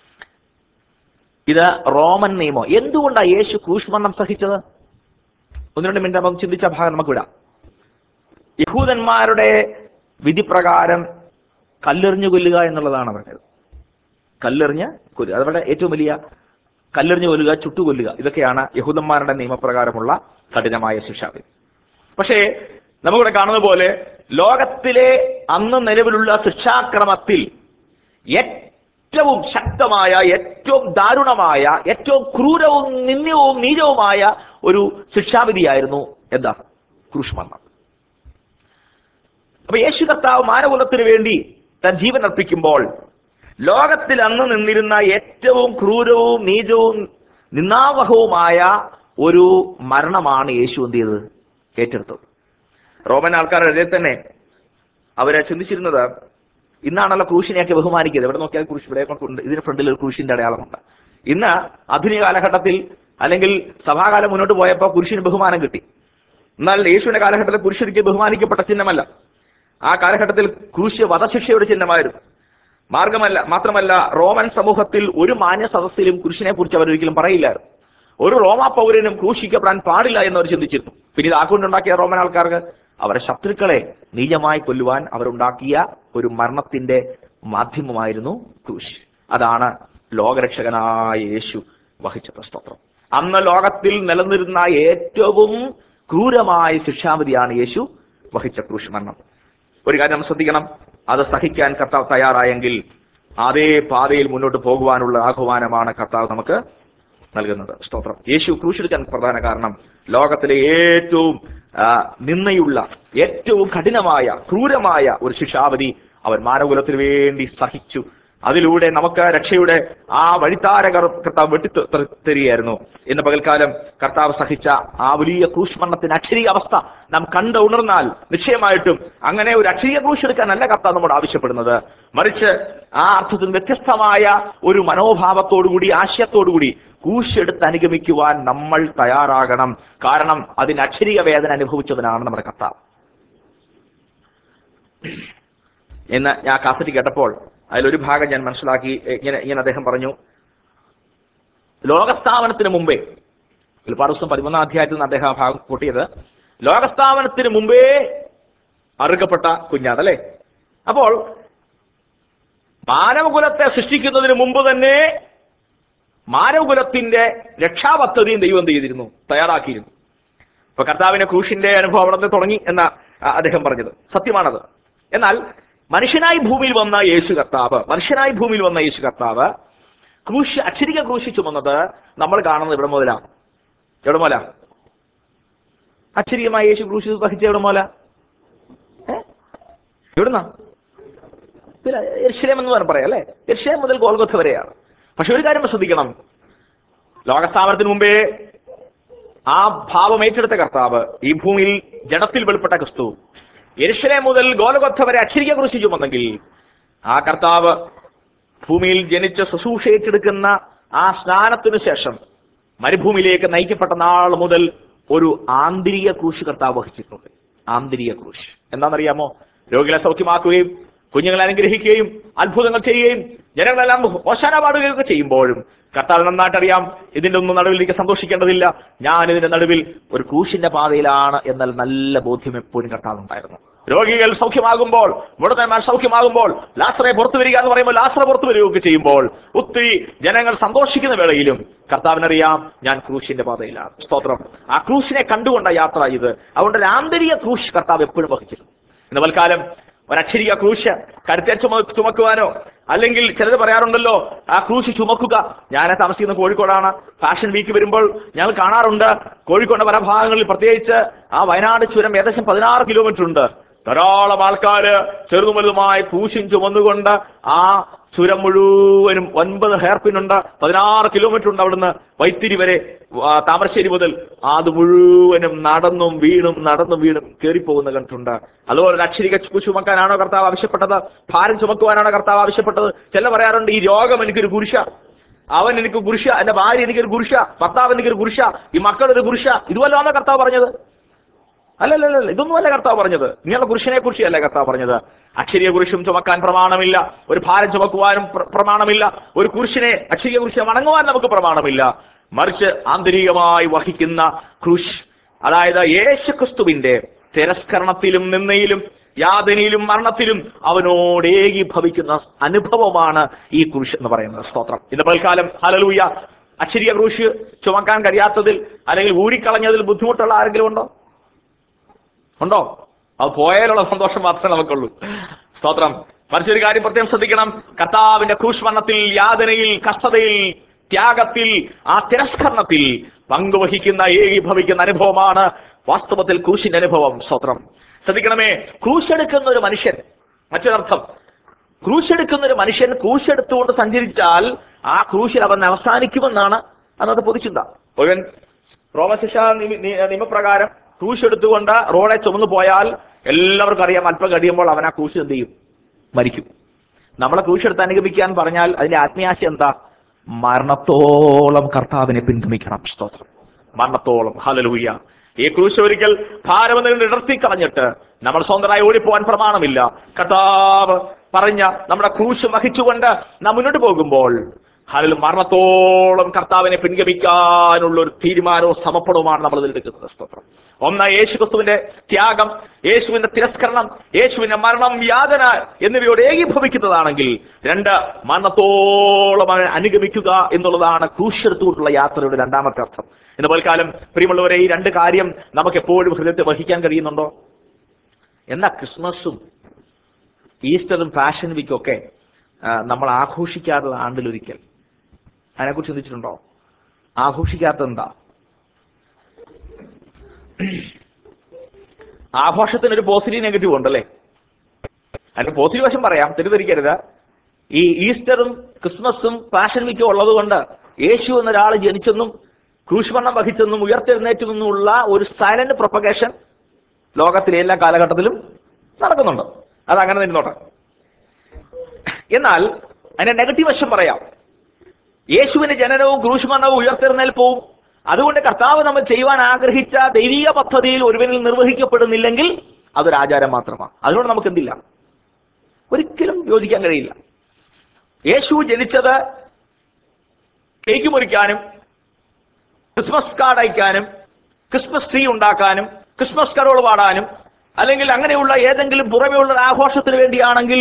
ഇത് റോമൻ നിയമം എന്തുകൊണ്ടാണ് യേശു ക്രൂശ് മരണം സഹിച്ചത് ഒന്ന് രണ്ട് മിനിറ്റ് നമുക്ക് ചിന്തിച്ച ഭാഗം നമുക്ക് വിടാം യഹൂദന്മാരുടെ വിധിപ്രകാരം കല്ലെറിഞ്ഞു കൊല്ലുക എന്നുള്ളതാണ് അവരുടേത് കല്ലെറിഞ്ഞ് കൊല്ലുക അതവരുടെ ഏറ്റവും വലിയ കല്ലെറിഞ്ഞു കൊല്ലുക ചുട്ടുകൊല്ലുക ഇതൊക്കെയാണ് യഹൂദന്മാരുടെ നിയമപ്രകാരമുള്ള കഠിനമായ ശിക്ഷാവിധി പക്ഷേ നമുക്കിവിടെ കാണുന്ന പോലെ ലോകത്തിലെ അന്ന് നിലവിലുള്ള ശിക്ഷാക്രമത്തിൽ ഏറ്റവും ശക്തമായ ഏറ്റവും ദാരുണമായ ഏറ്റവും ക്രൂരവും നിന്ദ്യവും നീചവുമായ ഒരു ശിക്ഷാവിധിയായിരുന്നു എന്താ ക്രൂഷ്മരണം അപ്പൊ യേശു കർത്താവ് മാനകുലത്തിന് വേണ്ടി തൻ ജീവൻ അർപ്പിക്കുമ്പോൾ ലോകത്തിൽ അന്ന് നിന്നിരുന്ന ഏറ്റവും ക്രൂരവും നീചവും നിന്നാവഹവുമായ ഒരു മരണമാണ് യേശു എന്ത് ചെയ്തത് ഏറ്റെടുത്തത് റോമൻ ആൾക്കാരുടെ ഇടയിൽ തന്നെ അവരെ ചിന്തിച്ചിരുന്നത് ഇന്നാണല്ലോ ക്രൂശിനെയൊക്കെ ബഹുമാനിക്കുന്നത് ഇവിടെ നോക്കിയാൽ ക്രൂശ് ഇവിടെ ഉണ്ട് ഇതിന് ഫ്രണ്ടിൽ ഒരു ക്രൂശിന്റെ അടയാളമുണ്ട് ഇന്ന് ആധുനിക കാലഘട്ടത്തിൽ അല്ലെങ്കിൽ സഭാകാലം മുന്നോട്ട് പോയപ്പോൾ പുരുഷന് ബഹുമാനം കിട്ടി എന്നാൽ യേശുവിന്റെ കാലഘട്ടത്തിൽ പുരുഷനിക്ക് ബഹുമാനിക്കപ്പെട്ട ചിഹ്നമല്ല ആ കാലഘട്ടത്തിൽ ക്രൂശ് വധശിക്ഷയുടെ ചിഹ്നമായിരുന്നു മാർഗമല്ല മാത്രമല്ല റോമൻ സമൂഹത്തിൽ ഒരു മാന്യ സദസ്സിലും കുരിശിനെ കുറിച്ച് അവർ ഒരിക്കലും പറയില്ലായിരുന്നു ഒരു റോമാ പൗരനും ക്രൂശിക്കപ്പെടാൻ പാടില്ല എന്നവർ ചിന്തിച്ചിരുന്നു പിന്നെ ഇത് ആക്കൊണ്ടുണ്ടാക്കിയ റോമൻ ആൾക്കാർക്ക് അവരെ ശത്രുക്കളെ നീചമായി കൊല്ലുവാൻ അവരുണ്ടാക്കിയ ഒരു മരണത്തിന്റെ മാധ്യമമായിരുന്നു ക്രൂശ് അതാണ് ലോകരക്ഷകനായ യേശു വഹിച്ച സ്തോത്രം അന്ന് ലോകത്തിൽ നിലനിരുന്ന ഏറ്റവും ക്രൂരമായ ശിക്ഷാവിധിയാണ് യേശു വഹിച്ച ക്രൂശ് മരണം ഒരു കാര്യം നമ്മൾ ശ്രദ്ധിക്കണം അത് സഹിക്കാൻ കർത്താവ് തയ്യാറായെങ്കിൽ അതേ പാതയിൽ മുന്നോട്ട് പോകുവാനുള്ള ആഹ്വാനമാണ് കർത്താവ് നമുക്ക് നൽകുന്നത് സ്തോത്രം യേശു ക്രൂശെടുക്കാൻ പ്രധാന കാരണം ലോകത്തിലെ ഏറ്റവും ആ, നിന്നയുള്ള ഏറ്റവും കഠിനമായ ക്രൂരമായ ഒരു ശിക്ഷാവധി അവൻ മാനകുലത്തിന് വേണ്ടി സഹിച്ചു അതിലൂടെ നമുക്ക് രക്ഷയുടെ ആ വഴിത്താരകർ കർത്താവ് വെട്ടിത്തരികയായിരുന്നു ഇന്ന് പകൽക്കാലം കർത്താവ് സഹിച്ച ആ വലിയ ക്രൂഷ്മരണത്തിന് അക്ഷരീയ അവസ്ഥ നാം കണ്ട് ഉണർന്നാൽ നിശ്ചയമായിട്ടും അങ്ങനെ ഒരു അക്ഷരീയ ക്രൂശ് എടുക്കാനല്ല കർത്താവ് നമ്മോട് ആവശ്യപ്പെടുന്നത് മറിച്ച് ആ അർത്ഥത്തിൽ വ്യത്യസ്തമായ ഒരു മനോഭാവത്തോടുകൂടി ആശയത്തോടുകൂടി കൂശെടുത്ത് അനുഗമിക്കുവാൻ നമ്മൾ തയ്യാറാകണം കാരണം അതിന് അക്ഷരീയ വേദന അനുഭവിച്ചവനാണ് നമ്മുടെ കർത്താവ് എന്ന് ഞാൻ കാസറ്റ് കേട്ടപ്പോൾ അതിലൊരു ഭാഗം ഞാൻ മനസ്സിലാക്കി ഇങ്ങനെ ഇങ്ങനെ അദ്ദേഹം പറഞ്ഞു ലോകസ്ഥാപനത്തിന് മുമ്പേ ഒരുപാട് ദിവസം പതിമൂന്നാം അധ്യായത്തിൽ നിന്ന് അദ്ദേഹം ആ ഭാഗം കൂട്ടിയത് ലോകസ്ഥാപനത്തിന് മുമ്പേ അറുക്കപ്പെട്ട കുഞ്ഞാണ് അല്ലേ അപ്പോൾ മാനവകുലത്തെ സൃഷ്ടിക്കുന്നതിന് മുമ്പ് തന്നെ മാനവകുലത്തിന്റെ രക്ഷാപദ്ധതിയും ദൈവം എന്ത് ചെയ്തിരുന്നു തയ്യാറാക്കിയിരുന്നു ഇപ്പൊ കർത്താവിന്റെ ക്രൂശിന്റെ അനുഭവം അവിടെ നിന്ന് തുടങ്ങി എന്ന ആ, അദ്ദേഹം പറഞ്ഞത് സത്യമാണത് എന്നാൽ മനുഷ്യനായി ഭൂമിയിൽ വന്ന യേശു കർത്താവ് മനുഷ്യനായി ഭൂമിയിൽ വന്ന യേശു കർത്താവ് ക്രൂശ് അക്ഷരിക ക്രൂശി ചുമന്നത് നമ്മൾ കാണുന്നത് ഇവിടെ മുതലാ എവിടെ മുതല അക്ഷരികമായ യേശു ക്രൂശി സഹിച്ച എവിടെ മുതല എവിടുന്നാ എർഷലേം എന്ന് പറഞ്ഞ പറയാം അല്ലേ എർഷലേം മുതൽ ഗോൽഗൊത്ത വരെയാണ് പക്ഷെ ഒരു കാര്യം ശ്രദ്ധിക്കണം ലോകസ്ഥാപനത്തിന് മുമ്പേ ആ ഭാവം ഏറ്റെടുത്ത കർത്താവ് ഈ ഭൂമിയിൽ ജഡത്തിൽ വെളിപ്പെട്ട ക്രിസ്തു എരിശലെ മുതൽ ഗോലഗൊത്ത വരെ അക്ഷരിക കുറിച്ച് ചുമന്നെങ്കിൽ ആ കർത്താവ് ഭൂമിയിൽ ജനിച്ച ശുശ്രൂഷ ഏറ്റെടുക്കുന്ന ആ സ്നാനത്തിനു ശേഷം മരുഭൂമിയിലേക്ക് നയിക്കപ്പെട്ട നാൾ മുതൽ ഒരു ആന്തരിക ക്രൂശ് കർത്താവ് വഹിച്ചിട്ടുണ്ട് ആന്തരിക ക്രൂശ് എന്താണെന്നറിയാമോ രോഗികളെ സൗഖ്യമാക്കുകയും കുഞ്ഞുങ്ങളെ അനുഗ്രഹിക്കുകയും അത്ഭുതങ്ങൾ ചെയ്യുകയും ജനങ്ങളെല്ലാം ഓശാന പാടുകയൊക്കെ ചെയ്യുമ്പോഴും കർത്താവ് നന്നായിട്ടറിയാം ഇതിന്റെ ഒന്നും നടുവിൽ എനിക്ക് സന്തോഷിക്കേണ്ടതില്ല ഞാൻ ഇതിന്റെ നടുവിൽ ഒരു ക്രൂശിന്റെ പാതയിലാണ് എന്നാൽ നല്ല ബോധ്യം എപ്പോഴും കർത്താവുണ്ടായിരുന്നു രോഗികൾ സൗഖ്യമാകുമ്പോൾ മുടന്തന്മാർ സൗഖ്യമാകുമ്പോൾ ലാസറെ പുറത്തു വരിക എന്ന് പറയുമ്പോൾ ലാസറ പുറത്തു വരികയൊക്കെ ചെയ്യുമ്പോൾ ഒത്തിരി ജനങ്ങൾ സന്തോഷിക്കുന്ന വേളയിലും കർത്താവിനറിയാം ഞാൻ ക്രൂശിന്റെ പാതയിലാണ് സ്തോത്രം ആ ക്രൂശിനെ കണ്ടുകൊണ്ട യാത്ര ഇത് അതുകൊണ്ട് ഒരു ആന്തരിക ക്രൂശ് കർത്താവ് എപ്പോഴും വഹിച്ചിരുന്നു ഇന്ന് തൽക്കാലം ഒരക്ഷരിക ക്രൂശ് കരുത്തെ ചുമ ചുമക്കുവാനോ അല്ലെങ്കിൽ ചിലത് പറയാറുണ്ടല്ലോ ആ ക്രൂശ് ചുമക്കുക ഞാൻ താമസിക്കുന്ന കോഴിക്കോടാണ് ഫാഷൻ വീക്ക് വരുമ്പോൾ ഞങ്ങൾ കാണാറുണ്ട് കോഴിക്കോട് പല ഭാഗങ്ങളിൽ പ്രത്യേകിച്ച് ആ വയനാട് ചുരം ഏകദേശം പതിനാറ് കിലോമീറ്റർ ഉണ്ട് ധാരാളം ആൾക്കാര് ചെറുതും വലുതുമായി ക്രൂശും ചുമന്നുകൊണ്ട് ആ ചുരം മുഴുവനും ഒൻപത് ഹെയർപിൻ ഉണ്ട് പതിനാറ് കിലോമീറ്റർ ഉണ്ട് അവിടുന്ന് വൈത്തിരി വരെ ആ, താമരശ്ശേരി മുതൽ അത് മുഴുവനും നടന്നും വീണും നടന്നും വീണും കയറിപ്പോകുന്ന കണ്ടിട്ടുണ്ട് അതുപോലെ ഒരു അക്ഷരിക ചുമക്കാനാണോ കർത്താവ് ആവശ്യപ്പെട്ടത് ഭാരം ചുമക്കുവാനാണോ കർത്താവ് ആവശ്യപ്പെട്ടത് ചില പറയാറുണ്ട് ഈ രോഗം എനിക്കൊരു കുരിശ അവൻ എനിക്ക് കുരിശ എന്റെ ഭാര്യ എനിക്കൊരു കുരിശ ഭർത്താവ് എനിക്കൊരു കുരിശ ഈ മക്കളൊരു കുരിശ ഇതുവല്ലാന്നോ കർത്താവ് പറഞ്ഞത് അല്ലല്ലല്ല ഇതൊന്നുമല്ല കർത്താവ് പറഞ്ഞത് നിങ്ങളുടെ പുരുഷനെ കുറിച്ചല്ല കർത്താവ് പറഞ്ഞത് അക്ഷരീയ കുരിശും ചുമക്കാൻ പ്രമാണമില്ല ഒരു ഭാരം ചുമക്കുവാനും പ്ര- പ്രമാണമില്ല ഒരു കുരിശിനെ അക്ഷരീയ കുരിശിനെ വണങ്ങുവാൻ നമുക്ക് പ്രമാണമില്ല മറിച്ച് ആന്തരികമായി വഹിക്കുന്ന ക്രൂശ് അതായത് യേശു ക്രിസ്തുവിന്റെ തിരസ്കരണത്തിലും നിന്നയിലും യാതനയിലും മരണത്തിലും അവനോട് ഏകീഭവിക്കുന്ന അനുഭവമാണ് ഈ ക്രൂശ് എന്ന് പറയുന്നത് സ്തോത്രം ഇന്ന് പൽക്കാലം ഹലലൂയ അക്ഷരീയ ക്രൂശ് ചുമക്കാൻ കഴിയാത്തതിൽ അല്ലെങ്കിൽ ഊരിക്കളഞ്ഞതിൽ ബുദ്ധിമുട്ടുള്ള ആരെങ്കിലും ഉണ്ടോ ഉണ്ടോ അത് പോയാലുള്ള സന്തോഷം മാത്രമേ നമുക്കുള്ളൂ സ്തോത്രം മറിച്ചൊരു കാര്യം പ്രത്യേകം ശ്രദ്ധിക്കണം കർത്താവിന്റെ ക്രൂഷ്മരണത്തിൽ യാതനയിൽ കഷ്ടതയിൽ ത്യാഗത്തിൽ ആ തിരസ്കരണത്തിൽ പങ്കുവഹിക്കുന്ന ഏകീഭവിക്കുന്ന അനുഭവമാണ് വാസ്തവത്തിൽ ക്രൂശിന്റെ അനുഭവം സ്തോത്രം ശ്രദ്ധിക്കണമേ ക്രൂശെടുക്കുന്ന ഒരു മനുഷ്യൻ മറ്റൊരർത്ഥം ക്രൂശെടുക്കുന്ന ഒരു മനുഷ്യൻ ക്രൂശെടുത്തുകൊണ്ട് സഞ്ചരിച്ചാൽ ആ ക്രൂശിൽ അവൻ അവസാനിക്കുമെന്നാണ് അന്നത്തെ പൊതുചിന്ത ഒരുവൻ റോമശിക്ഷ നിമി- നി- നിയമപ്രകാരം ക്രൂശ് എടുത്തുകൊണ്ട് റോഡെ ചുമന്നു പോയാൽ എല്ലാവർക്കും അറിയാം അല്പം കഴിയുമ്പോൾ അവൻ ആ ക്രൂശ് എന്ത് ചെയ്യും മരിക്കും നമ്മളെ ക്രൂശ് എടുത്ത് അനുഗമിക്കാൻ പറഞ്ഞാൽ അതിന്റെ ആത്മീയാശ എന്താ മരണത്തോളം കർത്താവിനെ പിന്തുണയ്ക്കണം സ്തോത്രം മരണത്തോളം ഹലലൂയ ഈ ക്രൂശ് ഒരിക്കൽ ഭാരമെന്ന് ഇടർത്തി കളഞ്ഞിട്ട് നമ്മൾ സ്വന്തമായി ഓടിപ്പോവാൻ പ്രമാണമില്ല കർത്താവ് പറഞ്ഞ നമ്മുടെ ക്രൂശ് വഹിച്ചുകൊണ്ട് നാം മുന്നോട്ട് പോകുമ്പോൾ അതിൽ മരണത്തോളം കർത്താവിനെ പിൻഗമിക്കാനുള്ള ഒരു തീരുമാനവും സമർപ്പണവുമാണ് നമ്മൾ ഇതിൽ എടുക്കുന്നത് സ്തോത്രം ഒന്ന് യേശു ക്രിസ്തുവിന്റെ ത്യാഗം യേശുവിന്റെ തിരസ്കരണം യേശുവിന്റെ മരണം യാതന എന്നിവയോട് ഏകീഭവിക്കുന്നതാണെങ്കിൽ രണ്ട് മരണത്തോളം അവനെ അനുഗമിക്കുക എന്നുള്ളതാണ് ക്രൂശെടുത്തുകൊണ്ടുള്ള യാത്രയുടെ രണ്ടാമത്തെ അർത്ഥം ഇന്ന് പോൽക്കാലം പ്രിയമുള്ളവരെ ഈ രണ്ട് കാര്യം നമുക്ക് എപ്പോഴും ഹൃദയത്തെ വഹിക്കാൻ കഴിയുന്നുണ്ടോ എന്നാ ക്രിസ്മസും ഈസ്റ്ററും ഫാഷൻ വീക്കും ഒക്കെ ആ, നമ്മൾ ആഘോഷിക്കാത്തത് ആണ്ടിലൊരിക്കൽ അതിനെക്കുറിച്ച് ചിന്തിച്ചിട്ടുണ്ടോ ആഘോഷിക്കാത്തത് എന്താ ആഘോഷത്തിന് ഒരു പോസിറ്റീവ് നെഗറ്റീവ് ഉണ്ടല്ലേ അതിന് പോസിറ്റീവ് വശം പറയാം തെറ്റിദ്ധരിക്കരുത് ഈ ഈസ്റ്ററും ക്രിസ്മസും ഫാഷൻ വീക്കും ഉള്ളത് കൊണ്ട് യേശു എന്നൊരാൾ ജനിച്ചെന്നും ക്രൂശ് വഹിച്ചെന്നും ഉയർത്തെഴുന്നേറ്റെന്നുള്ള ഒരു സൈലന്റ് പ്രൊപ്പഗേഷൻ ലോകത്തിലെ എല്ലാ കാലഘട്ടത്തിലും നടക്കുന്നുണ്ട് അതങ്ങനെ നിന്നോട്ടെ എന്നാൽ അതിന്റെ നെഗറ്റീവ് വശം പറയാം യേശുവിന്റെ ജനനവും ക്രൂശുമരണവും ഉയർത്തെഴുന്നേൽപ്പവും അതുകൊണ്ട് കർത്താവ് നമ്മൾ ചെയ്യുവാൻ ആഗ്രഹിച്ച ദൈവിക പദ്ധതിയിൽ ഒരുവനിൽ നിർവഹിക്കപ്പെടുന്നില്ലെങ്കിൽ അതൊരു ആചാരം മാത്രമാണ് അതുകൊണ്ട് നമുക്ക് എന്തില്ല ഒരിക്കലും യോജിക്കാൻ കഴിയില്ല യേശു ജനിച്ചത് കേക്ക് മുറിക്കാനും ക്രിസ്മസ് കാർഡ് അയക്കാനും ക്രിസ്മസ് ട്രീ ഉണ്ടാക്കാനും ക്രിസ്മസ് കരോൾ പാടാനും അല്ലെങ്കിൽ അങ്ങനെയുള്ള ഏതെങ്കിലും പുറമെയുള്ള ഒരു ആഘോഷത്തിന് വേണ്ടിയാണെങ്കിൽ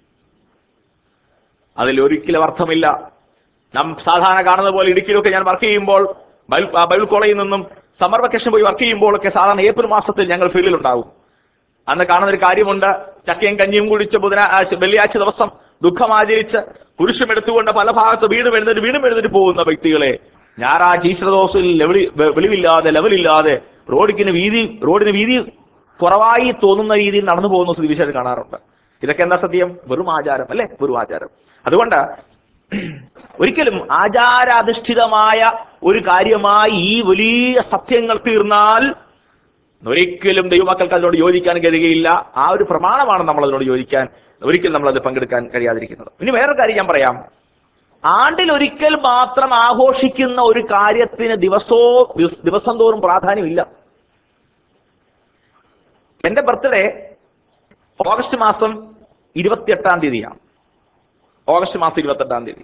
അതിൽ ഒരിക്കലും അർത്ഥമില്ല നാം സാധാരണ കാണുന്ന പോലെ ഇടുക്കിയിലൊക്കെ ഞാൻ വർക്ക് ചെയ്യുമ്പോൾ ബൈബിൾ ആ, ബൈബിൾ കോളേജിൽ നിന്നും സമ്മർ വെക്കേഷൻ പോയി വർക്ക് ചെയ്യുമ്പോഴൊക്കെ സാധാരണ ഏപ്രിൽ മാസത്തിൽ ഞങ്ങൾ ഫീൽഡിൽ ഉണ്ടാവും അന്ന് കാണുന്ന ഒരു കാര്യമുണ്ട് ചക്കയും കഞ്ഞിയും കുടിച്ച് ബുധനാഴ്ച വെള്ളിയാഴ്ച ദിവസം ദുഃഖം ആചരിച്ച് കുരിശും എടുത്തുകൊണ്ട് പല ഭാഗത്ത് വീണ്ടും എഴുന്നേറ്റ് വീണ്ടും എഴുന്നേറ്റ് പോകുന്ന വ്യക്തികളെ ഞായറാഴ്ച ഈശ്വര ദിവസത്തിൽ ലെവലി വെ- വെളിവില്ലാതെ ലെവലില്ലാതെ റോഡിന് വീതി റോഡിന് വീതി കുറവായി തോന്നുന്ന രീതിയിൽ നടന്നു പോകുന്ന സ്ഥിതിവിശേഷം കാണാറുണ്ട് ഇതൊക്കെ എന്താ സത്യം വെറും ആചാരം അല്ലേ വെറും ആചാരം അതുകൊണ്ട് ഒരിക്കലും ആചാരാധിഷ്ഠിതമായ ഒരു കാര്യമായി ഈ വലിയ സത്യങ്ങൾ തീർന്നാൽ ഒരിക്കലും ദൈവമക്കൾക്ക് അതിനോട് യോജിക്കാൻ കഴിയുകയില്ല ആ ഒരു പ്രമാണമാണ് നമ്മൾ അതിനോട് യോജിക്കാൻ ഒരിക്കലും നമ്മൾ അത് പങ്കെടുക്കാൻ കഴിയാതിരിക്കുന്നത് ഇനി വേറൊരു കാര്യം ഞാൻ പറയാം ആണ്ടിൽ ഒരിക്കൽ മാത്രം ആഘോഷിക്കുന്ന ഒരു കാര്യത്തിന് ദിവസവും ദിവ- ദിവസം തോറും പ്രാധാന്യമില്ല എന്റെ ബർത്ത്ഡേ ഓഗസ്റ്റ് മാസം ഇരുപത്തിയെട്ടാം തീയതിയാണ് ഓഗസ്റ്റ് മാസം ഇരുപത്തെട്ടാം തീയതി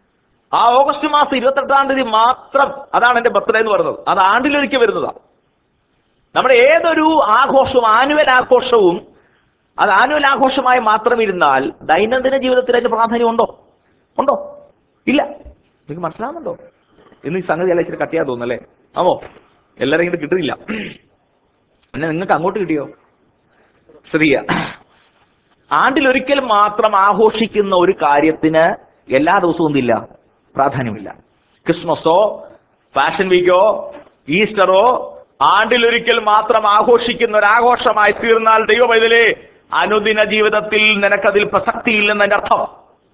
ആ ഓഗസ്റ്റ് മാസം ഇരുപത്തെട്ടാം തീയതി മാത്രം അതാണ് എന്റെ ബർത്ത്ഡേ എന്ന് പറയുന്നത് അത് ആണ്ടിലൊരിക്കൽ വരുന്നതാണ് നമ്മുടെ ഏതൊരു ആഘോഷവും ആനുവൽ ആഘോഷവും അത് ആനുവൽ ആഘോഷമായി മാത്രം ഇരുന്നാൽ ദൈനംദിന ജീവിതത്തിൽ അതിന് പ്രാധാന്യം ഉണ്ടോ ഉണ്ടോ ഇല്ല നിങ്ങൾക്ക് മനസ്സിലാവുന്നുണ്ടോ ഇന്ന് ഈ സംഗതി അല്ല ഇച്ചിരി കട്ടിയാ തോന്നുന്നല്ലേ ആവോ എല്ലാവരും ഇങ്ങോട്ട് കിട്ടുന്നില്ല പിന്നെ നിങ്ങൾക്ക് അങ്ങോട്ട് കിട്ടിയോ ശ്രീയ ആണ്ടിലൊരിക്കൽ മാത്രം ആഘോഷിക്കുന്ന ഒരു കാര്യത്തിന് എല്ലാ ദിവസവും ഒന്നില്ല പ്രാധാന്യമില്ല ക്രിസ്മസോ ഫാഷൻ വീക്കോ ഈസ്റ്ററോ ആണ്ടിലൊരിക്കൽ മാത്രം ആഘോഷിക്കുന്ന ഒരു ആഘോഷമായി തീർന്നാൽ ദൈവമൈതലേ അനുദിന ജീവിതത്തിൽ നിനക്കതിൽ പ്രസക്തിയില്ലെന്നതിന്റെ അർത്ഥം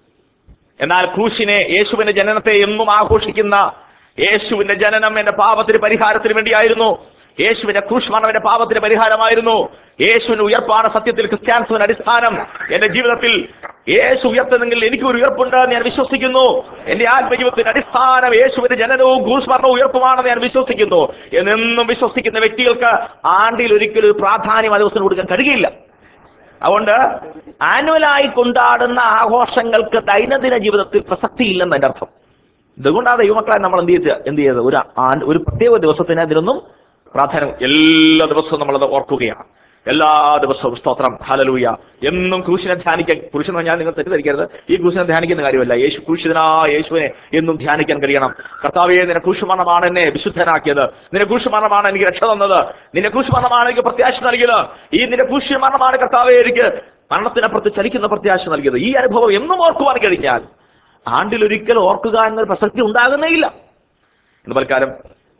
എന്നാൽ ക്രൂശിനെ യേശുവിന്റെ ജനനത്തെ എന്നും ആഘോഷിക്കുന്ന യേശുവിന്റെ ജനനം എന്റെ പാപത്തിന് പരിഹാരത്തിന് വേണ്ടിയായിരുന്നു യേശുവിന്റെ ക്രൂഷ്മരണം എന്റെ പാപത്തിന് പരിഹാരമായിരുന്നു യേശുവിന്റെ ഉയർപ്പാണ് സത്യത്തിൽ ക്രിസ്ത്യാനിസത്തിന്റെ അടിസ്ഥാനം എന്റെ ജീവിതത്തിൽ യേശു ഉയർത്തുന്നെങ്കിൽ എനിക്ക് ഒരു ഉയർപ്പുണ്ട് എന്ന് ഞാൻ വിശ്വസിക്കുന്നു എന്റെ ആത്മജീവിതത്തിന്റെ അടിസ്ഥാനം യേശുവിന്റെ ജനനവും ക്രൂഷ്മരണവും ഉയർപ്പുമാണെന്ന് ഞാൻ വിശ്വസിക്കുന്നു എന്നെന്നും വിശ്വസിക്കുന്ന വ്യക്തികൾക്ക് ആണ്ടിൽ ഒരിക്കലും ഒരു പ്രാധാന്യം ആ ദിവസം കൊടുക്കാൻ കഴിയില്ല അതുകൊണ്ട് ആനുവലായി കൊണ്ടാടുന്ന ആഘോഷങ്ങൾക്ക് ദൈനംദിന ജീവിതത്തിൽ പ്രസക്തിയില്ലെന്ന് എൻ്റെ അർത്ഥം ഇതുകൊണ്ടാണ് ദൈവമക്കളെ നമ്മൾ എന്ത് ചെയ്ത് എന്ത് ചെയ്തത് ഒരു ആ- ഒരു പ്രത്യേക ദിവസത്തിന് അതിനൊന്നും പ്രാധാന്യം എല്ലാ ദിവസവും നമ്മളത് ഓർക്കുകയാണ് എല്ലാ ദിവസവും സ്തോത്രം ഹലലൂയ എന്നും ക്രൂശിനെ ധ്യാനിക്കാൻ ക്രൂശെന്ന് ഞാൻ നിങ്ങൾ തെറ്റിദ്ധരിക്കരുത് ഈ ക്രൂശിനെ ധ്യാനിക്കുന്ന കാര്യമല്ല യേശു ക്രൂശിതനായ യേശുവിനെ എന്നും ധ്യാനിക്കാൻ കഴിയണം കർത്താവെ നിന്റെ ക്രൂശുമരണമാണ് എന്നെ വിശുദ്ധനാക്കിയത് നിന്റെ ക്രൂശുമരണമാണ് എനിക്ക് രക്ഷ തന്നത് നിന്റെ ക്രൂശുമരണമാണ് എനിക്ക് പ്രത്യാശ നൽകിയത് ഈ നിന്റെ ക്രൂശുമരണമാണ് കർത്താവെ എനിക്ക് മരണത്തിനപ്പുറത്ത് ചലിക്കുന്ന പ്രത്യാശ നൽകിയത് ഈ അനുഭവം എന്നും ഓർക്കുവാൻ കഴിഞ്ഞാൽ ആണ്ടിലൊരിക്കൽ ഓർക്കുക എന്നൊരു പ്രസക്തി ഉണ്ടാകുന്നേ ഇല്ല എന്ന് പൽക്കാലം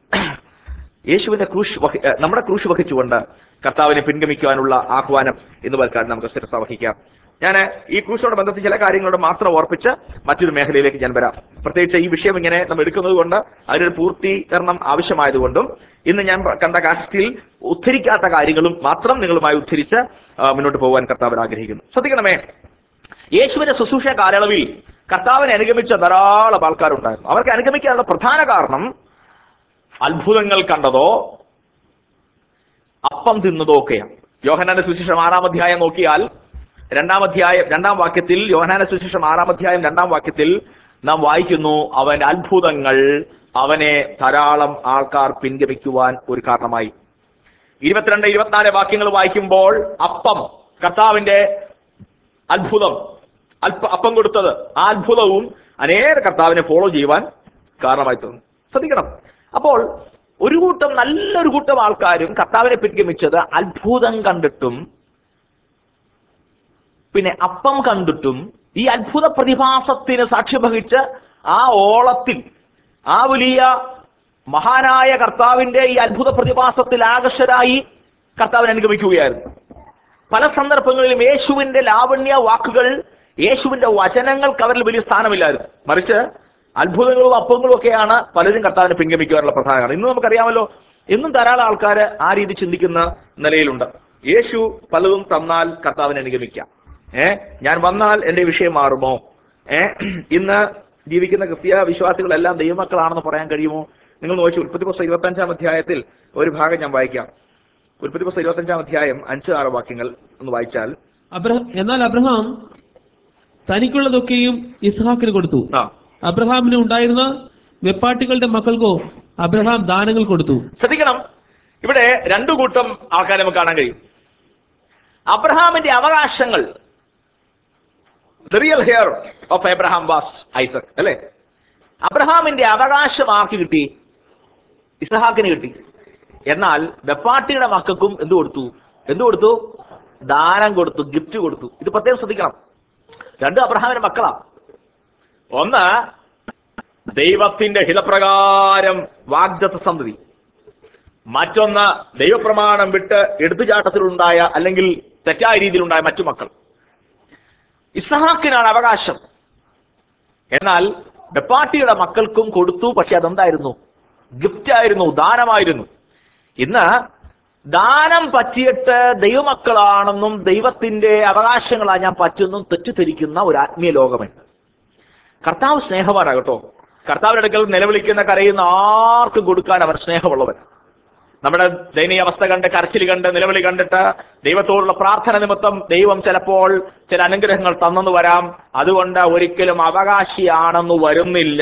യേശുവിന്റെ ക്രൂശ് വഹി- ഏഹ് നമ്മുടെ ക്രൂശ് വഹിച്ചുകൊണ്ട് കർത്താവിനെ പിൻഗമിക്കുവാനുള്ള ആഹ്വാനം എന്ന് പൽക്കാലം നമുക്ക് സ്ഥിരത വഹിക്കാം ഞാൻ ഈ ക്രൂശോട് ബന്ധത്തിൽ ചില കാര്യങ്ങളോട് മാത്രം ഓർപ്പിച്ച് മറ്റൊരു മേഖലയിലേക്ക് ഞാൻ വരാം പ്രത്യേകിച്ച് ഈ വിഷയം ഇങ്ങനെ നമ്മൾ എടുക്കുന്നത് കൊണ്ട് അതിനൊരു പൂർത്തീകരണം ആവശ്യമായതുകൊണ്ടും ഇന്ന് ഞാൻ കണ്ട കാസ്റ്റിൽ ഉദ്ധരിക്കാത്ത കാര്യങ്ങളും മാത്രം നിങ്ങളുമായി ഉദ്ധരിച്ച് ആ, മുന്നോട്ട് പോകാൻ കർത്താവിന് ആഗ്രഹിക്കുന്നു ശ്രദ്ധിക്കണമേ യേശുവിന്റെ ശുശ്രൂഷ കാലയളവിൽ കർത്താവിനെ അനുഗമിച്ച ധാരാളം ആൾക്കാരുണ്ടായിരുന്നു അവർക്ക് അനുഗമിക്കാനുള്ള പ്രധാന കാരണം അത്ഭുതങ്ങൾ കണ്ടതോ അപ്പം തിന്നതോ ഒക്കെയാണ് യോഹനാന്റെ സുശേഷം ആറാം അധ്യായം നോക്കിയാൽ രണ്ടാം അധ്യായം രണ്ടാം വാക്യത്തിൽ യോഹനാന്റെ സുശേഷം ആറാം അധ്യായം രണ്ടാം വാക്യത്തിൽ നാം വായിക്കുന്നു അവന്റെ അത്ഭുതങ്ങൾ അവനെ ധാരാളം ആൾക്കാർ പിൻഗമിക്കുവാൻ ഒരു കാരണമായി ഇരുപത്തിരണ്ട് ഇരുപത്തിനാല് വാക്യങ്ങൾ വായിക്കുമ്പോൾ അപ്പം കർത്താവിന്റെ അത്ഭുതം അല്പ അപ്പം കൊടുത്തത് ആ അത്ഭുതവും അനേക കർത്താവിനെ ഫോളോ ചെയ്യുവാൻ കാരണമായി തോന്നി ശ്രദ്ധിക്കണം അപ്പോൾ ഒരു കൂട്ടം നല്ലൊരു കൂട്ടം ആൾക്കാരും കർത്താവിനെ പിൻഗമിച്ചത് അത്ഭുതം കണ്ടിട്ടും പിന്നെ അപ്പം കണ്ടിട്ടും ഈ അത്ഭുത പ്രതിഭാസത്തിന് സാക്ഷ്യം വഹിച്ച് ആ ഓളത്തിൽ ആ വലിയ മഹാനായ കർത്താവിന്റെ ഈ അത്ഭുത പ്രതിഭാസത്തിൽ ആകർഷരായി കർത്താവിനെ അനുഗമിക്കുകയായിരുന്നു പല സന്ദർഭങ്ങളിലും യേശുവിന്റെ ലാവണ്യ വാക്കുകൾ യേശുവിന്റെ വചനങ്ങൾക്ക് അവരിൽ വലിയ സ്ഥാനമില്ലായിരുന്നു മറിച്ച് അത്ഭുതങ്ങളും അപ്പങ്ങളും ഒക്കെയാണ് പലരും കർത്താവിനെ പിൻഗമിക്കാനുള്ള പ്രധാന കാരണം ഇന്ന് നമുക്കറിയാമല്ലോ ഇന്നും ധാരാളം ആൾക്കാർ ആ രീതി ചിന്തിക്കുന്ന നിലയിലുണ്ട് യേശു പലതും തന്നാൽ കർത്താവിനെ അനുഗമിക്കാം ഏ ഞാൻ വന്നാൽ എന്റെ വിഷയം മാറുമോ ഏ ഇന്ന് ജീവിക്കുന്ന ക്രിസ്തീയ വിശ്വാസികളെല്ലാം ദൈവമക്കളാണെന്ന് പറയാൻ കഴിയുമോ നിങ്ങൾ നോക്കി ഉൽപ്പത്തി പുസ്തകം ഇരുപത്തഞ്ചാം അധ്യായത്തിൽ ഒരു ഭാഗം ഞാൻ വായിക്കാം ഉൽപ്പത്തി പുസ്തകം ഇരുപത്തഞ്ചാം അധ്യായം അഞ്ച് ആറ് വാക്യങ്ങൾ ഒന്ന് വായിച്ചാൽ അബ്രഹ എന്നാൽ അബ്രഹാം തനിക്കുള്ളതൊക്കെയും ഇസ്ഹാക്കിന് കൊടുത്തു ആ അബ്രഹാമിന് ഉണ്ടായിരുന്ന വെപ്പാട്ടികളുടെ മക്കൾക്കോ അബ്രഹാം ദാനങ്ങൾ കൊടുത്തു ശ്രദ്ധിക്കണം ഇവിടെ രണ്ടു കൂട്ടം ആൾക്കാരെ നമുക്ക് കാണാൻ കഴിയും അബ്രഹാമിന്റെ അവകാശങ്ങൾ the real heir of Abraham was Isaac അല്ലേ അബ്രഹാമിന്റെ അവകാശം ആർക്ക് കിട്ടി ഇസഹാക്കിന് കിട്ടി എന്നാൽ വെപ്പാട്ടിയുടെ മക്കൾക്കും എന്ത് കൊടുത്തു എന്ത് കൊടുത്തു ദാനം കൊടുത്തു ഗിഫ്റ്റ് കൊടുത്തു ഇത് പ്രത്യേകം ശ്രദ്ധിക്കണം രണ്ട് അബ്രഹാമിന്റെ മക്കളാ ഒന്ന് ദൈവത്തിന്റെ ഹിതപ്രകാരം വാഗ്ദത്ത സന്തതി മറ്റൊന്ന് ദൈവപ്രമാണം വിട്ട് എടുത്തുചാട്ടത്തിലുണ്ടായ അല്ലെങ്കിൽ തെറ്റായ രീതിയിലുണ്ടായ മറ്റു മക്കൾ ഇസഹാക്കിനാണ് അവകാശം എന്നാൽ ബെപ്പാട്ടിയുടെ മക്കൾക്കും കൊടുത്തു പക്ഷെ അതെന്തായിരുന്നു ഗിഫ്റ്റ് ആയിരുന്നു ദാനമായിരുന്നു ഇന്ന് ദാനം പറ്റിയിട്ട് ദൈവമക്കളാണെന്നും ദൈവത്തിന്റെ അവകാശങ്ങളാ ഞാൻ പറ്റുന്നും തെറ്റിദ്ധരിക്കുന്ന ഒരു ആത്മീയ ലോകമുണ്ട് കർത്താവ് സ്നേഹവാനാകട്ടോ കർത്താവിന്റെ അടുക്കൽ നിലവിളിക്കുന്ന കരയുന്ന ആർക്കും കൊടുക്കാൻ അവർ സ്നേഹമുള്ളവൻ നമ്മുടെ ദയനീയ അവസ്ഥ കണ്ട് കരച്ചിൽ കണ്ട് നിലവിളി കണ്ടിട്ട് ദൈവത്തോടുള്ള പ്രാർത്ഥന നിമിത്തം ദൈവം ചിലപ്പോൾ ചില അനുഗ്രഹങ്ങൾ തന്നെന്ന് വരാം അതുകൊണ്ട് ഒരിക്കലും അവകാശിയാണെന്ന് വരുന്നില്ല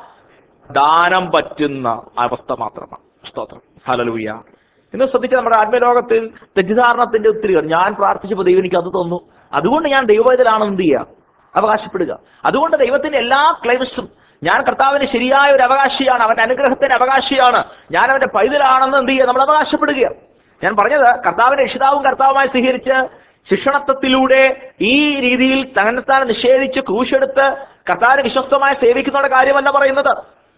ദാനം പറ്റുന്ന അവസ്ഥ മാത്രമാണ് സ്തോത്രം ഹലലൂയ ഇന്ന് ശ്രദ്ധിച്ച നമ്മുടെ ആത്മലോകത്തിൽ തെറ്റിദ്ധാരണത്തിന്റെ ഒത്തിരി ഉണ്ട്. ഞാൻ പ്രാർത്ഥിച്ചപ്പോൾ ദൈവം എനിക്ക് അത് തന്നു അതുകൊണ്ട് ഞാൻ ദൈവവേദനാണെന്ന് എന്ത് ചെയ്യുക അവകാശപ്പെടുക അതുകൊണ്ട് ദൈവത്തിന്റെ എല്ലാ ക്ലെയിംസും ഞാൻ കർത്താവിന് ശരിയായ ഒരു അവകാശിയാണ് അവന്റെ അനുഗ്രഹത്തിന്റെ അവകാശിയാണ് ഞാൻ അവന്റെ പൈതലാണെന്ന് എന്ത് ചെയ്യുക നമ്മൾ അവകാശപ്പെടുകയാണ് ഞാൻ പറഞ്ഞത് കർത്താവിനെ രക്ഷിതാവും കർത്താവുമായി സ്വീകരിച്ച് ശിക്ഷണത്വത്തിലൂടെ ഈ രീതിയിൽ തന്നെത്താൻ നിഷേധിച്ച് ക്രൂശെടുത്ത് കർത്താവിനെ വിശ്വസ്തമായി സേവിക്കുന്നവരുടെ കാര്യമല്ല പറയുന്നത്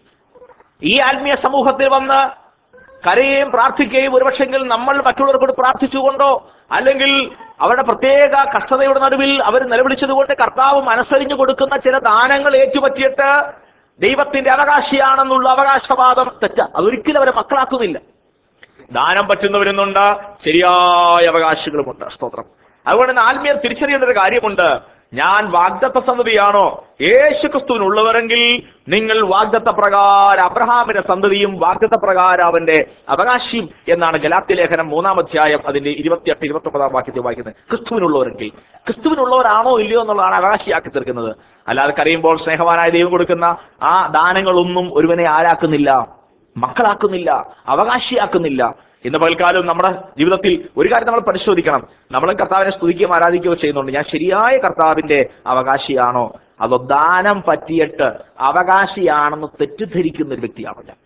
ഈ ആത്മീയ സമൂഹത്തിൽ വന്ന് കരയുകയും പ്രാർത്ഥിക്കുകയും ഒരുപക്ഷെങ്കിൽ നമ്മൾ മറ്റുള്ളവർക്കോട് പ്രാർത്ഥിച്ചുകൊണ്ടോ അല്ലെങ്കിൽ അവരുടെ പ്രത്യേക കഷ്ടതയുടെ നടുവിൽ അവർ നിലവിളിച്ചതുകൊണ്ട് കർത്താവ് മനസ്സറിഞ്ഞു കൊടുക്കുന്ന ചില ദാനങ്ങൾ ഏറ്റുപറ്റിയിട്ട് ദൈവത്തിന്റെ അവകാശിയാണെന്നുള്ള അവകാശവാദം തെറ്റ അതൊരിക്കലും അവരെ മക്കളാക്കുന്നില്ല ദാനം പറ്റുന്നവരുന്നുണ്ട് ശരിയായ അവകാശികളുമുണ്ട് സ്തോത്രം അതുകൊണ്ട് തന്നെ ആത്മീയർ തിരിച്ചറിയേണ്ട ഒരു കാര്യമുണ്ട് ഞാൻ വാഗ്ദത്ത സന്തതിയാണോ യേശു ക്രിസ്തുവിനുള്ളവരെങ്കിൽ നിങ്ങൾ വാഗ്ദത്ത പ്രകാരം അബ്രഹാമിന്റെ സന്തതിയും വാഗ്ദത്ത പ്രകാരം അവന്റെ അവകാശിയും എന്നാണ് ഗലാത്യ ലേഖനം മൂന്നാം അധ്യായം അതിന്റെ ഇരുപത്തിയെട്ട് ഇരുപത്തി ഒമ്പതാം വാക്യത്തിൽ വായിക്കുന്നത് ക്രിസ്തുവിനുള്ളവരെങ്കിൽ ക്രിസ്തുവിനുള്ളവരാണോ ഇല്ലയോ എന്നുള്ളതാണ് അവകാശിയാക്കി തീർക്കുന്നത് അല്ലാതെ കരയുമ്പോൾ സ്നേഹവാനായ ദൈവം കൊടുക്കുന്ന ആ ദാനങ്ങളൊന്നും ഒരുവനെ ആരാക്കുന്നില്ല മക്കളാക്കുന്നില്ല അവകാശിയാക്കുന്നില്ല ഇന്ന് പകൽക്കാലം നമ്മുടെ ജീവിതത്തിൽ ഒരു കാര്യം നമ്മൾ പരിശോധിക്കണം നമ്മൾ കർത്താവിനെ സ്തുതിക്കുകയും ആരാധിക്കുകയോ ചെയ്യുന്നുണ്ട് ഞാൻ ശരിയായ കർത്താവിന്റെ അവകാശിയാണോ അതോ ദാനം പറ്റിയിട്ട് അവകാശിയാണെന്ന് തെറ്റിദ്ധരിക്കുന്ന ഒരു വ്യക്തിയാണോ ഞാൻ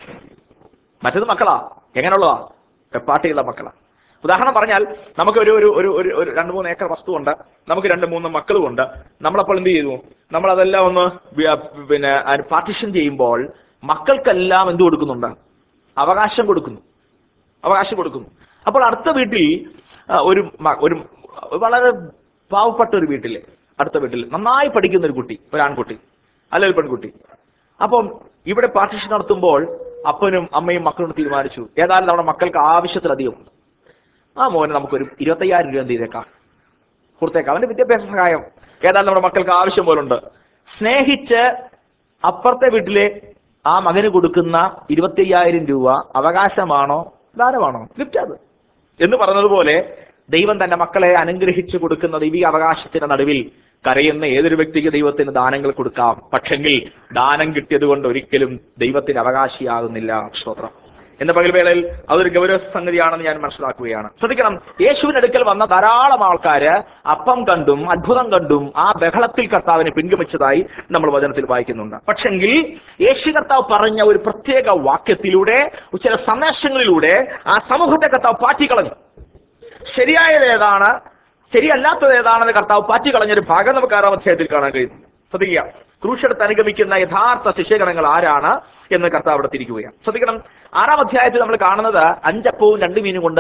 മറ്റത് മക്കളാ എങ്ങനെയുള്ളതാ വെപ്പാട്ടിയുള്ള മക്കളാ ഉദാഹരണം പറഞ്ഞാൽ നമുക്ക് ഒരു ഒരു ഒരു ഒരു ഒരു രണ്ട് മൂന്ന് ഏക്കർ വസ്തുവുണ്ട് നമുക്ക് രണ്ട് മൂന്ന് മക്കളുമുണ്ട് നമ്മളപ്പോൾ എന്ത് ചെയ്തു നമ്മൾ അതെല്ലാം ഒന്ന് വി- പിന്നെ പാർട്ടിഷൻ ചെയ്യുമ്പോൾ മക്കൾക്കെല്ലാം എന്ത് കൊടുക്കുന്നുണ്ട് അവകാശം കൊടുക്കുന്നു അവകാശം കൊടുക്കുന്നു അപ്പോൾ അടുത്ത വീട്ടിൽ ആ, ഒരു മ- ഒരു വളരെ പാവപ്പെട്ട ഒരു വീട്ടിൽ അടുത്ത വീട്ടിൽ നന്നായി പഠിക്കുന്ന ഒരു കുട്ടി ഒരു ആൺകുട്ടി അല്ലെങ്കിൽ ഒരു പെൺകുട്ടി അപ്പം ഇവിടെ പാർട്ടിഷൻ നടത്തുമ്പോൾ അപ്പനും അമ്മയും മക്കളും തീരുമാനിച്ചു ഏതായാലും നമ്മുടെ മക്കൾക്ക് ആവശ്യത്തിലധികം ഉണ്ട് ആ മോനെ നമുക്കൊരു ഇരുപത്തയ്യായിരം രൂപ എന്ത് ചെയ്തേക്കാം കൊടുത്തേക്കാം അവന്റെ വിദ്യാഭ്യാസ സഹായം ഏതായാലും നമ്മുടെ മക്കൾക്ക് ആവശ്യം പോലുണ്ട് സ്നേഹിച്ച് അപ്പുറത്തെ വീട്ടിലെ ആ മകന് കൊടുക്കുന്ന ഇരുപത്തയ്യായിരം രൂപ അവകാശമാണോ ദാനമാണോ ഗിഫ്റ്റ് അത് എന്ന് പറഞ്ഞതുപോലെ ദൈവം തന്റെ മക്കളെ അനുഗ്രഹിച്ചു കൊടുക്കുന്ന ദൈവിക അവകാശത്തിന്റെ നടുവിൽ കരയുന്ന ഏതൊരു വ്യക്തിക്ക് ദൈവത്തിന് ദാനങ്ങൾ കൊടുക്കാം പക്ഷെങ്കിൽ ദാനം കിട്ടിയത് കൊണ്ട് ഒരിക്കലും ദൈവത്തിന് അവകാശിയാകുന്നില്ല സ്തോത്രം എന്ന പകൽവേളയിൽ അതൊരു ഗൗരവ സംഗതിയാണെന്ന് ഞാൻ മനസ്സിലാക്കുകയാണ് ശ്രദ്ധിക്കണം യേശുവിന്റെ അടുക്കൽ വന്ന ധാരാളം ആൾക്കാര് അപ്പം കണ്ടും അത്ഭുതം കണ്ടും ആ ബഹളത്തിൽ കർത്താവിനെ പിൻഗമിച്ചതായി നമ്മൾ വചനത്തിൽ വായിക്കുന്നുണ്ട് പക്ഷെങ്കിൽ യേശു കർത്താവ് പറഞ്ഞ ഒരു പ്രത്യേക വാക്യത്തിലൂടെ ചില സന്ദേശങ്ങളിലൂടെ ആ സമൂഹത്തെ കർത്താവ് പാറ്റിക്കളഞ്ഞു ശരിയായത് ഏതാണ് ശരിയല്ലാത്തത് ഏതാണെന്ന് കർത്താവ് പാറ്റിക്കളഞ്ഞൊരു ഭാഗം നമുക്ക് ആറാം അധ്യായത്തിൽ കാണാൻ കഴിയും ശ്രദ്ധിക്കുക ക്രൂശെടുത്ത് അനുഗമിക്കുന്ന യഥാർത്ഥ ശിഷ്യഗണങ്ങൾ ആരാണ് എന്ന് കർത്താവ് അവിടെ തിരിക്കുകയാണ് ശ്രദ്ധിക്കണം ആറാം അധ്യായത്തിൽ നമ്മൾ കാണുന്നത് അഞ്ചപ്പവും രണ്ട് മീനും കൊണ്ട്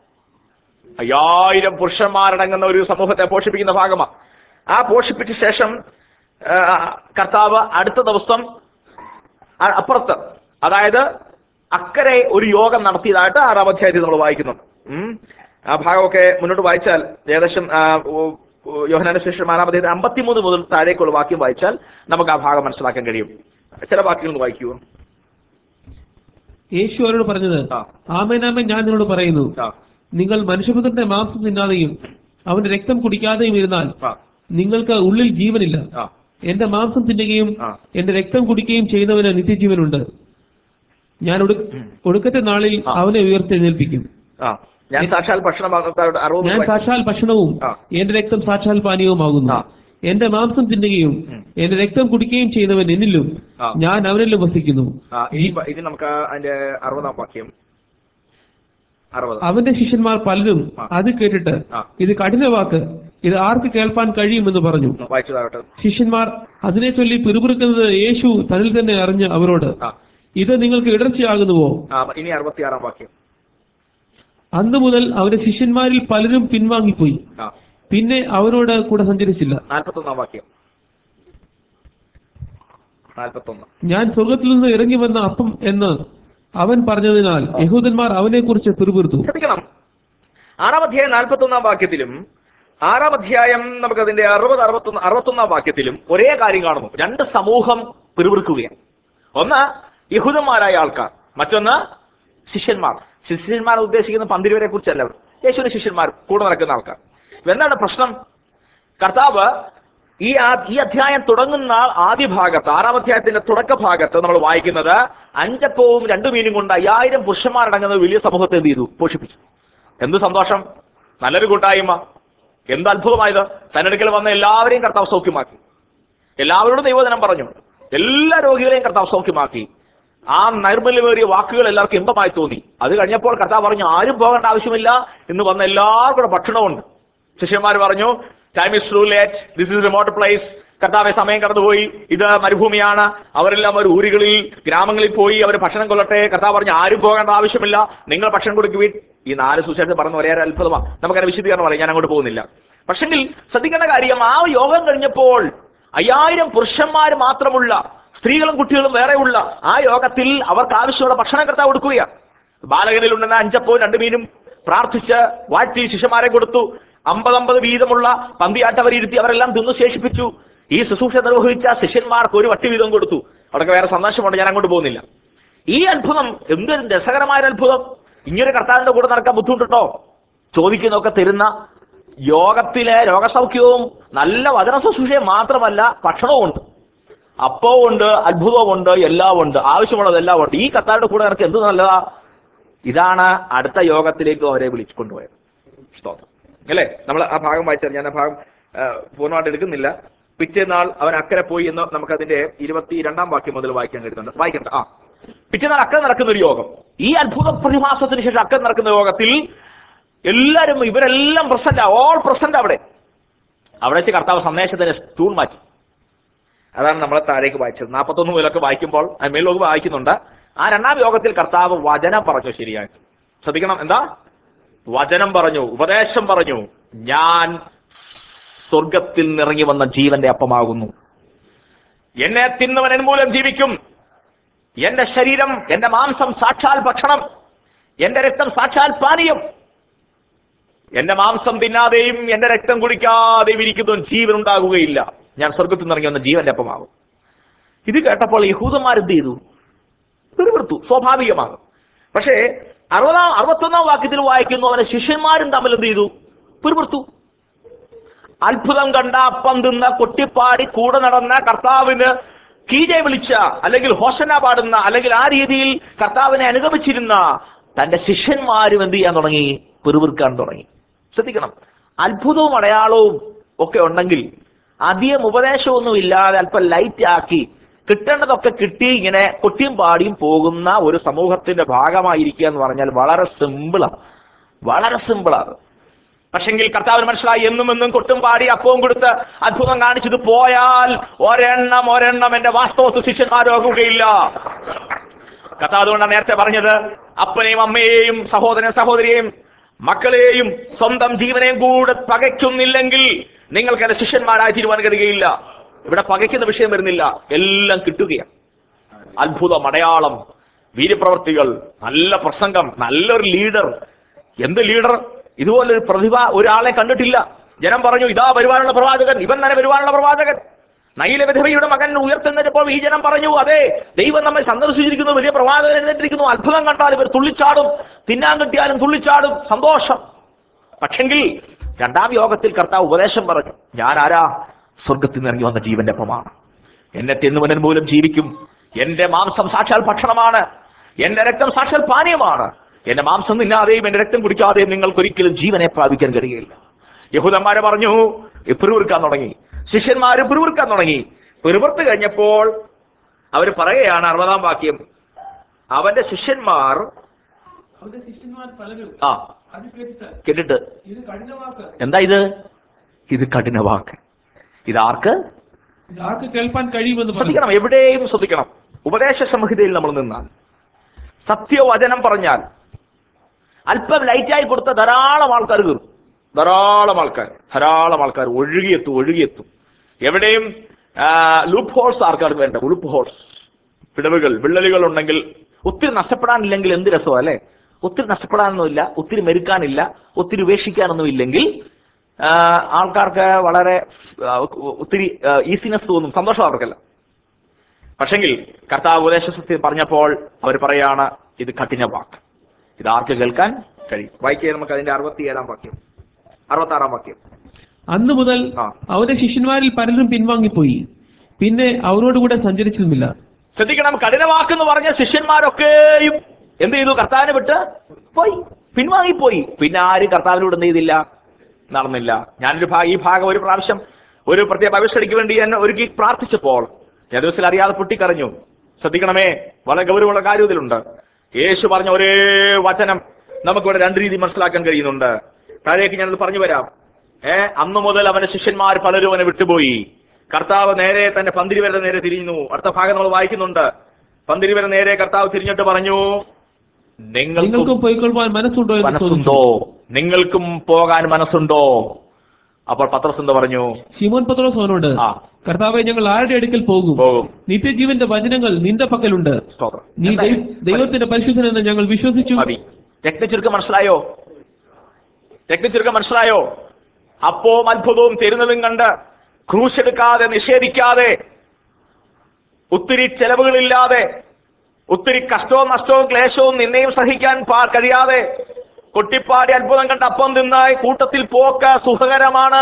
അയ്യായിരം പുരുഷന്മാരടങ്ങുന്ന ഒരു സമൂഹത്തെ പോഷിപ്പിക്കുന്ന ഭാഗമാണ് ആ പോഷിപ്പിച്ച ശേഷം ആ, കർത്താവ് അടുത്ത ദിവസം അ- അപ്പുറത്ത് അതായത് അക്കരെ ഒരു യോഗം നടത്തിയതായിട്ട് ആറാം അധ്യായത്തിൽ നമ്മൾ വായിക്കുന്നുണ്ട് ഉം. ആ ഭാഗമൊക്കെ മുന്നോട്ട് വായിച്ചാൽ ഏകദേശം ആ, ഓ- ഓ- യോഹന്നാന്റെ ശേഷം ആറാം അധ്യായത്തിൽ അമ്പത്തിമൂന്ന് മുതൽ താഴേക്കുള്ള വാക്യം വായിച്ചാൽ നമുക്ക് ആ ഭാഗം മനസ്സിലാക്കാൻ കഴിയും ചില വാക്യങ്ങൾ ഒന്ന് വായിക്കുമോ യേശു അവരോട് പറഞ്ഞത് ആ. ആമേനാമൻ ഞാൻ നിന്നോട് പറയുന്നു ആ നിങ്ങൾ മനുഷ്യപുത്രന്റെ മാംസം തിന്നാതെയും അവന്റെ രക്തം കുടിക്കാതെയും ഇരുന്നാൽ ആ നിങ്ങൾക്ക് ഉള്ളിൽ ജീവനില്ല ആ എന്റെ മാംസം തിന്നുകയും ആ. എന്റെ രക്തം കുടിക്കുകയും ചെയ്യുന്നവന് നിത്യജീവനുണ്ട് ഞാൻ ഒടു- ഒടുക്കത്തെ നാളിൽ ആ. അവനെ ഉയർത്തെഴുന്നേൽപ്പിക്കും ആ ഞാൻ സാക്ഷാൽ ഭക്ഷണം അറുപത് ഞാൻ സാക്ഷാൽ ഭക്ഷണവും ആ. എന്റെ രക്തം സാക്ഷാൽ പാനീയവുമാകുന്നു ആ. എന്റെ മാംസം തിന്നുകയും ഉം. എന്റെ രക്തം കുടിക്കുകയും ചെയ്യുന്നവൻ എന്നിലും ആ. ഞാൻ അവനിലും വസിക്കുന്നു ആ ഇനി പ- ഇനി നമുക്ക് അതിന്റെ അറുപതാം വാക്യം അറുപത് അവന്റെ ശിഷ്യന്മാർ പലരും ആ. അത് കേട്ടിട്ട് ആ. ഇത് കഠിന വാക്ക് ഇത് ആർക്ക് കേൾപ്പാൻ കഴിയുമെന്ന് പറഞ്ഞു വായിച്ചതാകട്ടെ ശിഷ്യന്മാർ അതിനെ ചൊല്ലി പിറുപിറുക്കുന്നത് യേശു തന്നിൽ തന്നെ അറിഞ്ഞ് അവരോട് ആ ഇത് നിങ്ങൾക്ക് ഇടർച്ചയാകുന്നുവോ ആ ഇനി അറുപത്തിയാറാം വാക്യം അന്നു മുതൽ അവന്റെ ശിഷ്യന്മാരിൽ പലരും പിൻവാങ്ങിപ്പോയി ആ പിന്നെ അവരോട് കൂടെ സഞ്ചരിച്ചില്ല നാൽപ്പത്തൊന്നാം വാക്യം നാൽപ്പത്തൊന്ന് ഞാൻ സ്വർഗത്തിൽ നിന്ന് ഇറങ്ങി വന്ന അപ്പം എന്ന് അവൻ പറഞ്ഞതിനാൽ യഹൂദന്മാർ അവനെക്കുറിച്ച് പിറുപിറുത്തു ശ്രദ്ധിക്കണം ആറാം അധ്യായം നാൽപ്പത്തൊന്നാം വാക്യത്തിലും ആറാം അധ്യായം നമുക്കതിന്റെ അറുപത് അറുപത്തൊന്ന് അറുപത്തൊന്നാം വാക്യത്തിലും ഒരേ കാര്യം കാണുന്നു രണ്ട് സമൂഹം പിറുപിറുക്കുകയാണ് ഒന്ന് യഹൂദന്മാരായ ആൾക്കാർ മറ്റൊന്ന് ശിഷ്യന്മാർ ശിഷ്യന്മാർ ഉദ്ദേശിക്കുന്ന പന്തിരുവരെ കുറിച്ചല്ല ഇവിടെ. യേശുവിന്റെ ശിഷ്യന്മാർ കൂടെ നടക്കുന്ന ആൾക്കാർ എന്താണ് പ്രശ്നം കർത്താവ് ഈ ആ- ഈ അധ്യായം തുടങ്ങുന്ന ആദ്യ ഭാഗത്ത് ആറാം അധ്യായത്തിന്റെ തുടക്ക ഭാഗത്ത് നമ്മൾ വായിക്കുന്നത് അഞ്ചപ്പവും രണ്ടു മീനും കൊണ്ട് അയ്യായിരം പുരുഷന്മാരടങ്ങുന്ന വലിയ സമൂഹത്തെ എന്ത് ചെയ്തു പോഷിപ്പിച്ചു എന്ത് സന്തോഷം നല്ലൊരു കൂട്ടായ്മ എന്ത് അത്ഭുതമായത് തന്നെടുക്കൽ വന്ന എല്ലാവരെയും കർത്താവ് സൗഖ്യമാക്കി എല്ലാവരോടും ദൈവദിനം പറഞ്ഞു എല്ലാ രോഗികളെയും കർത്താവ് സൗഖ്യമാക്കി ആ നൈർമല്യമേറിയ വാക്കുകൾ എല്ലാവർക്കും ഇമ്പമായി തോന്നി അത് കഴിഞ്ഞപ്പോൾ കർത്താവ് പറഞ്ഞു ആരും പോകേണ്ട ആവശ്യമില്ല ഇന്ന് വന്ന എല്ലാവർക്കും കൂടെ ഭക്ഷണമുണ്ട് ശിഷ്യന്മാർ പറഞ്ഞു time is too late this is remote place കർത്താവെ സമയം കടന്നുപോയി ഇത് മരുഭൂമിയാണ് അവരെല്ലാം ഒരു ഊരുകളിൽ ഗ്രാമങ്ങളിൽ പോയി അവർ ഭക്ഷണം കൊള്ളട്ടെ കർത്താവ് പറഞ്ഞു ആരും പോകേണ്ട ആവശ്യമില്ല നിങ്ങൾ ഭക്ഷണം കൊടുക്കുവിൻ ഈ നാല് സുശേഷം പറഞ്ഞ ഒരേ ഒരു അത്ഭുതമാണ് നമുക്കതിനെ വിശദീകരണം പറയാം ഞാൻ അങ്ങോട്ട് പോകുന്നില്ല പക്ഷെങ്കിൽ ശ്രദ്ധിക്കേണ്ട കാര്യം ആ യോഗം കഴിഞ്ഞപ്പോൾ അയ്യായിരം പുരുഷന്മാർ മാത്രമുള്ള സ്ത്രീകളും കുട്ടികളും വേറെയുള്ള ആ യോഗത്തിൽ അവർക്ക് ആവശ്യമുള്ള ഭക്ഷണം കർത്താവ് കൊടുക്കുകയാണ് ബാലകനിൽ ഉണ്ടെന്ന അഞ്ചപ്പവും രണ്ടു മീനും പ്രാർത്ഥിച്ച് വാഴ്ത്തി ശിഷ്യന്മാരെ കൊടുത്തു അമ്പതമ്പത് വീതമുള്ള പന്തിയാട്ടവരിരുത്തി അവരെല്ലാം തിന്നു ശേഷിപ്പിച്ചു ഈ ശുശ്രൂഷ നിർവഹിച്ച ശിഷ്യന്മാർക്ക് ഒരു വട്ടി വീതം കൊടുത്തു അവിടെ വേറെ സന്ദേശമുണ്ട് ഞാൻ അങ്ങോട്ട് പോകുന്നില്ല ഈ അത്ഭുതം എന്തൊരു രസകരമായ ഒരു അത്ഭുതം ഇങ്ങനെ കർത്താവിന്റെ കൂടെ നടക്കാൻ ബുദ്ധിമുട്ടുണ്ടോ ചോദിക്കുന്നതൊക്കെ തരുന്ന യോഗത്തിലെ രോഗസൗഖ്യവും നല്ല വചന ശുശ്രൂഷയും മാത്രമല്ല ഭക്ഷണവും ഉണ്ട് അപ്പവും ഉണ്ട് അത്ഭുതവും ഉണ്ട് എല്ലാം ഉണ്ട് ആവശ്യമുള്ളതെല്ലാം ഉണ്ട് ഈ കർത്താവിന്റെ കൂടെ നടക്കുക എന്ത് നല്ലതാ ഇതാണ് അടുത്ത യോഗത്തിലേക്ക് അവരെ വിളിച്ചു കൊണ്ടുപോയത് സ്തോത്രം അല്ലേ നമ്മൾ ആ ഭാഗം വായിച്ചാൽ ഞാൻ ആ ഭാഗം ആ, പൂർണ്ണമായിട്ട് എടുക്കുന്നില്ല പിറ്റേന്നാൾ അവൻ അക്കരെ പോയി എന്ന് നമുക്കതിന്റെ ഇരുപത്തി രണ്ടാം വാക്യം മുതൽ വായിക്കാൻ കഴിയുന്നുണ്ട് വായിക്കണ്ട ആ പിറ്റേന്നാൾ അക്കരെ നടക്കുന്ന ഒരു യോഗം ഈ അത്ഭുത പ്രതിഭാസത്തിന് ശേഷം അക്കരെ നടക്കുന്ന യോഗത്തിൽ എല്ലാവരും ഇവരെല്ലാം പ്രസന്റ് ഓൾ പ്രസന്റ് അവിടെ അവിടെ വെച്ച് കർത്താവ് സന്ദേശത്തിന് ടൂൺ മാറ്റി അതാണ് നമ്മൾ താഴേക്ക് വായിച്ചത് നാൽപ്പത്തൊന്ന് മുതലൊക്കെ വായിക്കുമ്പോൾ ആ മേലോക്ക് വായിക്കുന്നുണ്ട് ആ രണ്ടാം യോഗത്തിൽ കർത്താവ് വചനം പറഞ്ഞു ശരിയായി ശ്രദ്ധിക്കണം എന്താ വചനം പറഞ്ഞു ഉപദേശം പറഞ്ഞു ഞാൻ സ്വർഗത്തിൽ നിറങ്ങി വന്ന ജീവന്റെ അപ്പമാകുന്നു എന്നെ തിന്നവൻ മൂലം ജീവിക്കും എന്റെ ശരീരം എന്റെ മാംസം സാക്ഷാൽ ഭക്ഷണം എന്റെ രക്തം സാക്ഷാൽ പാനീയം എന്റെ മാംസം തിന്നാതെയും എന്റെ രക്തം കുടിക്കാതെയും ഇരിക്കുന്നവൻ ജീവൻ ഉണ്ടാകുകയില്ല ഞാൻ സ്വർഗത്തിൽ നിറങ്ങി വന്ന ജീവന്റെ അപ്പമാകും ഇത് കേട്ടപ്പോൾ യഹൂദന്മാർ എന്ത് ചെയ്തു പിറുപിറുത്തു സ്വാഭാവികമാണ് പക്ഷേ അറുപതാം അറുപത്തൊന്നാം വാക്യത്തിൽ വായിക്കുന്നു അവനെ ശിഷ്യന്മാരും തമ്മിൽ എന്ത് ചെയ്തു പിറുപിറുത്തു അത്ഭുതം കണ്ട അപ്പം തിന്ന കൊട്ടിപ്പാടി കൂടെ നടന്ന കർത്താവിന് കീജെ വിളിച്ച അല്ലെങ്കിൽ ഹോസന പാടുന്ന അല്ലെങ്കിൽ ആ രീതിയിൽ കർത്താവിനെ അനുഗമിച്ചിരുന്ന തന്റെ ശിഷ്യന്മാരും എന്ത് ചെയ്യാൻ തുടങ്ങി പിറുപിറുക്കാൻ തുടങ്ങി ശ്രദ്ധിക്കണം അത്ഭുതവും അടയാളവും ഒക്കെ ഉണ്ടെങ്കിൽ അധികം ഉപദേശമൊന്നും ഇല്ലാതെ അല്പം ലൈറ്റ് ആക്കി കിട്ടേണ്ടതൊക്കെ കിട്ടി ഇങ്ങനെ കൊട്ടിയും പാടിയും പോകുന്ന ഒരു സമൂഹത്തിന്റെ ഭാഗമായിരിക്കുക എന്ന് പറഞ്ഞാൽ വളരെ സിമ്പിളാണ് വളരെ സിമ്പിളാണ് പക്ഷെങ്കിൽ കർത്താവിന് മനസ്സിലായി എന്നും എന്നും കൊട്ടും പാടി അപ്പവും കൊടുത്ത് അത്ഭുതം കാണിച്ചത് പോയാൽ ഒരെണ്ണം ഒരെണ്ണം എന്റെ വാസ്തവ ശിഷ്യന്മാരാകുകയില്ല കർത്താവ് അതുകൊണ്ടാണ് നേരത്തെ പറഞ്ഞത് അപ്പനെയും അമ്മയെയും സഹോദരൻ സഹോദരിയെയും മക്കളെയും സ്വന്തം ജീവനെയും കൂടെ പകയ്ക്കുന്നില്ലെങ്കിൽ നിങ്ങൾക്ക് എന്റെ ശിഷ്യന്മാരായി തീരുവാൻ കഴിയുകയില്ല ഇവിടെ പകയ്ക്കുന്ന വിഷയം വരുന്നില്ല എല്ലാം കിട്ടുകയാണ് അത്ഭുതം അടയാളം വീര്യപ്രവർത്തികൾ നല്ല പ്രസംഗം നല്ലൊരു ലീഡർ എന്ത് ലീഡർ ഇതുപോലൊരു പ്രതിഭ ഒരാളെ കണ്ടിട്ടില്ല ജനം പറഞ്ഞു ഇതാ വരുവാനുള്ള പ്രവാചകൻ ഇവൻ തന്നെ വരുവാനുള്ള പ്രവാചകൻ നൈല വിധവയുടെ മകൻ ഉയർത്തെഴുന്നേറ്റപ്പോൾ ഈ ജനം പറഞ്ഞു അതെ ദൈവം നമ്മെ സന്ദർശിച്ചിരിക്കുന്നു വലിയ പ്രവാചകൻ എഴുന്നേറ്റിരിക്കുന്നു അത്ഭുതം കണ്ടാൽ ഇവർ തുള്ളിച്ചാടും തിന്നാൻ കിട്ടിയാലും തുള്ളിച്ചാടും സന്തോഷം പക്ഷെങ്കിൽ രണ്ടാം യോഗത്തിൽ കർത്താവ് ഉപദേശം പറഞ്ഞു ഞാൻ ആരാ സ്വർഗത്തിൽ നിന്ന് ഇറങ്ങി വന്ന ജീവന്റെ അപ്പമാണ് എന്നെ തിന്നുവനൻ മൂലം ജീവിക്കും എന്റെ മാംസം സാക്ഷാൽ ഭക്ഷണമാണ് എന്റെ രക്തം സാക്ഷാൽ പാനീയമാണ് എന്റെ മാംസം തിന്നാതെയും എന്റെ രക്തം കുടിക്കാതെയും നിങ്ങൾക്ക് ഒരിക്കലും ജീവനെ പ്രാപിക്കാൻ കഴിയുകയില്ല യഹൂദന്മാരെ പറഞ്ഞു പിറുവിറുക്കാൻ തുടങ്ങി ശിഷ്യന്മാര് പിറുവിറുക്കാൻ തുടങ്ങി പിറുവിറുത്ത് കഴിഞ്ഞപ്പോൾ അവർ പറയുകയാണ് അറുപതാം വാക്യം അവന്റെ ശിഷ്യന്മാർ അവന്റെ ശിഷ്യന്മാർ പലരും ആ അത് കേട്ടിട്ട് കേട്ടിട്ട് ഇത് കഠിനവാക്ക് എന്താ ഇത് ഇത് കഠിന വാക്ക് ഇതാർക്ക് ഇത് ആർക്ക് കേൾപ്പാൻ കഴിയുമെന്ന് പറഞ്ഞു ശ്രദ്ധിക്കണം എവിടെയും ശ്രദ്ധിക്കണം ഉപദേശ സംഹിതയിൽ നമ്മൾ നിന്നാൽ സത്യവചനം പറഞ്ഞാൽ അല്പം ലൈറ്റായി കൊടുത്ത ധാരാളം ആൾക്കാർ കയറും ധാരാളം ആൾക്കാർ ധാരാളം ആൾക്കാർ ഒഴുകിയെത്തും ഒഴുകിയെത്തും എവിടെയും ലൂപ്പ് ഹോൾസ് ആൾക്കാർക്ക് വേണ്ട ലൂപ്പ് ഹോൾസ് പിടവുകൾ വിള്ളലുകൾ ഉണ്ടെങ്കിൽ ഒത്തിരി നഷ്ടപ്പെടാനില്ലെങ്കിൽ എന്ത് രസമാണ് അല്ലേ ഒത്തിരി നഷ്ടപ്പെടാനൊന്നുമില്ല ഒത്തിരി മെരുക്കാനില്ല ഒത്തിരി ഉപേക്ഷിക്കാനൊന്നും ഇല്ലെങ്കിൽ ആ, ആൾക്കാർക്ക് വളരെ ആ, ഒത്തിരി ഈസിനെസ് തോന്നും സന്തോഷം അവർക്കല്ല പക്ഷെങ്കിൽ കർത്താവ് ഉപദേശ സത്യം പറഞ്ഞപ്പോൾ അവർ പറയാണ് ഇത് കഠിന വാക്ക് ഇത് ആർക്ക് കേൾക്കാൻ കഴിയും വായിക്കുക നമുക്ക് അതിന്റെ അറുപത്തിയേഴാം വാക്യം അറുപത്താറാം വാക്യം അന്നു മുതൽ ആ. അവന്റെ ശിഷ്യന്മാരിൽ പലരും പിൻവാങ്ങിപ്പോയി പിന്നെ അവരോടുകൂടെ സഞ്ചരിച്ചതുമില്ല ശ്രദ്ധിക്കണം കഠിനവാക്കെന്ന് പറഞ്ഞ ശിഷ്യന്മാരൊക്കെയും എന്ത് ചെയ്തു കർത്താവിനെ വിട്ട് പോയി പിൻവാങ്ങിപ്പോയി പിന്നെ ആരും കർത്താവിനോട് എന്ത് ചെയ്തില്ല നടന്നില്ല ഞാനൊരു ഭാഗം ഈ ഭാഗം ഒരു പ്രാവശ്യം ഒരു പ്രത്യേക ഭവിഷ്യടിക്ക് വേണ്ടി എന്നെ ഒരുക്കി പ്രാർത്ഥിച്ചപ്പോൾ ഞാൻ ദിവസത്തിൽ അറിയാതെ പൊട്ടിക്കരഞ്ഞു ശ്രദ്ധിക്കണമേ വളരെ ഗൗരവമുള്ള കാര്യം ഇതിലുണ്ട് യേശു പറഞ്ഞ ഒരേ വചനം നമുക്കിവിടെ രണ്ട് രീതി മനസ്സിലാക്കാൻ കഴിയുന്നുണ്ട് താഴേക്ക് ഞാനത് പറഞ്ഞു വരാം ഏ അന്നു മുതൽ അവന്റെ ശിഷ്യന്മാർ പലരും അവനെ വിട്ടുപോയി കർത്താവ് നേരെ തന്നെ പന്തിരി വരെ നേരെ തിരിഞ്ഞു അടുത്ത ഭാഗം നമ്മൾ വായിക്കുന്നുണ്ട് പന്തിരി വരെ നേരെ കർത്താവ് തിരിഞ്ഞിട്ട് പറഞ്ഞു നിങ്ങൾക്കും നിങ്ങൾക്കും പോയിക്കൊള്ളുവാൻ മനസ്സുണ്ടോ എന്ന് ചോദിച്ചു മനസ്സുണ്ടോ നിങ്ങൾക്കും പോകാൻ മനസ്സുണ്ടോ അപ്പോൾ പത്രസ് എന്ത് പറഞ്ഞു ശിമോൻ പത്രോസ് അവനോട് ആ കർത്താവെ ഞങ്ങൾ ആരുടെ അടുക്കൽ പോകും പോകും നിത്യജീവന്റെ വചനങ്ങൾ നിന്റെ പക്കലുണ്ട് സ്തോത്രം നീ എന്താ? ദൈ- ദൈവത്തിന്റെ പരിശുദ്ധനെന്ന് ഞങ്ങൾ വിശ്വസിച്ചു മതി രക്തചുരുക്കം മനസ്സിലായോ രക്തചുരുക്കം മനസ്സിലായോ അപ്പവും അത്ഭുതവും തരുന്നതും കണ്ട് ക്രൂശ് എടുക്കാതെ നിഷേധിക്കാതെ ഒത്തിരി ചെലവുകളില്ലാതെ ഒത്തിരി കഷ്ടവും നഷ്ടവും ക്ലേശവും നിന്നെയും സഹിക്കാൻ പാ- കഴിയാതെ കൊട്ടിപ്പാടി അത്ഭുതം കണ്ട് അപ്പം തിന്നായി കൂട്ടത്തിൽ പോക്ക് സുഖകരമാണ്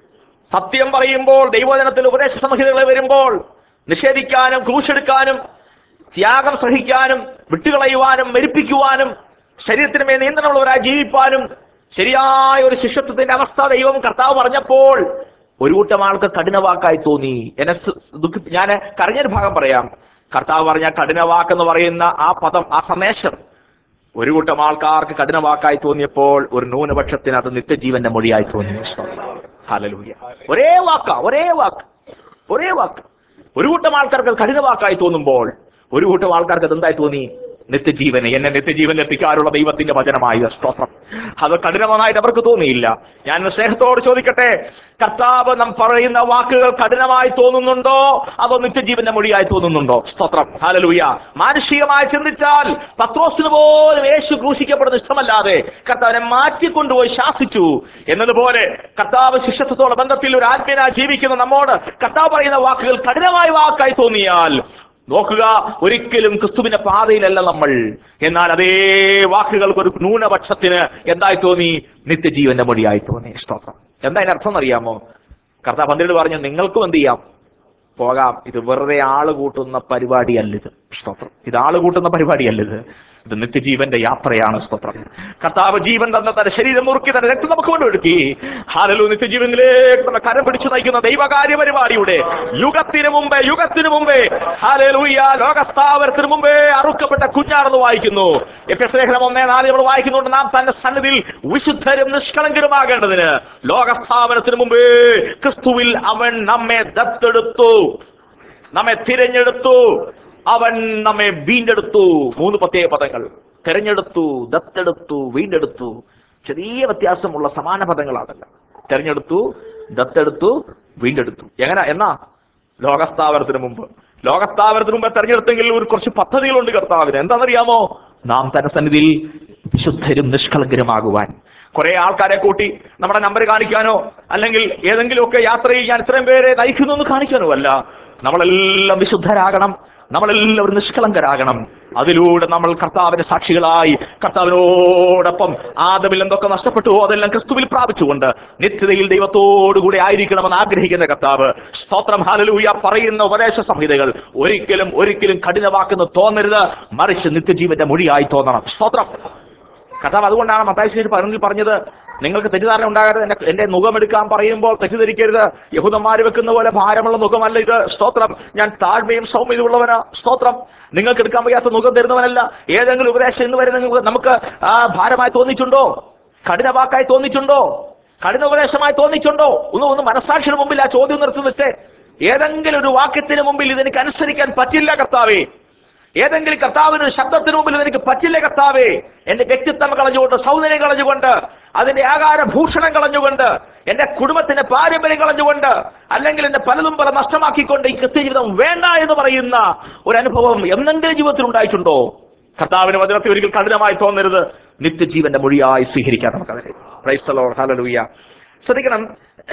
സത്യം പറയുമ്പോൾ ദൈവജനത്തിൽ ഉപദേശ സംഹിതകൾ വരുമ്പോൾ നിഷേധിക്കാനും ക്രൂശെടുക്കാനും ത്യാഗം സഹിക്കാനും വിട്ടുകളയുവാനും മരിപ്പിക്കുവാനും ശരീരത്തിന് മേൽ നിയന്ത്രണമുള്ളവരായി ജീവിപ്പാനും ശരിയായ ഒരു ശിഷ്യത്വത്തിന്റെ അവസ്ഥ ദൈവം കർത്താവ് പറഞ്ഞപ്പോൾ ഒരു കൂട്ടം ആൾക്ക് കഠിനവാക്കായി തോന്നി എന്നെ സു- ദുഃഖി ഞാൻ കരഞ്ഞൊരു ഭാഗം പറയാം കർത്താവ് പറഞ്ഞ കഠിനവാക്കെന്ന് പറയുന്ന ആ പദം ആ സന്ദേശം ഒരു കൂട്ടം ആൾക്കാർക്ക് കഠിനവാക്കായി തോന്നിയപ്പോൾ ഒരു ന്യൂനപക്ഷത്തിന് അത് നിത്യജീവന്റെ മൊഴിയായി തോന്നി ഹല്ലേലൂയ ഒരേ വാക്ക ഒരേ വാക്ക് ഒരേ വാക്ക് ഒരു കൂട്ടം ആൾക്കാർക്ക് അത് കഠിനവാക്കായി തോന്നുമ്പോൾ ഒരു കൂട്ടം ആൾക്കാർക്ക് അത് എന്തായി തോന്നി നിത്യജീവന് എന്നെ നിത്യജീവനിൽ എത്തിക്കാനുള്ള ദൈവത്തിന്റെ വചനമായി സ്തോത്രം അത് കഠിനമായിട്ട് അവർക്ക് തോന്നിയില്ല ഞാൻ സ്നേഹത്തോട് ചോദിക്കട്ടെ കർത്താവ് നാം പറയുന്ന വാക്കുകൾ കഠിനമായി തോന്നുന്നുണ്ടോ അതോ നിത്യജീവന്റെ മൊഴിയായി തോന്നുന്നുണ്ടോ സ്തോത്രം ഹാലലൂയ മാനുഷികമായി ചിന്തിച്ചാൽ പത്രോസിന് പോലും യേശു ക്രൂശിക്കപ്പെടുന്ന ഇഷ്ടമല്ലാതെ കർത്താവിനെ മാറ്റിക്കൊണ്ടുപോയി ശാസിച്ചു എന്നതുപോലെ കർത്താവ് ശിഷ്യത്വത്തോടെ ബന്ധത്തിൽ ഒരു ആത്മീയനാ ജീവിക്കുന്ന നമ്മോട് കർത്താവ് പറയുന്ന വാക്കുകൾ കഠിനമായ വാക്കായി തോന്നിയാൽ നോക്കുക ഒരിക്കലും ക്രിസ്തുവിന്റെ പാതയിലല്ല നമ്മൾ എന്നാൽ അതേ വാക്കുകൾക്ക് ഒരു ന്യൂനപക്ഷത്തിന് എന്തായി തോന്നി നിത്യജീവന്റെ മൊഴിയായി തോന്നി സ്തോത്രം എന്താ അതിന്റെ അർത്ഥം അറിയാമോ കർത്താവ് പന്ത്രണ്ട് പറഞ്ഞു നിങ്ങൾക്കും എന്ത് ചെയ്യാം പോകാം ഇത് വെറുതെ ആള് കൂട്ടുന്ന പരിപാടിയല്ല ഇത് സ്തോത്രം ഇത് ആള് കൂട്ടുന്ന പരിപാടിയല്ല ഇത് ഇത് നിത്യജീവന്റെ യാത്രയാണ് സ്തോത്രം കർത്താവ് ജീവൻ തന്ന തന്റെ ശരീരം മുറുക്കി തന്റെ രക്തം നമുക്ക് കൊണ്ടൊടുക്കി ഹാലലു നിത്യജീവനിലേക്ക് നമ്മെ കരം പിടിച്ചു നയിക്കുന്ന ദൈവകാര്യ പരിപാടിയുടെ യുഗത്തിന് മുമ്പേ യുഗത്തിന് മുമ്പേ ഹാലലൂയ ലോകസ്ഥാപനത്തിന് മുമ്പേ അറുക്കപ്പെട്ട കുഞ്ഞാണെന്ന് വായിക്കുന്നു എഫ് എസ് ലേഖനം ഒന്നേ നാല് നമ്മൾ വായിക്കുന്നുണ്ട് നാം തന്റെ സന്നിധിയിൽ വിശുദ്ധരും നിഷ്കളങ്കരുമാകേണ്ടതിന് ലോകസ്ഥാപനത്തിന് മുമ്പേ ക്രിസ്തുവിൽ അവൻ നമ്മെ ദത്തെടുത്തു നമ്മെ തിരഞ്ഞെടുത്തു അവൻ നമ്മെ വീണ്ടെടുത്തു മൂന്ന് പ്രത്യേക പദങ്ങൾ തെരഞ്ഞെടുത്തു ദത്തെടുത്തു വീണ്ടെടുത്തു ചെറിയ വ്യത്യാസമുള്ള സമാന പദങ്ങളാണല്ല തെരഞ്ഞെടുത്തു ദത്തെടുത്തു വീണ്ടെടുത്തു എങ്ങനെ എന്നാ ലോകസ്ഥാപനത്തിന് മുമ്പ് ലോകസ്ഥാപനത്തിന് മുമ്പ് തെരഞ്ഞെടുത്തെങ്കിൽ ഒരു കുറച്ച് പദ്ധതികളുണ്ട് കർത്താവിന് എന്താണെന്നറിയാമോ നാം തന്നെ സന്നിധിയിൽ വിശുദ്ധരും നിഷ്കളങ്കരുമാകുവാൻ കുറെ ആൾക്കാരെ കൂട്ടി നമ്മുടെ നമ്പർ കാണിക്കാനോ അല്ലെങ്കിൽ ഏതെങ്കിലുമൊക്കെ യാത്ര ചെയ്യാൻ ഇത്രയും പേരെ നയിക്കുന്നു എന്ന് കാണിക്കാനോ അല്ല നമ്മളെല്ലാം വിശുദ്ധരാകണം നമ്മളെല്ലാവരും നിഷ്കളങ്കരാകണം അതിലൂടെ നമ്മൾ കർത്താവിന്റെ സാക്ഷികളായി കർത്താവിനോടൊപ്പം ആദമിൽ എന്തൊക്കെ നഷ്ടപ്പെട്ടുവോ അതെല്ലാം ക്രിസ്തുവിൽ പ്രാപിച്ചുകൊണ്ട് നിത്യതയിൽ ദൈവത്തോടുകൂടി ആയിരിക്കണമെന്ന് ആഗ്രഹിക്കുന്ന കർത്താവ് സ്തോത്രം ഹാലലൂയ പറയുന്ന ഉപദേശ സംഹിതകൾ ഒരിക്കലും ഒരിക്കലും കഠിനവാക്കെന്ന് തോന്നരുത് മറിച്ച് നിത്യജീവന്റെ മൊഴിയായി തോന്നണം സ്തോത്രം കർത്താവ് അതുകൊണ്ടാണ് മത്തായി പതിനൊന്നിൽ പറഞ്ഞത് നിങ്ങൾക്ക് തെറ്റിദ്ധാരണ ഉണ്ടാകരുത് എന്റെ എന്റെ മുഖമെടുക്കാൻ പറയുമ്പോൾ തെറ്റിദ്ധരിക്കരുത് യഹൂദന്മാർ വെക്കുന്ന പോലെ ഭാരമുള്ള മുഖമല്ല ഇത് സ്തോത്രം ഞാൻ താഴ്മയും സൗമ്യതയുള്ളവനാ സ്തോത്രം നിങ്ങൾക്ക് എടുക്കാൻ വയ്യാത്ത മുഖം തരുന്നവനല്ല ഏതെങ്കിലും ഉപദേശം ഇന്ന് വരെ നിങ്ങൾക്ക് നമുക്ക് ആ, ഭാരമായി തോന്നിയിട്ടുണ്ടോ കഠിനവാക്കായി തോന്നിയിട്ടുണ്ടോ കഠിന ഉപദേശമായി തോന്നിയിട്ടുണ്ടോ ഒന്ന് ഒന്ന് മനസ്സാക്ഷിയുടെ മുമ്പിൽ ആ ചോദ്യം നിർത്തി വെച്ചേ ഏതെങ്കിലും ഒരു വാക്യത്തിന് മുമ്പിൽ ഇതെനിക്ക് അനുസരിക്കാൻ പറ്റില്ല കർത്താവേ ഏതെങ്കിലും കർത്താവിന് ഒരു ശബ്ദത്തിന് മുമ്പിൽ എനിക്ക് പറ്റില്ല കർത്താവേ എന്റെ വ്യക്തിത്വം കളഞ്ഞുകൊണ്ട് സൗന്ദര്യം കളഞ്ഞുകൊണ്ട് അതിന്റെ ആകാര ഭൂഷണം കളഞ്ഞുകൊണ്ട് എന്റെ കുടുംബത്തിന്റെ പാരമ്പര്യം കളഞ്ഞുകൊണ്ട് അല്ലെങ്കിൽ എന്റെ പലതും പല നഷ്ടമാക്കിക്കൊണ്ട് ഈ ക്രിസ്ത്യ ജീവിതം വേണ്ട എന്ന് പറയുന്ന ഒരു അനുഭവം എന്നെങ്കിലും ജീവിതത്തിൽ ഉണ്ടായിട്ടുണ്ടോ കർത്താവിന് വചനത്തെ ഒരിക്കൽ കഠിനമായി തോന്നരുത് നിത്യജീവന്റെ മൊഴിയായി സ്വീകരിക്കാൻ നമുക്കതിനെ ക്രൈസ്തലോ ഹലലൂയ ശ്രദ്ധിക്കണം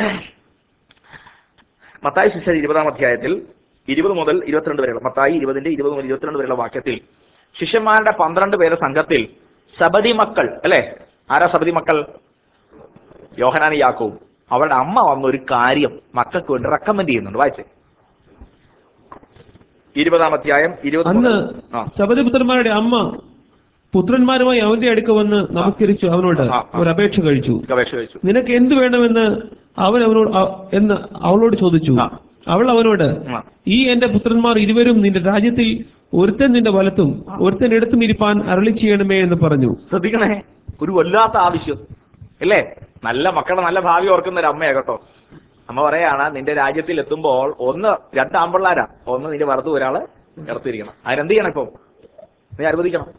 മത്തായി ശിക്ഷ ഇരുപതാം അധ്യായത്തിൽ ഇരുപത് മുതൽ ഇരുപത്തിരണ്ട് വരെയുള്ള മത്തായി ഇരുപതിന്റെ ഇരുപത് മുതൽ ഇരുപത്തിരണ്ട് വരെയുള്ള വാക്യത്തിൽ ശിഷ്യന്മാരുടെ പന്ത്രണ്ട് പേരുടെ സംഘത്തിൽ സബതി മക്കൾ അല്ലേ ആരാ സബതി മക്കൾ യോഹനാനി യാക്കോവും അവരുടെ അമ്മ വന്ന ഒരു കാര്യം മക്കൾക്ക് വേണ്ടി റെക്കമെൻഡ് ചെയ്യുന്നുണ്ട് വായിച്ചേ ഇരുപതാം അധ്യായം ഇരുപത് അന്ന് മുതൽ- ആ ശബദപുത്രന്മാരുടെ അമ്മ പുത്രന്മാരുമായി അവന്റെ അടുക്ക വന്ന് നമസ്കരിച്ചു അവനോട് ആ, ആ. ഒരു അപേക്ഷ കഴിച്ചു അപേക്ഷ വെച്ചു നിനക്ക് എന്ത് വേണമെന്ന് അവൻ അവനോട് അ- എന്ന് അവളോട് ചോദിച്ചു ആ. അവൾ അവനോട് ആ. ഈ എന്റെ പുത്രന്മാർ ഇരുവരും നിന്റെ രാജ്യത്തിൽ ഒരുത്തൻ നിന്റെ വലത്തും ഒരുത്തൻ ഇടത്തും ഇരിപ്പാൻ അരളി ചെയ്യണമേ എന്ന് പറഞ്ഞു ശ്രദ്ധിക്കണേ ഒരു വല്ലാത്ത ആവശ്യം അല്ലേ നല്ല മക്കളുടെ നല്ല ഭാവി ഓർക്കുന്ന ഒരു അമ്മയാ കേട്ടോ അമ്മ പറയാണ് നിന്റെ രാജ്യത്തിൽ എത്തുമ്പോൾ ഒന്ന് രണ്ട് ആമ്പിള്ളാരാ ഒന്ന് നിന്റെ വറുത്ത് ഒരാള് ഇറത്തിരിക്കണം അതിനെന്ത് ചെയ്യണം ഇപ്പം നീ അനുവദിക്കണം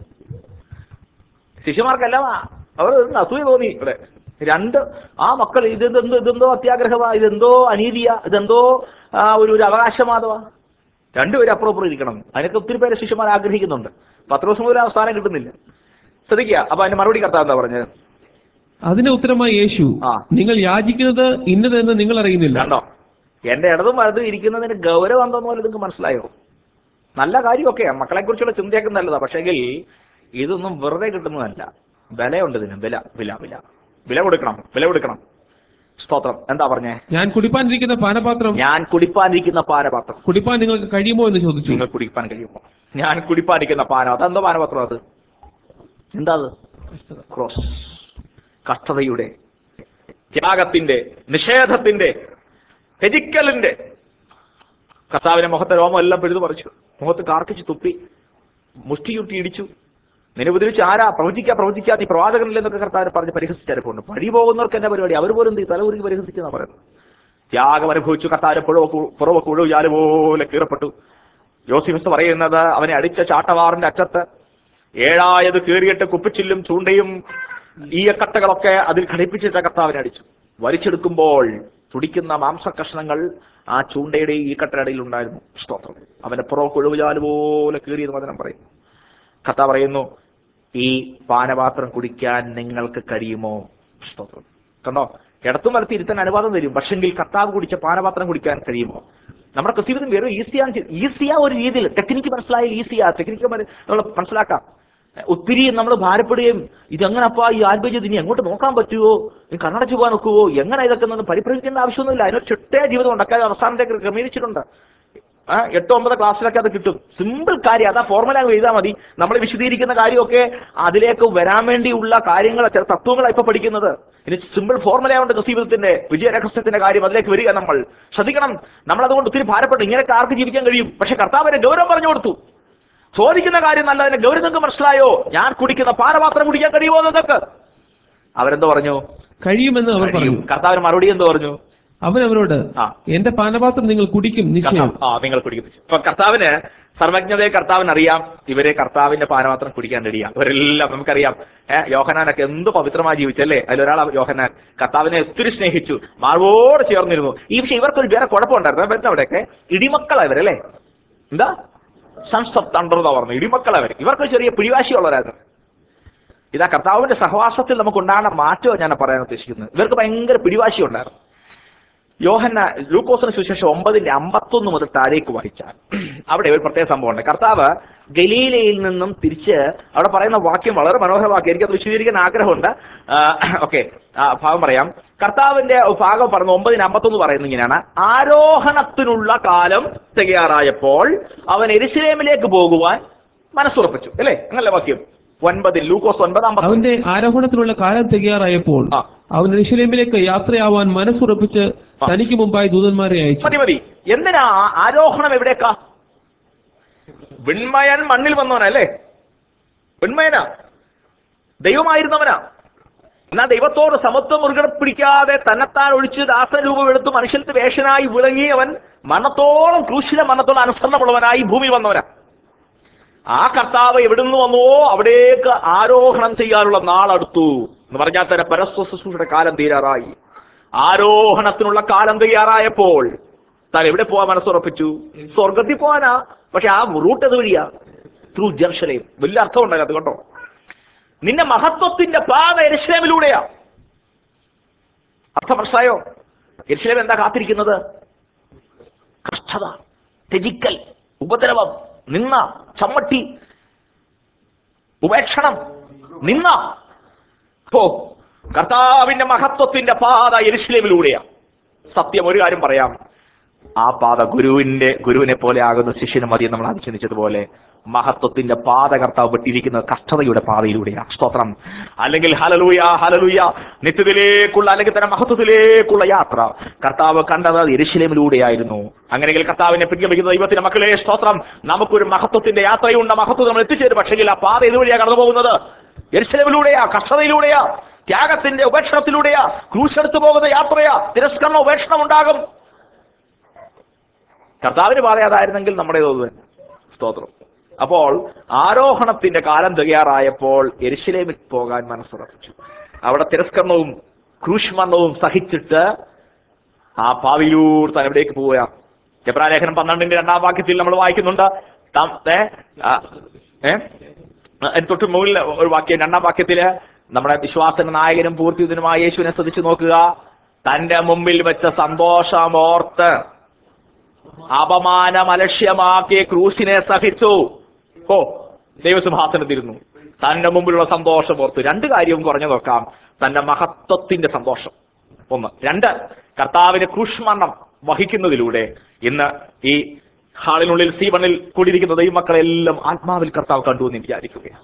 ശിശുമാർക്കെല്ലാം അവർ ഒരു അസൂയ തോന്നി ഇവിടെ രണ്ട് ആ മക്കൾ ഇതെന്തോ ഇതെന്തോ അത്യാഗ്രഹമാ ഇതെന്തോ അനീതിയാ ഇതെന്തോ ആ, ഒരു ഒരു അവകാശവാദമാ രണ്ടുപേരും അപ്പുറം അപ്പുറം ഇരിക്കണം അതിനൊക്കെ ഒത്തിരി പേര് ശിശുമാർ ആഗ്രഹിക്കുന്നുണ്ട് പത്ത് ദിവസം പോലും ആ സ്ഥാനം കിട്ടുന്നില്ല ശ്രദ്ധിക്കുക അപ്പൊ അതിന്റെ മറുപടി കർത്താവ് എന്താ പറഞ്ഞത് അതിന് ഉത്തരമായി യേശു ആ. നിങ്ങൾ യാചിക്കുന്നത് ഇന്നതെന്ന് നിങ്ങൾ അറിയുന്നില്ല കണ്ടോ എന്റെ ഇടതും വലതും ഇരിക്കുന്നതിന് ഗൗരവം എന്തെന്ന് പോലെ നിങ്ങൾക്ക് മനസ്സിലായോ നല്ല കാര്യമൊക്കെയാ മക്കളെ കുറിച്ചുള്ള ചിന്തയൊക്കെ നല്ലതാ പക്ഷെങ്കിൽ ഇതൊന്നും വെറുതെ കിട്ടുന്നതല്ല വിലയുണ്ട് ഇതിന് വില വില വില വില കൊടുക്കണം വില കൊടുക്കണം സ്തോത്രം എന്താ പറഞ്ഞേ ഞാൻ കുടിപ്പാനിരിക്കുന്ന പാനപാത്രം ഞാൻ കുടിപ്പാനിരിക്കുന്ന പാനപാത്രം കുടിപ്പാൻ നിങ്ങൾക്ക് കഴിയുമോ എന്ന് ചോദിച്ചു നിങ്ങൾ കുടിപ്പാൻ കഴിയുമോ ഞാൻ കുടിപ്പാനിരിക്കുന്ന പാനം അതെന്തോ പാനപാത്രം അത് എന്താ അത് ക്രോസ് കഷ്ടതയുടെ ത്യാഗത്തിന്റെ നിഷേധത്തിന്റെ ത്യജിക്കലിന്റെ കർത്താവിന്റെ മുഖത്തെ രോമം എല്ലാം പിഴുതു പറിച്ചു മുഖത്ത് കാർക്കിച്ച് തുപ്പി മുഷ്ടിയുട്ടി ഇടിച്ചു നിന്നെ ഉപദ്രവിച്ച് ആരാ പ്രവചിക്കാ പ്രവചിക്കാ നീ പ്രവാചകനില്ലെന്നൊക്കെ കർത്താവിനെ പറഞ്ഞ് പരിഹസിച്ചാരിപ്പുണ്ട് വഴി പോകുന്നവർക്ക് എന്നെ പരിപാടി അവർ പോലും എന്ത് ചെയ്യും? തലകുരുക്കി പരിഹസിക്കുന്ന പറയുന്നത് ത്യാഗം അനുഭവിച്ചു കർത്താവിന്റെ പുറവ് പുറവ് കുഴുയാല് പോലെ കീറപ്പെട്ടു യോസിഫസ് പറയുന്നത് അവനെ അടിച്ച ചാട്ടവാറിന്റെ അറ്റത്ത് ഏഴായത് കീറിയിട്ട് കുപ്പിച്ചില്ലും ചൂണ്ടയും ഈയക്കട്ടകളൊക്കെ അതിൽ ഘടിപ്പിച്ചിട്ട കർത്താവിനെ അടിച്ചു വലിച്ചെടുക്കുമ്പോൾ തുടിക്കുന്ന മാംസകഷ്ണങ്ങൾ ആ ചൂണ്ടയുടെ ഈ കട്ടടയിൽ ഉണ്ടായിരുന്നു സ്തോത്രം അവന്റെ പുറവ് കൊഴുവുചാല് പോലെ കീറിയത് വചനം പറയും കഥ പറയുന്നു ഈ പാനപാത്രം കുടിക്കാൻ നിങ്ങൾക്ക് കഴിയുമോ സ്തോത്രം കണ്ടോ ഇടത്തും വലത്ത് ഇരുത്താൻ അനുവാദം തരും പക്ഷെങ്കിൽ കർത്താവ് കുടിച്ച പാനപാത്രം കുടിക്കാൻ കഴിയുമോ നമ്മുടെ ക്രിസ്ത്യവിധം വെറും ഈസിയാണ് ഈസിയാ ഒരു രീതിയിൽ ടെക്നിക്ക് മനസ്സിലായ ഈസിയാ ടെക്നിക്ക് നമ്മൾ മനസ്സിലാക്കാം ഒത്തിരി നമ്മൾ ഭാരപ്പെടുകയും ഇതെങ്ങനപ്പാ ഈ ആത്മീയത ഇനി എങ്ങോട്ട് നോക്കാൻ പറ്റുമോ ഇനി കണ്ണടച്ചു പോകാൻ നോക്കുവോ എങ്ങനെ ഇതൊക്കെ ഒന്ന് പരിഭ്രമിക്കേണ്ട ആവശ്യമൊന്നുമില്ല അതിനൊരു ചിട്ടയ ജീവിതം ഉണ്ടാക്കാൻ അവസാനത്തേക്ക് ക്രമീകരിച്ചിട്ടുണ്ട് ആ എട്ടോ ഒമ്പത് ക്ലാസ്സിലൊക്കെ അത് കിട്ടും സിമ്പിൾ കാര്യം അതാ ഫോർമുല എഴുതാൽ മതി നമ്മൾ വിശദീകരിക്കുന്ന കാര്യമൊക്കെ അതിലേക്ക് വരാൻ വേണ്ടിയുള്ള കാര്യങ്ങൾ ചില തത്വങ്ങളാണ് ഇപ്പൊ പഠിക്കുന്നത് ഇനി സിമ്പിൾ ഫോർമുലയുണ്ട് ജീവിതത്തിന്റെ വിജയരഹസ്യത്തിന്റെ കാര്യം അതിലേക്ക് വരിക നമ്മൾ ശ്രദ്ധിക്കണം നമ്മൾ അതുകൊണ്ട് ഒത്തിരി ഭാരപ്പെട്ടു ഇങ്ങനെയൊക്കെ ആർക്ക് ജീവിക്കാൻ കഴിയും പക്ഷെ കർത്താവിനെ ഗൗരവം പറഞ്ഞു കൊടുത്തു ചോദിക്കുന്ന കാര്യം നല്ല അതിന്റെ ഗൗരവം നിങ്ങൾക്ക് മനസ്സിലായോ ഞാൻ കുടിക്കുന്ന പാനപാത്രം കുടിക്കാൻ കഴിയുമോ നിങ്ങൾക്ക് അവരെന്തോ പറഞ്ഞു കഴിയുമെന്ന് അവർ പറഞ്ഞു കർത്താവിന് മറുപടി എന്തോ പറഞ്ഞു അവൻ അവരോട് ആ. എന്റെ പാനപാത്രം നിങ്ങൾ കുടിക്കും നിശ്ചയം കർത്താവ്- ആ നിങ്ങൾ കുടിക്കും ഇപ്പൊ കർത്താവിന് സർവജ്ഞതയെ കർത്താവിന് അറിയാം ഇവരെ കർത്താവിന്റെ പാനപാത്രം കുടിക്കാൻ റെഡിയാ ഇവരെല്ലാം നമുക്കറിയാം ഏഹ് യോഹനാനൊക്കെ എന്ത് പവിത്രമായി ജീവിച്ചല്ലേ അതിലൊരാൾ യോഹനാൻ കർത്താവിനെ ഒത്തിരി സ്നേഹിച്ചു മാർവോട് ചേർന്നിരുന്നു ഈ പക്ഷെ ഇവർക്കൊരു വേറെ കുഴപ്പമുണ്ടായിരുന്നു വരുന്ന അവിടെയൊക്കെ ഇടിമക്കളാ ഇവരല്ലേ എന്താ സൺസ് ഓഫ് തണ്ടർ എന്ന് പറഞ്ഞു ഇടിമക്കളാ ഇവർ ഇവർക്ക് ചെറിയ പിടിവാശിയുള്ളവരായിരുന്നു ഇതാ കർത്താവിന്റെ സഹവാസത്തിൽ നമുക്ക് ഉണ്ടാകുന്ന മാറ്റം ഞാൻ പറയാൻ ഉദ്ദേശിക്കുന്നത് ഇവർക്ക് ഭയങ്കര പിടിവാശി ഉണ്ടായിരുന്നു യോഹന്ന ലൂക്കോസിന് സുശേഷം ഒമ്പതിന്റെ അമ്പത്തൊന്ന് മുതൽ താഴേക്ക് വായിച്ചാൽ അവിടെ ഒരു പ്രത്യേക സംഭവമുണ്ട് കർത്താവ് ഗലീലയിൽ നിന്നും തിരിച്ച് അവിടെ പറയുന്ന വാക്യം വളരെ മനോഹരമാക്കി എനിക്കത് വിശദീകരിക്കാൻ ആഗ്രഹമുണ്ട് ഓക്കെ ഭാഗം പറയാം കർത്താവിന്റെ ഭാഗം പറഞ്ഞു ഒമ്പതിന് അമ്പത്തൊന്ന് പറയുന്നത് ഇങ്ങനെയാണ് ആരോഹണത്തിനുള്ള കാലം തികയാറായപ്പോൾ അവൻ എരിശിലേമിലേക്ക് പോകുവാൻ മനസ്സുറപ്പിച്ചു അല്ലേ അങ്ങനല്ലേ വാക്യം ഒൻപതിൽ ലൂക്കോസ് ഒൻപത് അമ്പത്തൊന്ന് അവന്റെ ആരോഹണത്തിനുള്ള കാലം തികയാറായപ്പോൾ ആ. അവൻ ഋഷിലേമിലേക്ക് യാത്രയാവാൻ മനസ്സുറപ്പിച്ച് ആ. തനിക്ക് മുമ്പായി ദൂതന്മാരെ അയച്ചു മതി മതി എന്തിനാ ആ- ആരോഹണം എവിടേക്കാ വിൺമയൻ മണ്ണിൽ വന്നവനല്ലേ വിൺമയനാ ദൈവമായിരുന്നവനാ എന്നാ ദൈവത്തോട് സമത്വം മുറുകെ പിടിക്കാതെ തന്നെത്താൻ ഒഴിച്ച് ദാസരൂപമെടുത്ത് മനുഷ്യന്റെ വേഷനായി വിളങ്ങി അവൻ മരണത്തോളം ക്രൂശില മരണത്തോളം അനുസരണമുള്ളവനായി ഭൂമി വന്നവനാ ആ കർത്താവ് എവിടുന്ന് വന്നുവോ അവിടേക്ക് ആരോഹണം ചെയ്യാനുള്ള നാളടുത്തു എന്ന് പറഞ്ഞാൽ തന്നെ പരസ്വ ശുശ്രൂഷയുടെ കാലം തീരാറായി ആരോഹണത്തിനുള്ള കാലം തയ്യാറായപ്പോൾ താൻ എവിടെ പോവാൻ മനസ്സുറപ്പിച്ചു സ്വർഗത്തിൽ പോവാനാ പക്ഷെ ആ റൂട്ട് അത് വഴിയാ ത്രൂ ജെറുസലേം വലിയ അർത്ഥം ഉണ്ടായി അത് കേട്ടോ നിന്റെ മഹത്വത്തിന്റെ പാത എരിശ്ലേമിലൂടെയാ അർത്ഥം മനസ്സിലായോ എരിശ്ലേം എന്താ കാത്തിരിക്കുന്നത് കഷ്ടത ത്യജിക്കൽ ഉപദ്രവം നിന്ന ചമ്മട്ടി ഉപേക്ഷണം നിന്ന ഓ കർത്താവിന്റെ മഹത്വത്തിന്റെ പാത എരുശലേമിലൂടെയാ സത്യം ഒരു കാര്യം പറയാം ആ പാത ഗുരുവിന്റെ ഗുരുവിനെ പോലെ ആകുന്ന ശിഷ്യന് മതി എന്ന് നമ്മൾ ആദ്യം ചിന്തിച്ചതുപോലെ മഹത്വത്തിന്റെ പാത കർത്താവ് പെട്ടിരിക്കുന്നത് കഷ്ടതയുടെ പാതയിലൂടെയാ സ്തോത്രം അല്ലെങ്കിൽ ഹലലൂയ ഹലലൂയ നിത്യത്തിലേക്കുള്ള അല്ലെങ്കിൽ തന്നെ മഹത്വത്തിലേക്കുള്ള യാത്ര കർത്താവ് കണ്ടത് എരുശലേമിലൂടെയായിരുന്നു അങ്ങനെയെങ്കിൽ കർത്താവിനെ പിൻഗമിക്കുന്ന ദൈവത്തിന്റെ മക്കളെ സ്തോത്രം നമുക്കൊരു മഹത്വത്തിന്റെ യാത്രയുണ്ട് മഹത്വം നമ്മൾ എത്തിച്ചേരും പക്ഷെങ്കിൽ ആ പാത ഇതുവഴിയാ കടന്നു പോകുന്നത് എരുശലേമിലൂടെയാ കഷ്ടതയിലൂടെയാ ത്യാഗത്തിന്റെ ഉപേക്ഷണത്തിലൂടെയാ ക്രൂശെടുത്തു പോകുന്ന യാത്രയാ തിരസ്കരണ ഉപേക്ഷണം ഉണ്ടാകും കർത്താവിന് പാത അതായിരുന്നെങ്കിൽ നമ്മുടേത് അത് തന്നെ സ്തോത്രം അപ്പോൾ ആരോഹണത്തിന്റെ കാലം തികയാറായപ്പോൾ എരിശിലേമിൽ പോകാൻ മനസ്സുറപ്പിച്ചു അവിടെ തിരസ്കരണവും ക്രൂഷ്മരണവും സഹിച്ചിട്ട് ആ പാവിലൂർ താൻ എവിടേക്ക് പോവുക എബ്രാലേഖനം പന്ത്രണ്ടിന്റെ രണ്ടാം വാക്യത്തിൽ നമ്മൾ വായിക്കുന്നുണ്ട് താം- ഏ, ആ, ഏ? ആ, അതിന് തൊട്ട് മുകളിൽ ഒരു വാക്യം രണ്ടാം വാക്യത്തില് നമ്മുടെ വിശ്വാസത്തിന്റെ നായകനും പൂർത്തിയതിനുമായ യേശുവിനെ ശ്രദ്ധിച്ചു നോക്കുക തന്റെ മുമ്പിൽ വെച്ച സന്തോഷമോർത്ത് അപമാനം അലക്ഷ്യമാക്കി ക്രൂശിനെ സഹിച്ചു ഓ ദൈവസിംഹാസനത്തിരുന്നു തന്റെ മുമ്പിലുള്ള സന്തോഷം ഓർത്ത് രണ്ട് കാര്യവും കുറഞ്ഞു നോക്കാം തന്റെ മഹത്വത്തിന്റെ സന്തോഷം ഒന്ന് രണ്ട് കർത്താവിന് ക്രൂഷ്മരണം വഹിക്കുന്നതിലൂടെ ഇന്ന് ഈ ഹാളിനുള്ളിൽ സീവണിൽ കൂടിയിരിക്കുന്ന ദൈവമക്കളെല്ലാം ആത്മാവിൽ കർത്താവ് കണ്ടു എന്ന് വിചാരിക്കുകയാണ്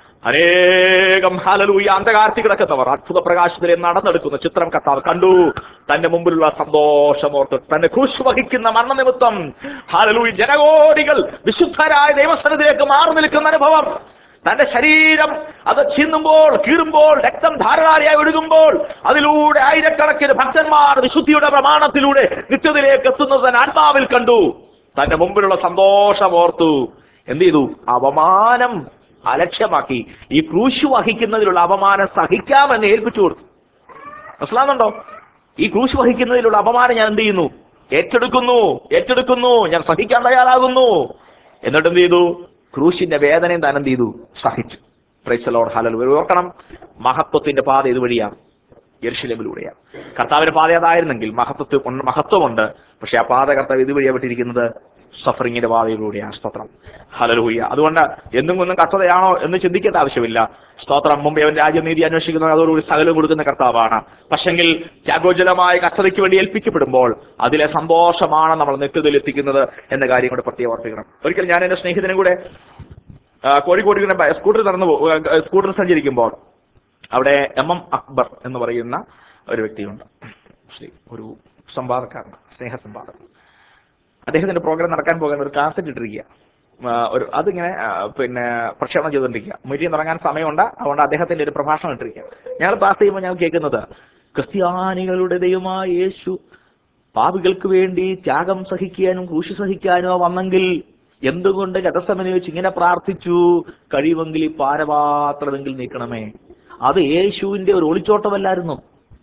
അനേകം ഹാലലൂയ അന്ധകാർത്തി കിടക്കുന്നവർ അത്ഭുത പ്രകാശത്തിൽ നടന്നെടുക്കുന്ന ചിത്രം കർത്താവ് കണ്ടു തന്റെ മുമ്പിലുള്ള സന്തോഷമോർത്ത് തന്നെ ക്രൂശ് വഹിക്കുന്ന മരണനിമിത്തം ഹാലലൂയ ജനകോടികൾ വിശുദ്ധരായ ദൈവസ്ഥലത്തിലേക്ക് മാറി നിൽക്കുന്ന അനുഭവം തന്റെ ശരീരം അത് ചീന്നുമ്പോൾ കീറുമ്പോൾ രക്തം ധാരാളിയായി ഒഴുകുമ്പോൾ അതിലൂടെ ആയിരക്കണക്കിന് ഭക്തന്മാർ വിശുദ്ധിയുടെ പ്രമാണത്തിലൂടെ നിത്യത്തിലേക്ക് എത്തുന്നത് തന്നെ ആത്മാവിൽ കണ്ടു തന്റെ മുമ്പിലുള്ള സന്തോഷമോർത്തു എന്ത് ചെയ്തു അപമാനം അലക്ഷ്യമാക്കി ഈ ക്രൂശ് വഹിക്കുന്നതിലുള്ള അപമാനം സഹിക്കാമെന്ന് ഏൽപ്പിച്ചു കൊടുത്തു മനസ്സിലാകുന്നുണ്ടോ ഈ ക്രൂശ് വഹിക്കുന്നതിലുള്ള അപമാനം ഞാൻ എന്ത് ചെയ്യുന്നു ഏറ്റെടുക്കുന്നു ഏറ്റെടുക്കുന്നു ഞാൻ സഹിക്കാൻ തയ്യാറാകുന്നു എന്നിട്ട് എന്ത് ചെയ്തു ക്രൂശിന്റെ വേദനയും താൻ എന്ത് ചെയ്തു സഹിച്ചു പ്രൈസലോട് ഹലൽ ഓർക്കണം മഹത്വത്തിന്റെ പാത ഇതുവഴിയാണ് യെരുശലേമിലൂടെയാണ് കർത്താവിന്റെ പാത അതായിരുന്നെങ്കിൽ മഹത്വത്തിൽ ഉണ്ട്- മഹത്വമുണ്ട് പക്ഷെ ആ പാത കർത്താവ് ഇതുവഴിയാണ് വിട്ടിരിക്കുന്നത് സഫറിങ്ങിന്റെ പാതയിലൂടെയാണ് സ്തോത്രം ഹലലൂയ അതുകൊണ്ട് എന്തും ഒന്നും കഷ്ടതയാണോ എന്ന് ചിന്തിക്കേണ്ട ആവശ്യമില്ല സ്തോത്രം മുമ്പേ അവൻ രാജ്യനീതി അന്വേഷിക്കുന്ന അതോടുകൂടി സകലം കൊടുക്കുന്ന കർത്താവാണ് പക്ഷെങ്കിൽ ത്യാഗോജലമായ കഷ്ടതയ്ക്ക് വേണ്ടി ഏൽപ്പിക്കപ്പെടുമ്പോൾ അതിലെ സന്തോഷമാണ് നമ്മൾ നിത്യതയിൽ എത്തിക്കുന്നത് എന്ന കാര്യം കൂടെ പ്രത്യേകം ഓർപ്പിക്കണം ഒരിക്കൽ ഞാൻ എന്റെ സ്നേഹിതനും കൂടെ ആ, കോഴിക്കോട് ഇങ്ങനെ ബ- സ്കൂട്ടറിൽ നടന്നു പോ- ആ, സ്കൂട്ടറിൽ സഞ്ചരിക്കുമ്പോൾ അവിടെ എം എം അക്ബർ എന്ന് പറയുന്ന ഒരു വ്യക്തിയുണ്ട് ശ്രീ ഒരു സംവാദക്കാരൻ സ്നേഹ സംവാദകൻ അദ്ദേഹത്തിന്റെ പ്രോഗ്രാം നടക്കാൻ പോകാൻ ഒരു കാസറ്റ് ഇട്ടിരിക്കുക ആ, ഒരു അതിങ്ങനെ ആ, പിന്നെ പ്രക്ഷേപണം ചെയ്തുകൊണ്ടിരിക്കുക മീറ്റിംഗ് തുടങ്ങാൻ സമയമുണ്ട് അതുകൊണ്ട് അദ്ദേഹത്തിന്റെ ഒരു പ്രഭാഷണം ഇട്ടിരിക്കുക ഞങ്ങൾ പാസ് ചെയ്യുമ്പോൾ ഞങ്ങൾ കേൾക്കുന്നത് ക്രിസ്ത്യാനികളുടെ ദൈവമായ യേശു പാപികൾക്ക് വേണ്ടി ത്യാഗം സഹിക്കാനും ക്രൂശ് സഹിക്കാനോ വന്നെങ്കിൽ എന്തുകൊണ്ട് ഗതസമനെ വെച്ച് ഇങ്ങനെ പ്രാർത്ഥിച്ചു കഴിയുമെങ്കിൽ ഈ പാരപാത്രമെങ്കിൽ നീക്കണമേ അത് യേശുവിന്റെ ഒരു ഒളിച്ചോട്ടമല്ലായിരുന്നു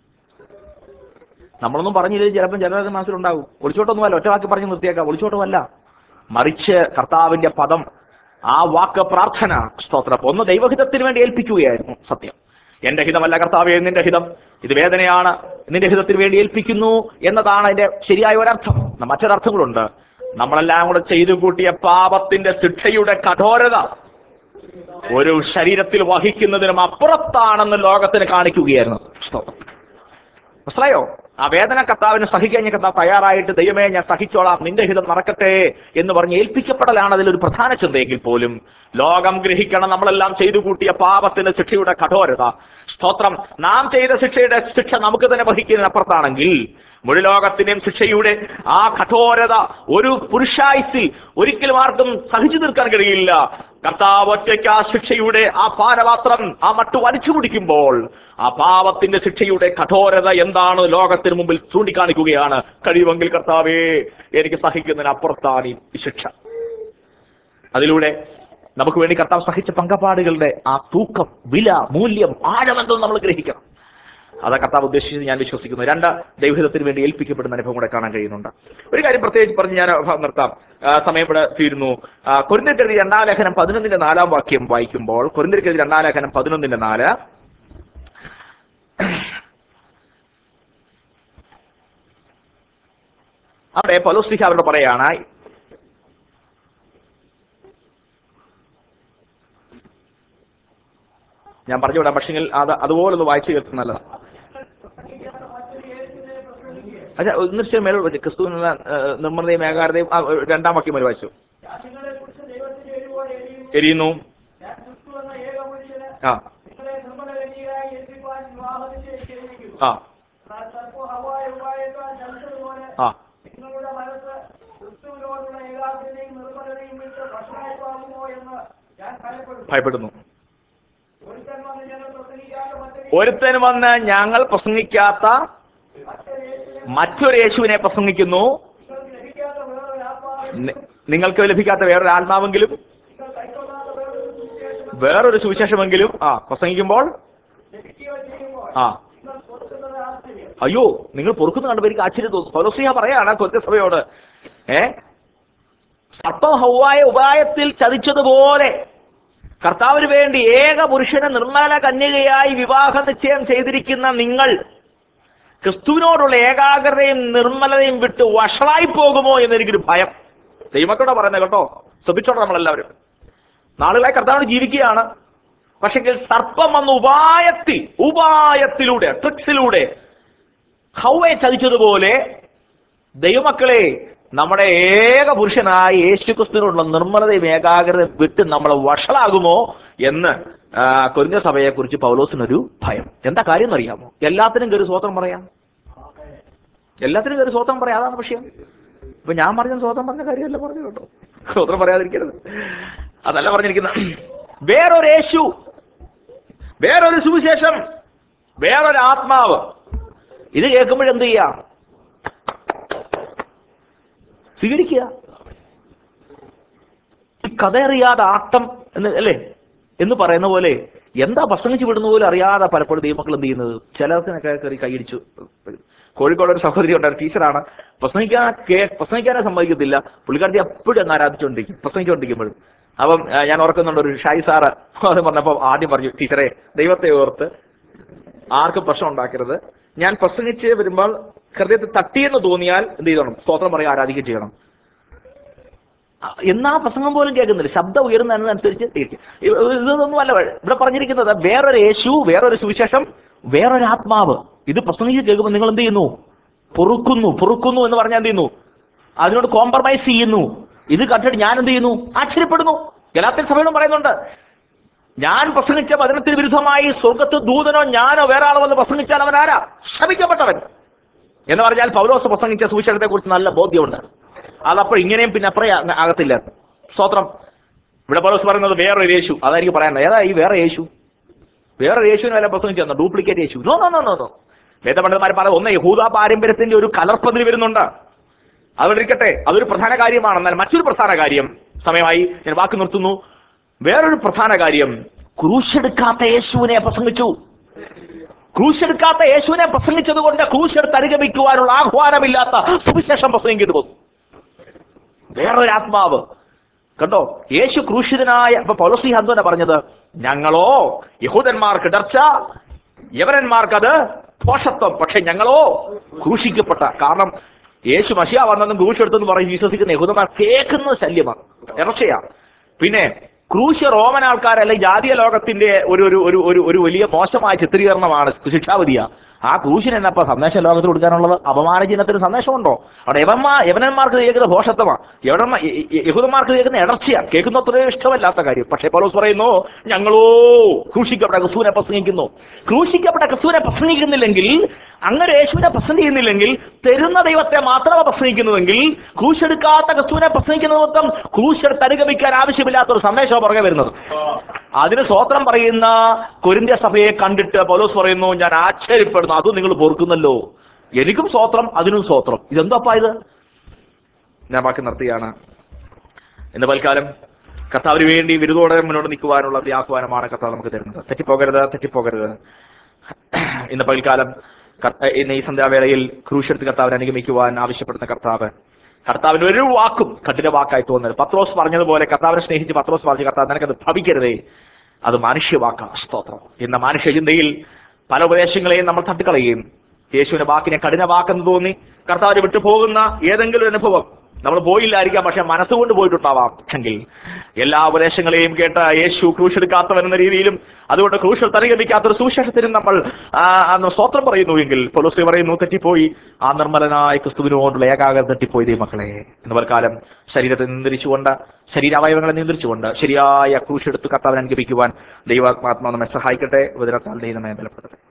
നമ്മളൊന്നും പറഞ്ഞില്ലെങ്കിൽ ചിലപ്പോൾ ചിലരുടെ മനസ്സിലുണ്ടാകും ഒളിച്ചോട്ടമൊന്നുമല്ല ഒറ്റവാക്കി പറഞ്ഞ് നിർത്തിയേക്കാം ഒളിച്ചോട്ടമല്ല മറിച്ച് കർത്താവിന്റെ പദം ആ വാക്ക് പ്രാർത്ഥന സ്തോത്രം ഒന്ന് ദൈവഹിതത്തിന് വേണ്ടി ഏൽപ്പിക്കുകയായിരുന്നു സത്യം എന്റെ ഹിതമല്ല കർത്താവേ നിന്റെ ഹിതം ഇത് വേദനയാണ് നിന്റെ ഹിതത്തിന് വേണ്ടി ഏൽപ്പിക്കുന്നു എന്നതാണ് അതിന്റെ ശരിയായ ഒരർത്ഥം ന- മറ്റൊരർത്ഥങ്ങളുണ്ട് നമ്മളെല്ലാം കൂടെ ചെയ്തു കൂട്ടിയ പാപത്തിന്റെ ശിക്ഷയുടെ കഠോരത ഒരു ശരീരത്തിൽ വഹിക്കുന്നതിനും അപ്പുറത്താണെന്ന് ലോകത്തിന് കാണിക്കുകയായിരുന്നു സ്തോത്രം മനസ്സിലായോ ആ വേദന കർത്താവിന് സഹിക്കാൻ ഞാൻ കർത്താവ് തയ്യാറായിട്ട് ദൈവമേ ഞാൻ സഹിച്ചോളാം നിന്റെ ഹിതം നടക്കട്ടെ എന്ന് പറഞ്ഞ് ഏൽപ്പിക്കപ്പെടലാണ് അതിലൊരു പ്രധാന ചിന്തയെങ്കിൽ പോലും ലോകം ഗ്രഹിക്കണം നമ്മളെല്ലാം ചെയ്തു കൂട്ടിയ പാപത്തിന്റെ ശിക്ഷയുടെ കഠോരത സ്തോത്രം നാം ചെയ്ത ശിക്ഷയുടെ ശിക്ഷ നമുക്ക് തന്നെ വഹിക്കുന്നതിനപ്പുറത്താണെങ്കിൽ മുഴുലോകത്തിന്റെയും ശിക്ഷയുടെ ആ കഠോരത ഒരു പുരുഷായുസിൽ ഒരിക്കലും ആർക്കും സഹിച്ചു നിൽക്കാൻ കഴിയില്ല കർത്താവ് ഒറ്റയ്ക്ക് ആ ശിക്ഷയുടെ ആ പാനപാത്രം ആ മട്ട് വലിച്ചു കുടിക്കുമ്പോൾ ആ പാപത്തിന്റെ ശിക്ഷയുടെ കഠോരത എന്താണ് ലോകത്തിന് മുമ്പിൽ ചൂണ്ടിക്കാണിക്കുകയാണ് കഴിയുമെങ്കിൽ കർത്താവേ എനിക്ക് സഹിക്കുന്നതിന് അപ്പുറത്താണ് ഈ ശിക്ഷ അതിലൂടെ നമുക്ക് വേണ്ടി കർത്താവ് സഹിച്ച പങ്കപാടുകളുടെ ആ തൂക്കം വില മൂല്യം ആഴമെന്തെന്ന് നമ്മൾ ഗ്രഹിക്കണം അതാ കർത്താവ് ഉദ്ദേശിച്ചത് ഞാൻ വിശ്വസിക്കുന്നു രണ്ട് ദൈവഹിതത്തിന് വേണ്ടി ഏൽപ്പിക്കപ്പെടുന്ന അനുഭവം കൂടെ കാണാൻ കഴിയുന്നുണ്ട് ഒരു കാര്യം പ്രത്യേകിച്ച് പറഞ്ഞ് ഞാൻ ഭ- നിർത്താം ആ, സമയം ഇവിടെ തീരുന്നു കൊരിന്തിരിക്കെതിരെ രണ്ടാം ലേഖനം പതിനൊന്നിന്റെ നാലാം വാക്യം വായിക്കുമ്പോൾ കൊരിന്തിരിക്കെതിരെ രണ്ടാം ലേഖനം പതിനൊന്നിന്റെ നാല് അവിടെ പലോസ്ലിഹ അവരോട് പറയാണ് ഞാൻ പറഞ്ഞു വിടാം പക്ഷെങ്കിൽ അത് അതുപോലെ ഒന്ന് വായിച്ചു കേൾക്കുന്നത് നല്ലതാണ് അച്ഛാ നിശ്ചയം മേലോട്ട് വെച്ച് ക്രിസ്തു എന്ന ഏഹ്, നിർമ്മലതയും ഏകാഗ്രതയും ആ, രണ്ടാം വാക്യം വരെ വായിച്ചു ഞാൻ നിങ്ങളെക്കുറിച്ച് ദൈവത്തിന്റെ എരിവോടെ എരിയും എരിയുന്നു ഞാൻ ക്രിസ്തു എന്ന ഏകപുരുഷന് ആ നിങ്ങളെ നിർമ്മലകന്യരായി ഏൽപ്പിക്കുവാൻ വിവാഹനിശ്ചയം ചെയ്തിരിക്കുന്നു ആ എന്നാൽ സർപ്പോ ഹവായ ഉപായത്താൽ ചലിച്ചതുപോലെ ആ നിങ്ങളുടെ മനസ്സ് ക്രിസ്തുവിനോടുള്ള ഏകാഗ്രതയും നിർമ്മലതയും വിട്ട് ഭക്ഷണമാകുമോ എന്ന് ഞാൻ ഭയപ്പെടുന്നു ഭയപ്പെടുന്നു ഒരുത്തൻ വന്ന് ഞങ്ങൾ പ്രസംഗിക്കാത്ത മറ്റൊരു ഒരുത്തൻ വന്ന് ഞങ്ങൾ പ്രസംഗിക്കാത്ത മറ്റൊരു യേശുവിനെ മറ്റൊരു യേശുവിനെ പ്രസംഗിക്കുന്നു നിങ്ങൾക്ക് ലഭിക്കാത്ത വേറൊരു ആത്മാവിനെ നി- നിങ്ങൾക്ക് ലഭിക്കാത്ത വേറൊരു ആത്മാവെങ്കിലും നിങ്ങൾ കൈക്കൊള്ളാത്ത വേറൊരു സുവിശേഷം വേറൊരു സുവിശേഷമെങ്കിലും ആ പ്രസംഗിക്കുമ്പോൾ ലഭിക്കുകയോ ചെയ്യുമ്പോൾ ആ നിങ്ങൾ കൊടുക്കുന്നത് ആശ്ചര്യം അയ്യോ നിങ്ങൾ പൊറുക്കുന്ന കണ്ടപ്പോൾ എനിക്ക് ആശ്ചര്യം തോന്നുന്നു പൗലോസിയ പറയാണ് കൊച്ചു സഭയോട് ഏ സർപ്പം ഹൗവായ ഉപായത്തിൽ ചതിച്ചതുപോലെ കർത്താവിന് വേണ്ടി ഏക പുരുഷനെ നിർമ്മല കന്യകയായി വിവാഹ നിശ്ചയം ചെയ്തിരിക്കുന്ന നിങ്ങൾ ക്രിസ്തുവിനോടുള്ള ഏകാഗ്രതയും നിർമ്മലതയും വിട്ട് വഷളായി പോകുമോ എന്നെനിക്കൊരു ഭയം ദൈവത്തോടെ പറയുന്നത് കേട്ടോ ശ്രദ്ധിച്ചോട്ടെ നമ്മളെല്ലാവരും നാളുകളായി കർത്താവിന് ജീവിക്കുകയാണ് പക്ഷെങ്കിൽ സർപ്പം വന്ന ഉപായത്തിൽ ഉപായത്തിലൂടെ ട്രിക്സിലൂടെ ഹൗവയെ ചതിച്ചതുപോലെ ദൈവമക്കളെ നമ്മുടെ ഏക പുരുഷനായ യേശു ക്രിസ്തുവിനുള്ള നിർമ്മലതയും ഏകാഗ്രതയും വിട്ട് നമ്മൾ വഷളാകുമോ എന്ന് ആ, കൊരിന്ത സഭയെക്കുറിച്ച് പൗലോസിനൊരു ഭയം എന്താ കാര്യം എന്നറിയാമോ എല്ലാത്തിനും കയറി സ്വോത്രം പറയാം എല്ലാത്തിനും കയറി സ്വോത്രം പറയാം അതാണ് വിഷയം ഇപ്പൊ ഞാൻ പറഞ്ഞ സ്വോത്രം പറഞ്ഞ കാര്യമല്ല പറഞ്ഞു കേട്ടോ സ്വോത്രം പറയാതിരിക്കരുത് അതല്ല പറഞ്ഞിരിക്കുന്നത് വേറൊരു യേശു വേറൊരു സുവിശേഷം വേറൊരു ആത്മാവ് ഇത് കേൾക്കുമ്പോഴെന്ത് ചെയ്യാം സ്വീകരിക്കുക ഈ കഥയറിയാതെ ആട്ടം എന്ന് അല്ലേ എന്ന് പറയുന്ന പോലെ എന്താ പ്രസംഗിച്ച് വിടുന്ന പോലും അറിയാതെ പലപ്പോഴും ദൈവമക്കൾ എന്ത് ചെയ്യുന്നത് ചിലർക്കിനൊക്കെ കയറി കൈയടിച്ചു കോഴിക്കോട് ഒരു സഹോദരി ഉണ്ടായിരുന്നു ടീച്ചറാണ് പ്രസംഗിക്കാൻ കേ പ്രസംഗിക്കാനേ സമ്മതിക്കത്തില്ല പുള്ളിക്കാരത്തി എപ്പോഴും അങ്ങ് ആരാധിച്ചുകൊണ്ടിരിക്കും പ്രസംഗിച്ചുകൊണ്ടിരിക്കുമ്പോഴും അപ്പം ആ, ഞാൻ ഓർക്കുന്നുണ്ട് ഒരു ഷായി സാറ് അത് പറഞ്ഞപ്പോൾ ആദ്യം പറഞ്ഞു ടീച്ചറെ ദൈവത്തെ ഓർത്ത് ആർക്കും പ്രശ്നം ഉണ്ടാക്കരുത് ഞാൻ പ്രസംഗിച്ച് വരുമ്പോൾ ഹൃദയത്തിൽ തട്ടിയെന്ന് തോന്നിയാൽ എന്ത് ചെയ്യണം സ്തോത്രം പറയുക ആരാധിക്കുക ചെയ്യണം ആ, എന്നാ പ്രസംഗം പോലും കേൾക്കുന്നില്ല ശബ്ദം ഉയരുന്നതിനനുസരിച്ച് തിരിക്കും. ഇ- ഇതൊന്നും അല്ല ഇവിടെ പറഞ്ഞിരിക്കുന്നത് വേറൊരു യേശു വേറൊരു സുവിശേഷം വേറൊരു ആത്മാവ് ഇത് പ്രസംഗിച്ച് കേൾക്കുമ്പോൾ നിങ്ങൾ എന്ത് ചെയ്യുന്നു പൊറുക്കുന്നു പൊറുക്കുന്നു എന്ന് പറഞ്ഞാൽ എന്ത് ചെയ്യുന്നു അതിനോട് കോംപ്രമൈസ് ചെയ്യുന്നു ഇത് കണ്ടിട്ട് ഞാൻ എന്ത് ചെയ്യുന്നു ആശ്ചര്യപ്പെടുന്നു ഗലാത്യൻ സഭയോടും പറയുന്നുണ്ട് ഞാൻ പ്രസംഗിച്ച വചനത്തിന് വിരുദ്ധമായി സ്വർഗത്ത് ദൂതനോ ഞാനോ വേറെ ആളോ വന്ന് പ്രസംഗിച്ചാൽ അവൻ ആരാ ശപിക്കപ്പെട്ടവൻ എന്ന് പറഞ്ഞാൽ പൗലോസ് പ്രസംഗിച്ച സുവിശേഷത്തെ കുറിച്ച് നല്ല ബോധ്യമുണ്ട് അതപ്പോൾ ഇങ്ങനെയും പിന്നെ അപ്പുറം ആ- ആകത്തില്ല സ്തോത്രം ഇവിടെ പൗലോസ് പറയുന്നത് വേറൊരു യേശു അതായിരിക്കും പറയാനുള്ളത് ഏതാ ഈ വേറെ യേശു വേറൊരു യേശുവിനെ വല്ല പ്രസംഗിച്ചു തന്നോ ഡ്യൂപ്ലിക്കേറ്റ് യേശു no no no no no വേദപണ്ഡിതന്മാർ പറയുന്നത് ഒന്ന് യഹൂദ പാരമ്പര്യത്തിന്റെ ഒരു കലർപ്പതിൽ വരുന്നുണ്ട് അതിരിക്കട്ടെ അതൊരു പ്രധാന കാര്യമാണ് എന്നാൽ മറ്റൊരു പ്രധാന കാര്യം സമയമായി ഞാൻ വാക്ക് നിർത്തുന്നു വേറൊരു പ്രധാന കാര്യം ക്രൂശെടുക്കാത്ത യേശുവിനെ പ്രസംഗിച്ചു ക്രൂശെടുക്കാത്ത യേശുവിനെ പ്രസംഗിച്ചത് കൊണ്ട് ക്രൂശെടുത്ത് അനുഗമിക്കുവാനുള്ള ആഹ്വാനമില്ലാത്ത സുവിശേഷം പ്രസംഗിക്കുന്നു പോകും വേറൊരു ആത്മാവ് കണ്ടോ യേശു ക്രൂശിതനായ ഇപ്പൊ പൗലോസി ഹന്തോന പറഞ്ഞത് ഞങ്ങളോ യഹൂദന്മാർക്ക് ഇടർച്ച യവനന്മാർക്കത് പോഷത്വം പക്ഷെ ഞങ്ങളോ ക്രൂശിക്കപ്പെട്ട കാരണം യേശു മഷിയ വന്നതും ക്രൂശെടുത്തെന്ന് പറയും വിശ്വസിക്കുന്ന യഹൂദന്മാർ കേൾക്കുന്നത് ശല്യമാണ് ഇറച്ചയാണ് പിന്നെ ക്രൂശ് റോമൻ ആൾക്കാർ അല്ലെങ്കിൽ ജാതീയ ലോകത്തിന്റെ ഒരു ഒരു ഒരു ഒരു ഒരു വലിയ മോശമായ ചിത്രീകരണമാണ് ശിക്ഷാവധിയ ആ ക്രൂശിന് എന്നപ്പോ സന്ദേശം ലോകത്തിൽ കൊടുക്കാനുള്ളത് അപമാനചിഹ്നത്തിന് സന്ദേശമുണ്ടോ അവിടെ യവന്മാ യവനന്മാർക്ക് കേൾക്കുന്ന ഭോഷത്വമാണ് യവനന്മാ യ- യ- യഹൂദന്മാർക്ക് കേൾക്കുന്ന ഇടർച്ചയാണ് കേൾക്കുന്ന അത്രയും ഇഷ്ടമല്ലാത്ത കാര്യം പക്ഷേ പൗലോസ് പറയുന്നു ഞങ്ങളോ ക്രൂശിക്കപ്പെട്ട ക്രിസ്തുവിനെ പ്രസംഗിക്കുന്നു ക്രൂശിക്കപ്പെട്ട ക്രിസ്തുവിനെ പ്രസംഗിക്കുന്നില്ലെങ്കിൽ അങ്ങനെ യേശുവിനെ പ്രസംഗിക്കുന്നില്ലെങ്കിൽ തരുന്ന ദൈവത്തെ മാത്രമേ പ്രസംഗിക്കുന്നുവെങ്കിൽ ക്രൂശെടുക്കാത്ത ക്രിസ്തുവിനെ പ്രസംഗിക്കുന്ന നിമിത്തം ക്രൂശെടുത്ത് അനുഗമിക്കാൻ ആവശ്യമില്ലാത്ത ഒരു സന്ദേശമാണ് പുറകെ വരുന്നത് അതിന് സ്വോത്രം പറയുന്ന കൊരിന്ത്യ സഭയെ കണ്ടിട്ട് പൗലോസ് പറയുന്നു ഞാൻ ആശ്ചര്യപ്പെടുന്നു അതും നിങ്ങൾ പൊറുക്കുന്നല്ലോ എനിക്കും സ്വോത്രം അതിനും സ്വോത്രം ഇതെന്താപ്പാ ഇത് ഞാൻ ബാക്കി നിർത്തിയാണ് ഇന്ന് പൽക്കാലം കർത്താവിന് വേണ്ടി വിരുദോടെ മുന്നോട്ട് നിൽക്കുവാനുള്ള ഒരു ആഹ്വാനമാണ് കർത്താവ് നമുക്ക് തരുന്നത് തെറ്റിപ്പോകരുത് തെറ്റിപ്പോകരുത് ഇന്ന് പൽക്കാലം കർത്ത- ഇന്ന് ഈ സന്ധ്യാവേളയിൽ ക്രൂശെടുത്ത് കർത്താവിനെ അനുഗമിക്കുവാൻ ആവശ്യപ്പെടുന്ന കർത്താവ് കർത്താവിന് ഒരു വാക്കും കഠിന വാക്കായി തോന്നുന്നത് പത്രോസ് പറഞ്ഞതുപോലെ കർത്താവിനെ സ്നേഹിച്ച് പത്രോസ് പറഞ്ഞു കർത്താവ് നിനക്കത് ഭവിക്കരുതേ അത് മനുഷ്യവാക്കാണ് സ്തോത്രം ഇന്ന് മനുഷ്യ ചിന്തയിൽ പല ഉപദേശങ്ങളെയും നമ്മൾ തട്ടിക്കളയുകയും യേശുവിന്റെ വാക്കിനെ കഠിന വാക്കെന്ന് തോന്നി കർത്താവിന് വിട്ടു പോകുന്ന ഏതെങ്കിലും ഒരു അനുഭവം നമ്മൾ പോയില്ലായിരിക്കാം പക്ഷെ മനസ്സുകൊണ്ട് പോയിട്ടുണ്ടാവാം എങ്കിൽ എല്ലാ ഉപദേശങ്ങളെയും കേട്ട് യേശു ക്രൂശ് എടുക്കാത്തവൻ എന്ന രീതിയിലും അതുകൊണ്ട് ക്രൂശിൽ തരകമിക്കാത്തൊരു സുവിശേഷത്തിനും നമ്മൾ ആ, അന്ന് സ്തോത്രം പറയുന്നു എങ്കിൽ പൊലോസി പറയുന്നു തെറ്റിപ്പോയി ആ നിർമ്മലനായ ക്രിസ്തുവിനോടുള്ള ഏകാഗ്രത തെറ്റിപ്പോയി ദൈവമക്കളെ എന്ന് കാലം ശരീരത്തെ നിയന്ത്രിച്ചുകൊണ്ട് ശരീരാവയവങ്ങളെ നിയന്ത്രിച്ചുകൊണ്ട് ശരിയായ ക്രൂശ് എടുത്ത് കർത്താവിനെ അനുഗ്രഹിക്കുവാൻ ദൈവാത്മാത്മാ നമ്മെ സഹായിക്കട്ടെ ഉപദ്രവത്താൽ ദൈവമേ ബലപ്പെടുത്തട്ടെ